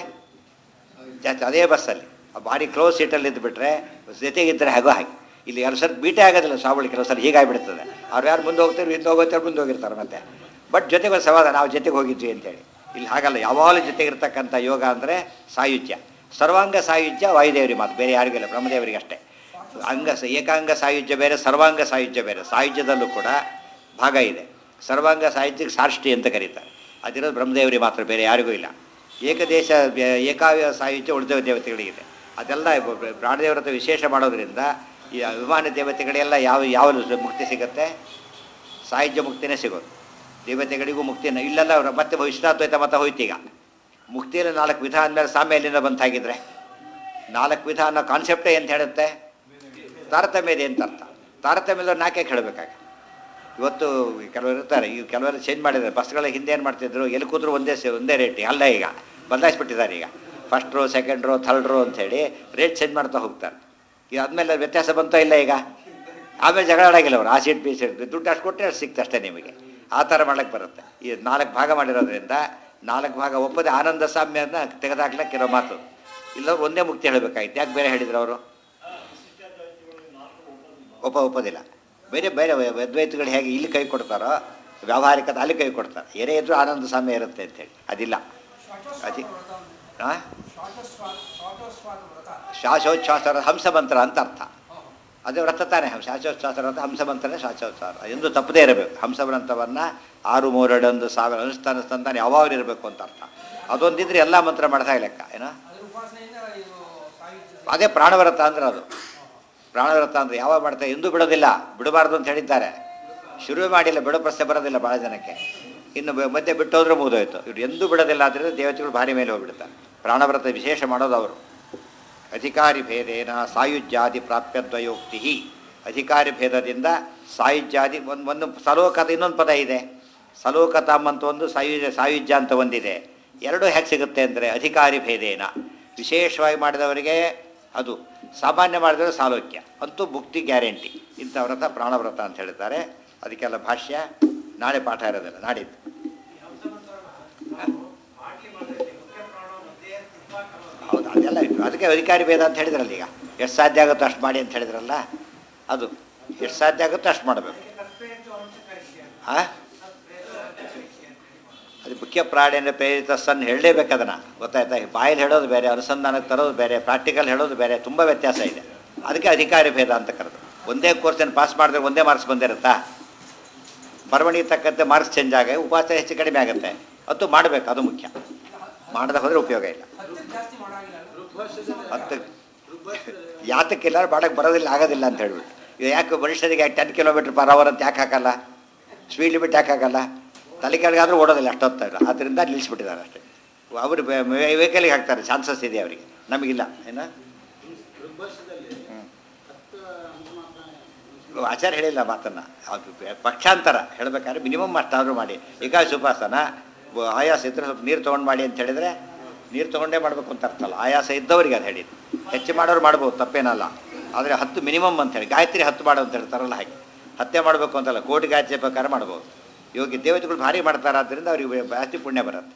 ಜಾಸ್ತಿ ಅದೇ ಬಸ್ಸಲ್ಲಿ ಆ ಬಾಡಿ ಕ್ಲೋಸ್ ಸೀಟಲ್ಲಿ ಇದ್ದುಬಿಟ್ರೆ ಜೊತೆಗಿದ್ದರೆ ಹಾಗೋ ಹಾಗೆ ಇಲ್ಲಿ ಎರಡು ಸಲ ಬೀಟೇ ಆಗೋದಿಲ್ಲ ಸ್ವಾಮಿಗಳು ಕೆಲವು ಸಲ ಹೀಗಾಗಿಬಿಡ್ತದೆ ಅವ್ರು ಯಾರು ಮುಂದೆ ಹೋಗ್ತಾರೆ ಹಿಂದೆ ಹೋಗೋತಾರೆ ಮುಂದೆ ಹೋಗಿರ್ತಾರೆ ಮತ್ತೆ ಬಟ್ ಜೊತೆಗೆ ಒಂದು ಸವಾದ ನಾವು ಜೊತೆಗೆ ಹೋಗಿದ್ವಿ ಅಂತೇಳಿ ಇಲ್ಲಿ ಹಾಗಲ್ಲ ಯಾವಾಗಲೂ ಜೊತೆಗಿರ್ತಕ್ಕಂಥ ಯೋಗ ಅಂದರೆ ಸಾಯುಜ್ಯ ಸರ್ವಾಂಗ ಸಾಯುಜ್ಯ ವಾಯುದೇವರಿಗೆ ಮಾತು ಬೇರೆ ಯಾರಿಗಿಲ್ಲ ಬ್ರಹ್ಮದೇವರಿಗೆ ಅಷ್ಟೇ ಅಂಗ ಸ- ಏಕಾಂಗ ಸಾಯುಜ್ಯ ಬೇರೆ ಸರ್ವಾಂಗ ಸಾಯುಜ್ಯ ಬೇರೆ ಸಾಯುಜ್ಯದಲ್ಲೂ ಕೂಡ ಭಾಗ ಇದೆ ಸರ್ವಾಂಗ ಸಾಯುಜ್ಯಕ್ಕೆ ಸಾರ್ಷ್ಟಿ ಅಂತ ಕರೀತಾರೆ ಅದಿರೋದು ಬ್ರಹ್ಮದೇವರಿಗೆ ಮಾತ್ರ ಬೇರೆ ಯಾರಿಗೂ ಇಲ್ಲ ಏಕದೇಶ ಬೆ- ಏಕಾವ್ಯ ಸಾಯುಜ್ಯ ಉಳಿದ ದೇವತೆಗಳಿಗಿದೆ ಅದೆಲ್ಲ ಬ- ಬ- ಪ್ರಾಣದೇವರತ ವಿಶೇಷ ಮಾಡೋದ್ರಿಂದ ಈ ಅಭಿಮಾನ ದೇವತೆಗಳೆಲ್ಲ ಯಾವ ಯಾವ ಮುಕ್ತಿ ಸಿಗುತ್ತೆ ಸಾಯುಜ್ಯ ಮುಕ್ತಿನೇ ಸಿಗೋದು ದೇವತೆಗಳಿಗೂ ಮುಕ್ತಿನ ಇಲ್ಲೆಲ್ಲ ಅವ್ರು ಮತ್ತೆ ವಿಶ್ವನಾದ್ವೈತ ಮತ ಹೋಯ್ತೀಗ ಮುಕ್ತಿಯಲ್ಲಿ ನಾಲ್ಕು ವಿಧ ಅಂದಮೇಲೆ ಸಾಮ್ಯ ಎಲ್ಲಿಂದ ಬಂತಾಗಿದ್ರೆ ನಾಲ್ಕು ವಿಧ ಅನ್ನೋ ಕಾನ್ಸೆಪ್ಟೇ ಅಂತ ಹೇಳುತ್ತೆ ತಾರತಮ್ಯ ಇದೆ ಅಂತ ಅರ್ಥ ತಾರತಮ್ಯದ ನಾಲ್ಕೇ ಹೇಳಬೇಕಾಗ ಇವತ್ತು ಕೆಲವರು ಇರ್ತಾರೆ ಈಗ ಕೆಲವರು ಚೇಂಜ್ ಮಾಡಿದ್ದಾರೆ ಬಸ್ಗಳ ಹಿಂದೆ ಏನು ಮಾಡ್ತಿದ್ರು ಎಲ್ಲಿ ಕೂತ್ರು ಒಂದೇ ಸೇ ಒಂದೇ ರೇಟ್ ಅಲ್ಲ ಈಗ ಬದಲಾಯಿಸ್ಬಿಟ್ಟಿದ್ದಾರೆ ಈಗ first row second row third row ಅಂಥೇಳಿ ರೇಟ್ ಚೇಂಜ್ ಮಾಡ್ತಾ ಹೋಗ್ತಾರೆ ಈಗ ಆದಮೇಲೆ ವ್ಯತ್ಯಾಸ ಬಂತೋ ಇಲ್ಲ ಈಗ ಆಮೇಲೆ ಜಗಳ ಆಡಾಗಿಲ್ಲ ಅವರು ಆ ಸೀಟ್ ಬಿ ಸೀಟ್ ದುಡ್ಡು ಅಷ್ಟು ಕೊಟ್ಟರೆ ಅಷ್ಟು ಸಿಕ್ತು ಅಷ್ಟೇ ನಿಮಗೆ ಆ ಥರ ಮಾಡಕ್ಕೆ ಬರುತ್ತೆ ಈ ನಾಲ್ಕು ಭಾಗ ಮಾಡಿರೋದ್ರಿಂದ ನಾಲ್ಕು ಭಾಗ ಒಪ್ಪದೆ ಆನಂದ ಸಾಮ್ಯನ ತೆಗೆದಾಕ್ಲಿಕ್ಕೆ ಇರೋ ಮಾತು ಇಲ್ಲ ಒಂದೇ ಮುಕ್ತಿ ಹೇಳಬೇಕಾಗಿತ್ತು ಯಾಕೆ ಬೇರೆ ಹೇಳಿದ್ರು ಅವರು ಒಪ್ಪ ಒಪ್ಪೋದಿಲ್ಲ ಬೇರೆ ಬೇರೆ ಅದ್ವೈತಗಳು ಹೇಗೆ ಇಲ್ಲಿ ಕೈ ಕೊಡ್ತಾರೋ ವ್ಯಾವಹಾರಿಕದ ಅಲ್ಲಿ ಕೈ ಕೊಡ್ತಾರೆ ಏನೇ ಇದ್ರೂ ಆನಂದ ಸಾಮ್ಯ ಇರುತ್ತೆ ಅಂತೇಳಿ ಅದಿಲ್ಲ ಅದಿ ಹಾಂ ಶ್ವಾಸೋಚ್ಛ್ವಾಸ ಹಂಸ ಮಂತ್ರ ಅಂತ ಅರ್ಥ ಅದು ವ್ರತ ತಾನೇ ಹಂಸ ಶ್ವಾಸೋಚ್ಛ್ವಾಸ ವ್ರತ ಹಂಸ ಮಂತ್ರನೇ ಶ್ವಾಸೋಚ್ಛ್ವಾಸ ಎಂದು ತಪ್ಪದೇ ಇರಬೇಕು ಹಂಸ ವ್ರತವನ್ನು ಆರು ಮೂರೆರಡೊಂದು ಸಾವಿರ ಅನುಷ್ಠಾನ ಸಂತಾನ ಯಾವಾಗಲೂ ಇರಬೇಕು ಅಂತ ಅರ್ಥ ಅದೊಂದಿದ್ರೆ ಎಲ್ಲ ಮಂತ್ರ ಮಾಡ್ತಾ ಲೆಕ್ಕ ಏನೋ ಅದೇ ಪ್ರಾಣವ್ರತ ಅಂದ್ರೆ ಅದು ಪ್ರಾಣವ್ರತ ಅಂದ್ರೆ ಯಾವಾಗ ಮಾಡ್ತಾರೆ ಎಂದೂ ಬಿಡೋದಿಲ್ಲ ಬಿಡಬಾರ್ದು ಅಂತ ಹೇಳಿದ್ದಾರೆ ಶುರು ಮಾಡಿಲ್ಲ ಬಿಡೋ ಪ್ರಶ್ನೆ ಬರೋದಿಲ್ಲ ಭಾಳ ಜನಕ್ಕೆ ಇನ್ನು ಬ- ಮಧ್ಯೆ ಬಿಟ್ಟು ಹೋದ್ರೆ ಮುಗಿದೋಯ್ತು ಇವ್ರು ಎಂದೂ ಬಿಡೋದಿಲ್ಲ ಆದ್ದರಿಂದ ದೇವತೆಗಳು ಭಾರಿ ಮೇಲೆ ಹೋಗ್ಬಿಡ್ತಾರೆ ಪ್ರಾಣವ್ರತ ವಿಶೇಷ ಮಾಡೋದು ಅವರು ಅಧಿಕಾರಿ ಭೇದೇನ ಸಾಯುಜ್ಯಾದಿ ಪ್ರಾಪ್ಯದ್ವಯೋಕ್ತಿ ಅಧಿಕಾರಿ ಭೇದದಿಂದ ಸಾಯುಜ್ಯಾದಿ ಒಂದು ಒಂದು ಸಲೋಕತ ಇನ್ನೊಂದು ಪದ ಇದೆ ಸಲೋಕತಾಮ್ ಅಂತ ಒಂದು ಸಾಯುಜ್ಯ ಸಾಯುಜ್ಯ ಅಂತ ಒಂದಿದೆ ಎರಡೂ ಹೇಗೆ ಸಿಗುತ್ತೆ ಅಂದರೆ ಅಧಿಕಾರಿ ಭೇದೇನ ವಿಶೇಷವಾಗಿ ಮಾಡಿದವರಿಗೆ ಅದು ಸಾಮಾನ್ಯ ಮಾಡಿದವರು ಸಾಲೋಕ್ಯ ಅಂತೂ ಮುಕ್ತಿ ಗ್ಯಾರಂಟಿ ಇಂಥ ವ್ರತ ಪ್ರಾಣವ್ರತ ಅಂತ ಹೇಳ್ತಾರೆ ಅದಕ್ಕೆಲ್ಲ ಭಾಷ್ಯ ನಾಳೆ ಪಾಠ ಇರೋದಿಲ್ಲ ನಾಡಿದ್ದು ಹೌದು ಅದೆಲ್ಲ ಇತ್ತು ಅದಕ್ಕೆ ಅಧಿಕಾರಿ ಭೇದ ಅಂತ ಹೇಳಿದ್ರಲ್ಲ ಈಗ ಎಷ್ಟು ಸಾಧ್ಯ ಆಗುತ್ತೋ ಅಷ್ಟು ಮಾಡಿ ಅಂತ ಹೇಳಿದ್ರಲ್ಲ ಅದು ಎಷ್ಟು ಸಾಧ್ಯ ಆಗುತ್ತೋ ಅಷ್ಟು ಮಾಡಬೇಕು ಹಾಂ ಅದು ಮುಖ್ಯ ಪ್ರಾಣಿನ ಪ್ರೇರಿತ ಸನ್ ಹೇಳಲೇಬೇಕು ಅದನ್ನು ಗೊತ್ತಾಯ್ತಾ ಬಾಯಲ್ಲಿ ಹೇಳೋದು ಬೇರೆ ಅನುಸಂಧಾನಕ್ಕೆ ತರೋದು ಬೇರೆ ಪ್ರಾಕ್ಟಿಕಲ್ ಹೇಳೋದು ಬೇರೆ ತುಂಬ ವ್ಯತ್ಯಾಸ ಇದೆ ಅದಕ್ಕೆ ಅಧಿಕಾರಿ ಭೇದ ಅಂತ ಕರೆದು ಒಂದೇ ಕೋರ್ಸನ್ನು ಪಾಸ್ ಮಾಡಿದ್ರೆ ಒಂದೇ ಮಾರ್ಕ್ಸ್ ಬಂದಿರುತ್ತಾ ಬರವಣಿಗೆ ತಕ್ಕಂತೆ ಮಾರ್ಕ್ಸ್ ಚೇಂಜ್ ಆಗಿ ಉಪವಾಸ ಹೆಚ್ಚು ಕಡಿಮೆ ಆಗುತ್ತೆ ಅದು ಮಾಡಬೇಕು ಅದು ಮುಖ್ಯ ಮಾಡದೆ ಹೋದರೆ ಉಪಯೋಗ ಇಲ್ಲ ಹತ್ತು ಯಾತಕ್ಕಿಲ್ಲ ಮಾಡಕ್ಕೆ ಬರೋದಿಲ್ಲ ಆಗೋದಿಲ್ಲ ಅಂತ ಹೇಳ್ಬಿಟ್ಟು ಈಗ ಯಾಕೆ ಮನುಷ್ಯರಿಗೆ ಟೆನ್ ಕಿಲೋಮೀಟ್ರ್ ಪರ್ ಅವರ್ ಅಂತ ಯಾಕೆ ಹಾಕಲ್ಲ ಸ್ಪೀಡ್ ಲಿಮಿಟ್ ಯಾಕೆ ಹಾಕಲ್ಲ ತಲೆ ಕೆಳಗಾದ್ರೂ ಓಡೋದಿಲ್ಲ ಅಷ್ಟೊತ್ತ ಇಲ್ಲ ಆದ್ದರಿಂದ ನಿಲ್ಲಿಸ್ಬಿಟ್ಟಿದ್ದಾರೆ ಅಷ್ಟೇ ಅವರು ವೆಹಿಕಲ್ಗೆ ಹಾಕ್ತಾರೆ ಚಾನ್ಸಸ್ ಇದೆ ಅವರಿಗೆ ನಮಗಿಲ್ಲ ಏನು ಋಗ್ಭಾಷದಲ್ಲಿ ಹ್ಮ್. ಹತ್ತು ಅಂಶ ಮಾತ್ರ ಆಚಾರ್ಯ ಹೇಳಿಲ್ಲ ಮಾತನ್ನ ಅದು ಬೆ- ಪಕ್ಷಾಂತರ ಹೇಳ್ಬೇಕಾದ್ರೆ ಮಿನಿಮಮ್ ಅಷ್ಟಾದರೂ ಮಾಡಿ ಏಕಾದಶಿ ಉಪವಾಸನ ಬ- ಆಯಾಸ ಇದ್ರೆ ಸ್ವಲ್ಪ ನೀರು ತೊಗೊಂಡು ಮಾಡಿ ಅಂತ ಹೇಳಿದ್ರೆ ನೀರು ತೊಗೊಂಡೇ ಮಾಡಬೇಕು ಅಂತ ಅರ್ಥ ಅಲ್ಲ ಆಯಾಸ ಇದ್ದವರಿಗೆ ಅದು ಹೇಳಿದ್ದು ಹೆಚ್ಚು ಮಾಡೋರು ಮಾಡ್ಬೋದು ತಪ್ಪೇನಲ್ಲ ಆದರೆ ಹತ್ತು ಮಿನಿಮಮ್ ಅಂತ ಹೇಳಿ ಗಾಯತ್ರಿ ಹತ್ತು ಮಾಡು ಅಂತ ಹೇಳ್ತಾರಲ್ಲ ಹಾಗೆ ಹತ್ತೆ ಮಾಡಬೇಕು ಅಂತಲ್ಲ ಕೋಟಿ ಗಾಯತ್ರಿ ಪ್ರಕಾರ ಮಾಡ್ಬೋದು ಯೋಗಿ ದೇವತೆಗಳು ಭಾರಿ ಮಾಡ್ತಾರೆ ಆದ್ದರಿಂದ ಅವ್ರಿಗೆ ಜಾಸ್ತಿ ಪುಣ್ಯ ಬರುತ್ತೆ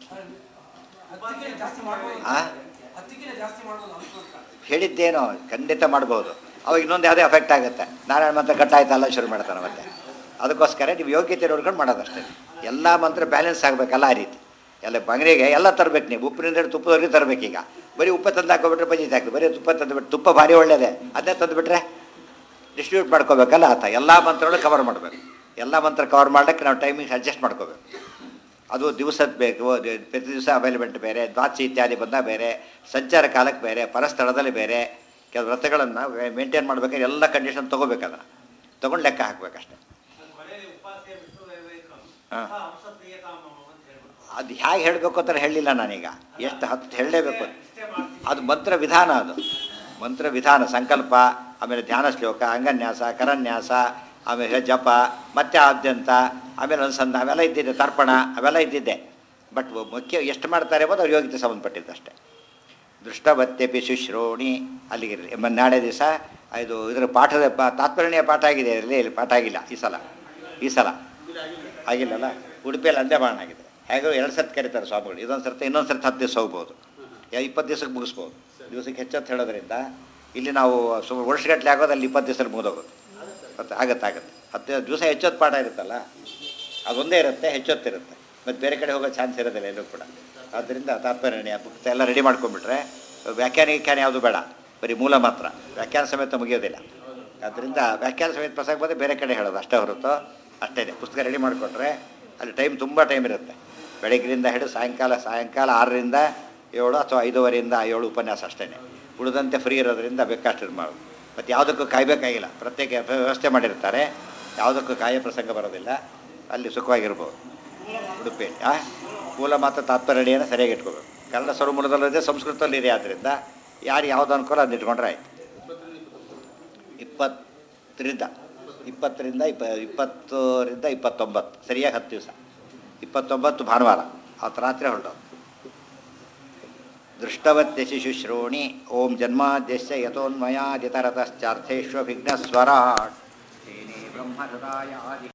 ಹತ್ತಿಗೆ ಜಾಸ್ತಿ ಮಾಡ್ಬೋದು ಆ ಹತ್ತಿಗೆ ಜಾಸ್ತಿ ಮಾಡ್ಬೋದು ಅನುಕೂಲ ಹೇಳಿದ್ದೇನೋ ಖಂಡಿತ ಮಾಡ್ಬೋದು ಅವಾಗ ಇನ್ನೊಂದು ಯಾವುದೇ ಎಫೆಕ್ಟ್ ಆಗುತ್ತೆ ನಾರಾಯಣ ಮಂತ್ರ ಕಟ್ಟಾಯ್ತಲ್ಲ ಶುರು ಮಾಡ್ತಾನೆ ಮತ್ತೆ ಅದಕ್ಕೋಸ್ಕರ ನೀವು ಯೋಗ್ಯತೆ ನೋಡ್ಕೊಂಡು ಮಾಡೋದಷ್ಟೇ ಎಲ್ಲ ಮಂತ್ರ ಬ್ಯಾಲೆನ್ಸ್ ಆಗಬೇಕಲ್ಲ ಆ ರೀತಿ ಎಲ್ಲ ಬಂಗರಿಗೆ ಎಲ್ಲ ತರಬೇಕು ನೀವು ಉಪ್ಪಿನಿಂದ ಹಿಡಿದು ತುಪ್ಪದವರೆಗೆ ತರಬೇಕೀಗ ಬರೀ ಉಪ್ಪು ತಂದು ಹಾಕೋಬಿಟ್ರೆ ಬಜಿ ಹಾಕಿ ಬರೀ ತುಪ್ಪ ತಂದುಬಿಟ್ಟು ತುಪ್ಪ ಭಾರಿ ಒಳ್ಳೆಯದೇ ಅದನ್ನೇ ತಂದುಬಿಟ್ರೆ ಡಿಸ್ಟ್ರಿಬ್ಯೂಟ್ ಮಾಡ್ಕೋಬೇಕಲ್ಲ ಆತ ಎಲ್ಲ ಮಂತ್ರಗಳು ಕವರ್ ಮಾಡಬೇಕು ಎಲ್ಲ ಮಂತ್ರ ಕವರ್ ಮಾಡಲಿಕ್ಕೆ ನಾವು ಟೈಮಿಂಗ್ ಅಡ್ಜಸ್ಟ್ ಮಾಡ್ಕೋಬೇಕು ಅದು ದಿವಸದ ಬೇಕು ದ- ಪ್ರತಿ ದಿವಸ ಅವೈಲಬಿಲಿಟಿ ಬೇರೆ ದ್ವಾಚಿ ಇತ್ಯಾದಿ ಬಂದ ಬೇರೆ ಸಂಚಾರ ಕಾಲಕ್ಕೆ ಬೇರೆ ಪರಸ್ಥಳದಲ್ಲಿ ಬೇರೆ ಕೆಲವು ವ್ರತಗಳನ್ನು ಮೇಂಟೈನ್ ಮಾಡ್ಬೇಕಾದ್ರೆ ಎಲ್ಲ ಕಂಡೀಷನ್ ತೊಗೋಬೇಕದನ್ನು ತೊಗೊಂಡು ಲೆಕ್ಕ ಹಾಕ್ಬೇಕಷ್ಟೆ ಕೊನೆಯಲ್ಲಿ ಉಪವಾಸ ಬಿಟ್ಟು ಹಾ. ಅಂಶ ಪ್ರಿಯತಾಮ ಅಂತ ಹೇಳ್ಬಿಟ್ಟು ಅದು ಹೇಗೆ ಹೇಳಬೇಕು ಅಂತ ಹೇಳಿಲ್ಲ ನಾನೀಗ ಎಷ್ಟು ಹತ್ತು ಹೇಳಲೇಬೇಕು ಇಷ್ಟೇ ಮಾಡ್ತೀನಿ ಅದು ಮಂತ್ರ ವಿಧಾನ ಅದು ಮಂತ್ರ ವಿಧಾನ ಸಂಕಲ್ಪ ಆಮೇಲೆ ಧ್ಯಾನ ಶ್ಲೋಕ ಅಂಗನ್ಯಾಸ ಕರನ್ಯಾಸ ಆಮೇಲೆ ಜಪ ಮತ್ತೆ ಆದ್ಯಂತ ಆಮೇಲೆ ಅನುಸಂಧಾನ ಅವೆಲ್ಲ ಇದ್ದಿದ್ದೆ ತರ್ಪಣ ಅವೆಲ್ಲ ಇದ್ದಿದ್ದೆ ಬಟ್ ಮುಖ್ಯ ಎಷ್ಟು ಮಾಡ್ತಾರೆ ಎಂಬುದು ಅವ್ರ ಯೋಗ್ಯತೆ ಸಂಬಂಧಪಟ್ಟಿದ್ದಷ್ಟೇ ದೃಷ್ಟವತ್ಯಪಿ ಶುಶ್ರೋಣಿ ಅಲ್ಲಿಗೆ ಇರ್ಲಿ. ಮ- ನಾಳೆ ದಿವಸ ಇದು ಇದರ ಪಾಠದ ಪ- ತಾತ್ಪರ್ಣೀಯ ಪಾಠ ಆಗಿದೆ ಇದರಲ್ಲಿ ಇಲ್ಲಿ ಪಾಠ ಆಗಿಲ್ಲ ಈ ಸಲ ಈ ಸಲ ಆಗಿಲ್ಲಲ್ಲ ಉಡುಪಿಯಲ್ಲಿ ಅಂದೇ ಬಾಣ ಆಗಿದೆ ಹೇಗೋ ಎರಡು ಸರ್ತಿ ಕರೀತಾರೆ ಸ್ವಾಮಿಗಳು ಇದೊಂದು ಸರ್ತಿ ಇನ್ನೊಂದು ಸರ್ತಿ ಹತ್ತು ದಿವಸ ಹೋಗ್ಬೋದು ಯಾ- ಇಪ್ಪತ್ತು ದಿವಸಕ್ಕೆ ಮುಗಿಸ್ಬೋದು ದಿವಸಕ್ಕೆ ಹೆಚ್ಚೊತ್ತು ಹೇಳೋದ್ರಿಂದ ಇಲ್ಲಿ ನಾವು ಸು ವರ್ಷಗಟ್ಟಲೆ ಆಗೋದು ಅಲ್ಲಿ ಇಪ್ಪತ್ತು ದಿವಸದಲ್ಲಿ ಮುಗಿದೋಗೋದು ಮತ್ತೆ ಆಗತ್ತೆ ಆಗತ್ತೆ ಹತ್ತು ದಿವಸ ಹೆಚ್ಚೊತ್ತು ಪಾಠ ಇರುತ್ತಲ್ಲ ಅದೊಂದೇ ಇರುತ್ತೆ ಹೆಚ್ಚೊತ್ತಿರುತ್ತೆ ಮತ್ತು ಬೇರೆ ಕಡೆ ಹೋಗೋ ಚಾನ್ಸ್ ಇರೋದಿಲ್ಲ ಎಲ್ಲೂ ಕೂಡ ಆದ್ದರಿಂದ ತಾತ್ಪರ್ಯ ಪುಸ್ತಕ ಎಲ್ಲ ರೆಡಿ ಮಾಡ್ಕೊಂಡ್ಬಿಟ್ರೆ ವ್ಯಾಖ್ಯಾನ ವ್ಯಾಖ್ಯಾನ ಯಾವುದು ಬೇಡ ಬರೀ ಮೂಲ ಮಾತ್ರ ವ್ಯಾಖ್ಯಾನ ಸಮೇತ ಮುಗಿಯೋದಿಲ್ಲ ಆದ್ದರಿಂದ ವ್ಯಾಖ್ಯಾನ ಸಮೇತ ಪ್ರಸಂಗ ಬಂದರೆ ಬೇರೆ ಕಡೆ ಹೇಳೋದು ಅಷ್ಟೇ ಹೊರತು ಅಷ್ಟೇ ಇದೆ ಪುಸ್ತಕ ರೆಡಿ ಮಾಡಿಕೊಂಡ್ರೆ ಅಲ್ಲಿ ಟೈಮ್ ತುಂಬ ಟೈಮ್ ಇರುತ್ತೆ ಬೆಳಗ್ಗಿನಿಂದ ಹಿಡಿದು ಸಾಯಂಕಾಲ ಸಾಯಂಕಾಲ ಆರರಿಂದ ಏಳು ಅಥವಾ ಐದೂವರೆಯಿಂದ ಏಳು ಉಪನ್ಯಾಸ ಅಷ್ಟೇ ಉಳಿದಂತೆ ಫ್ರೀ ಇರೋದ್ರಿಂದ ಬೇಕಷ್ಟು ಇದು ಮಾಡೋದು ಮತ್ತು ಯಾವುದಕ್ಕೂ ಕಾಯಬೇಕಾಗಿಲ್ಲ ಪ್ರತ್ಯೇಕ ವ್ಯವಸ್ಥೆ ಮಾಡಿರ್ತಾರೆ ಯಾವುದಕ್ಕೂ ಕಾಯ ಪ್ರಸಂಗ ಬರೋದಿಲ್ಲ ಅಲ್ಲಿ ಸುಖವಾಗಿರ್ಬೋದು ಉಡುಪಿಯಲ್ಲಿ ಆ ಮೂಲ ಮಾತ್ರ ತಾತ್ಪರ್ಯಡಿಯನ್ನು ಸರಿಯಾಗಿ ಇಟ್ಕೋಬೇಕು ಕನ್ನಡ ಸ್ವರಮೂಲದಲ್ಲಿದೆ ಸಂಸ್ಕೃತದಲ್ಲಿ ಇದೆ ಆದ್ದರಿಂದ ಯಾರು ಯಾವ್ದು ಅನುಕೂಲ ಅದನ್ನ ಇಟ್ಕೊಂಡ್ರೆ ಆಯ್ತು ಇಪ್ಪತ್ತರಿಂದ ಇಪ್ಪತ್ತರಿಂದ ಇಪ್ಪ ಇಪ್ಪತ್ತರಿಂದ ಇಪ್ಪತ್ತೊಂಬತ್ತು ಸರಿಯಾಗಿ ಹತ್ತು ದಿವಸ ಇಪ್ಪತ್ತೊಂಬತ್ತು ಭಾನುವಾರ ಅವತ್ತು ರಾತ್ರಿ ಹೊರಟೋದು ದೃಷ್ಟವತ್ಯ ಶಿಶುಶ್ರೋಣಿ ಓಂ ಜನ್ಮಾದ್ಯಶ್ಚ ಯಥೋನ್ಮಯಾದಿತರತಶ್ಚಾರ್ಥೇಶ್ವ ವಿಘ್ನಸ್ವರಾಟ್ ಬ್ರಹ್ಮಹೃದಾಯ ಆದಿ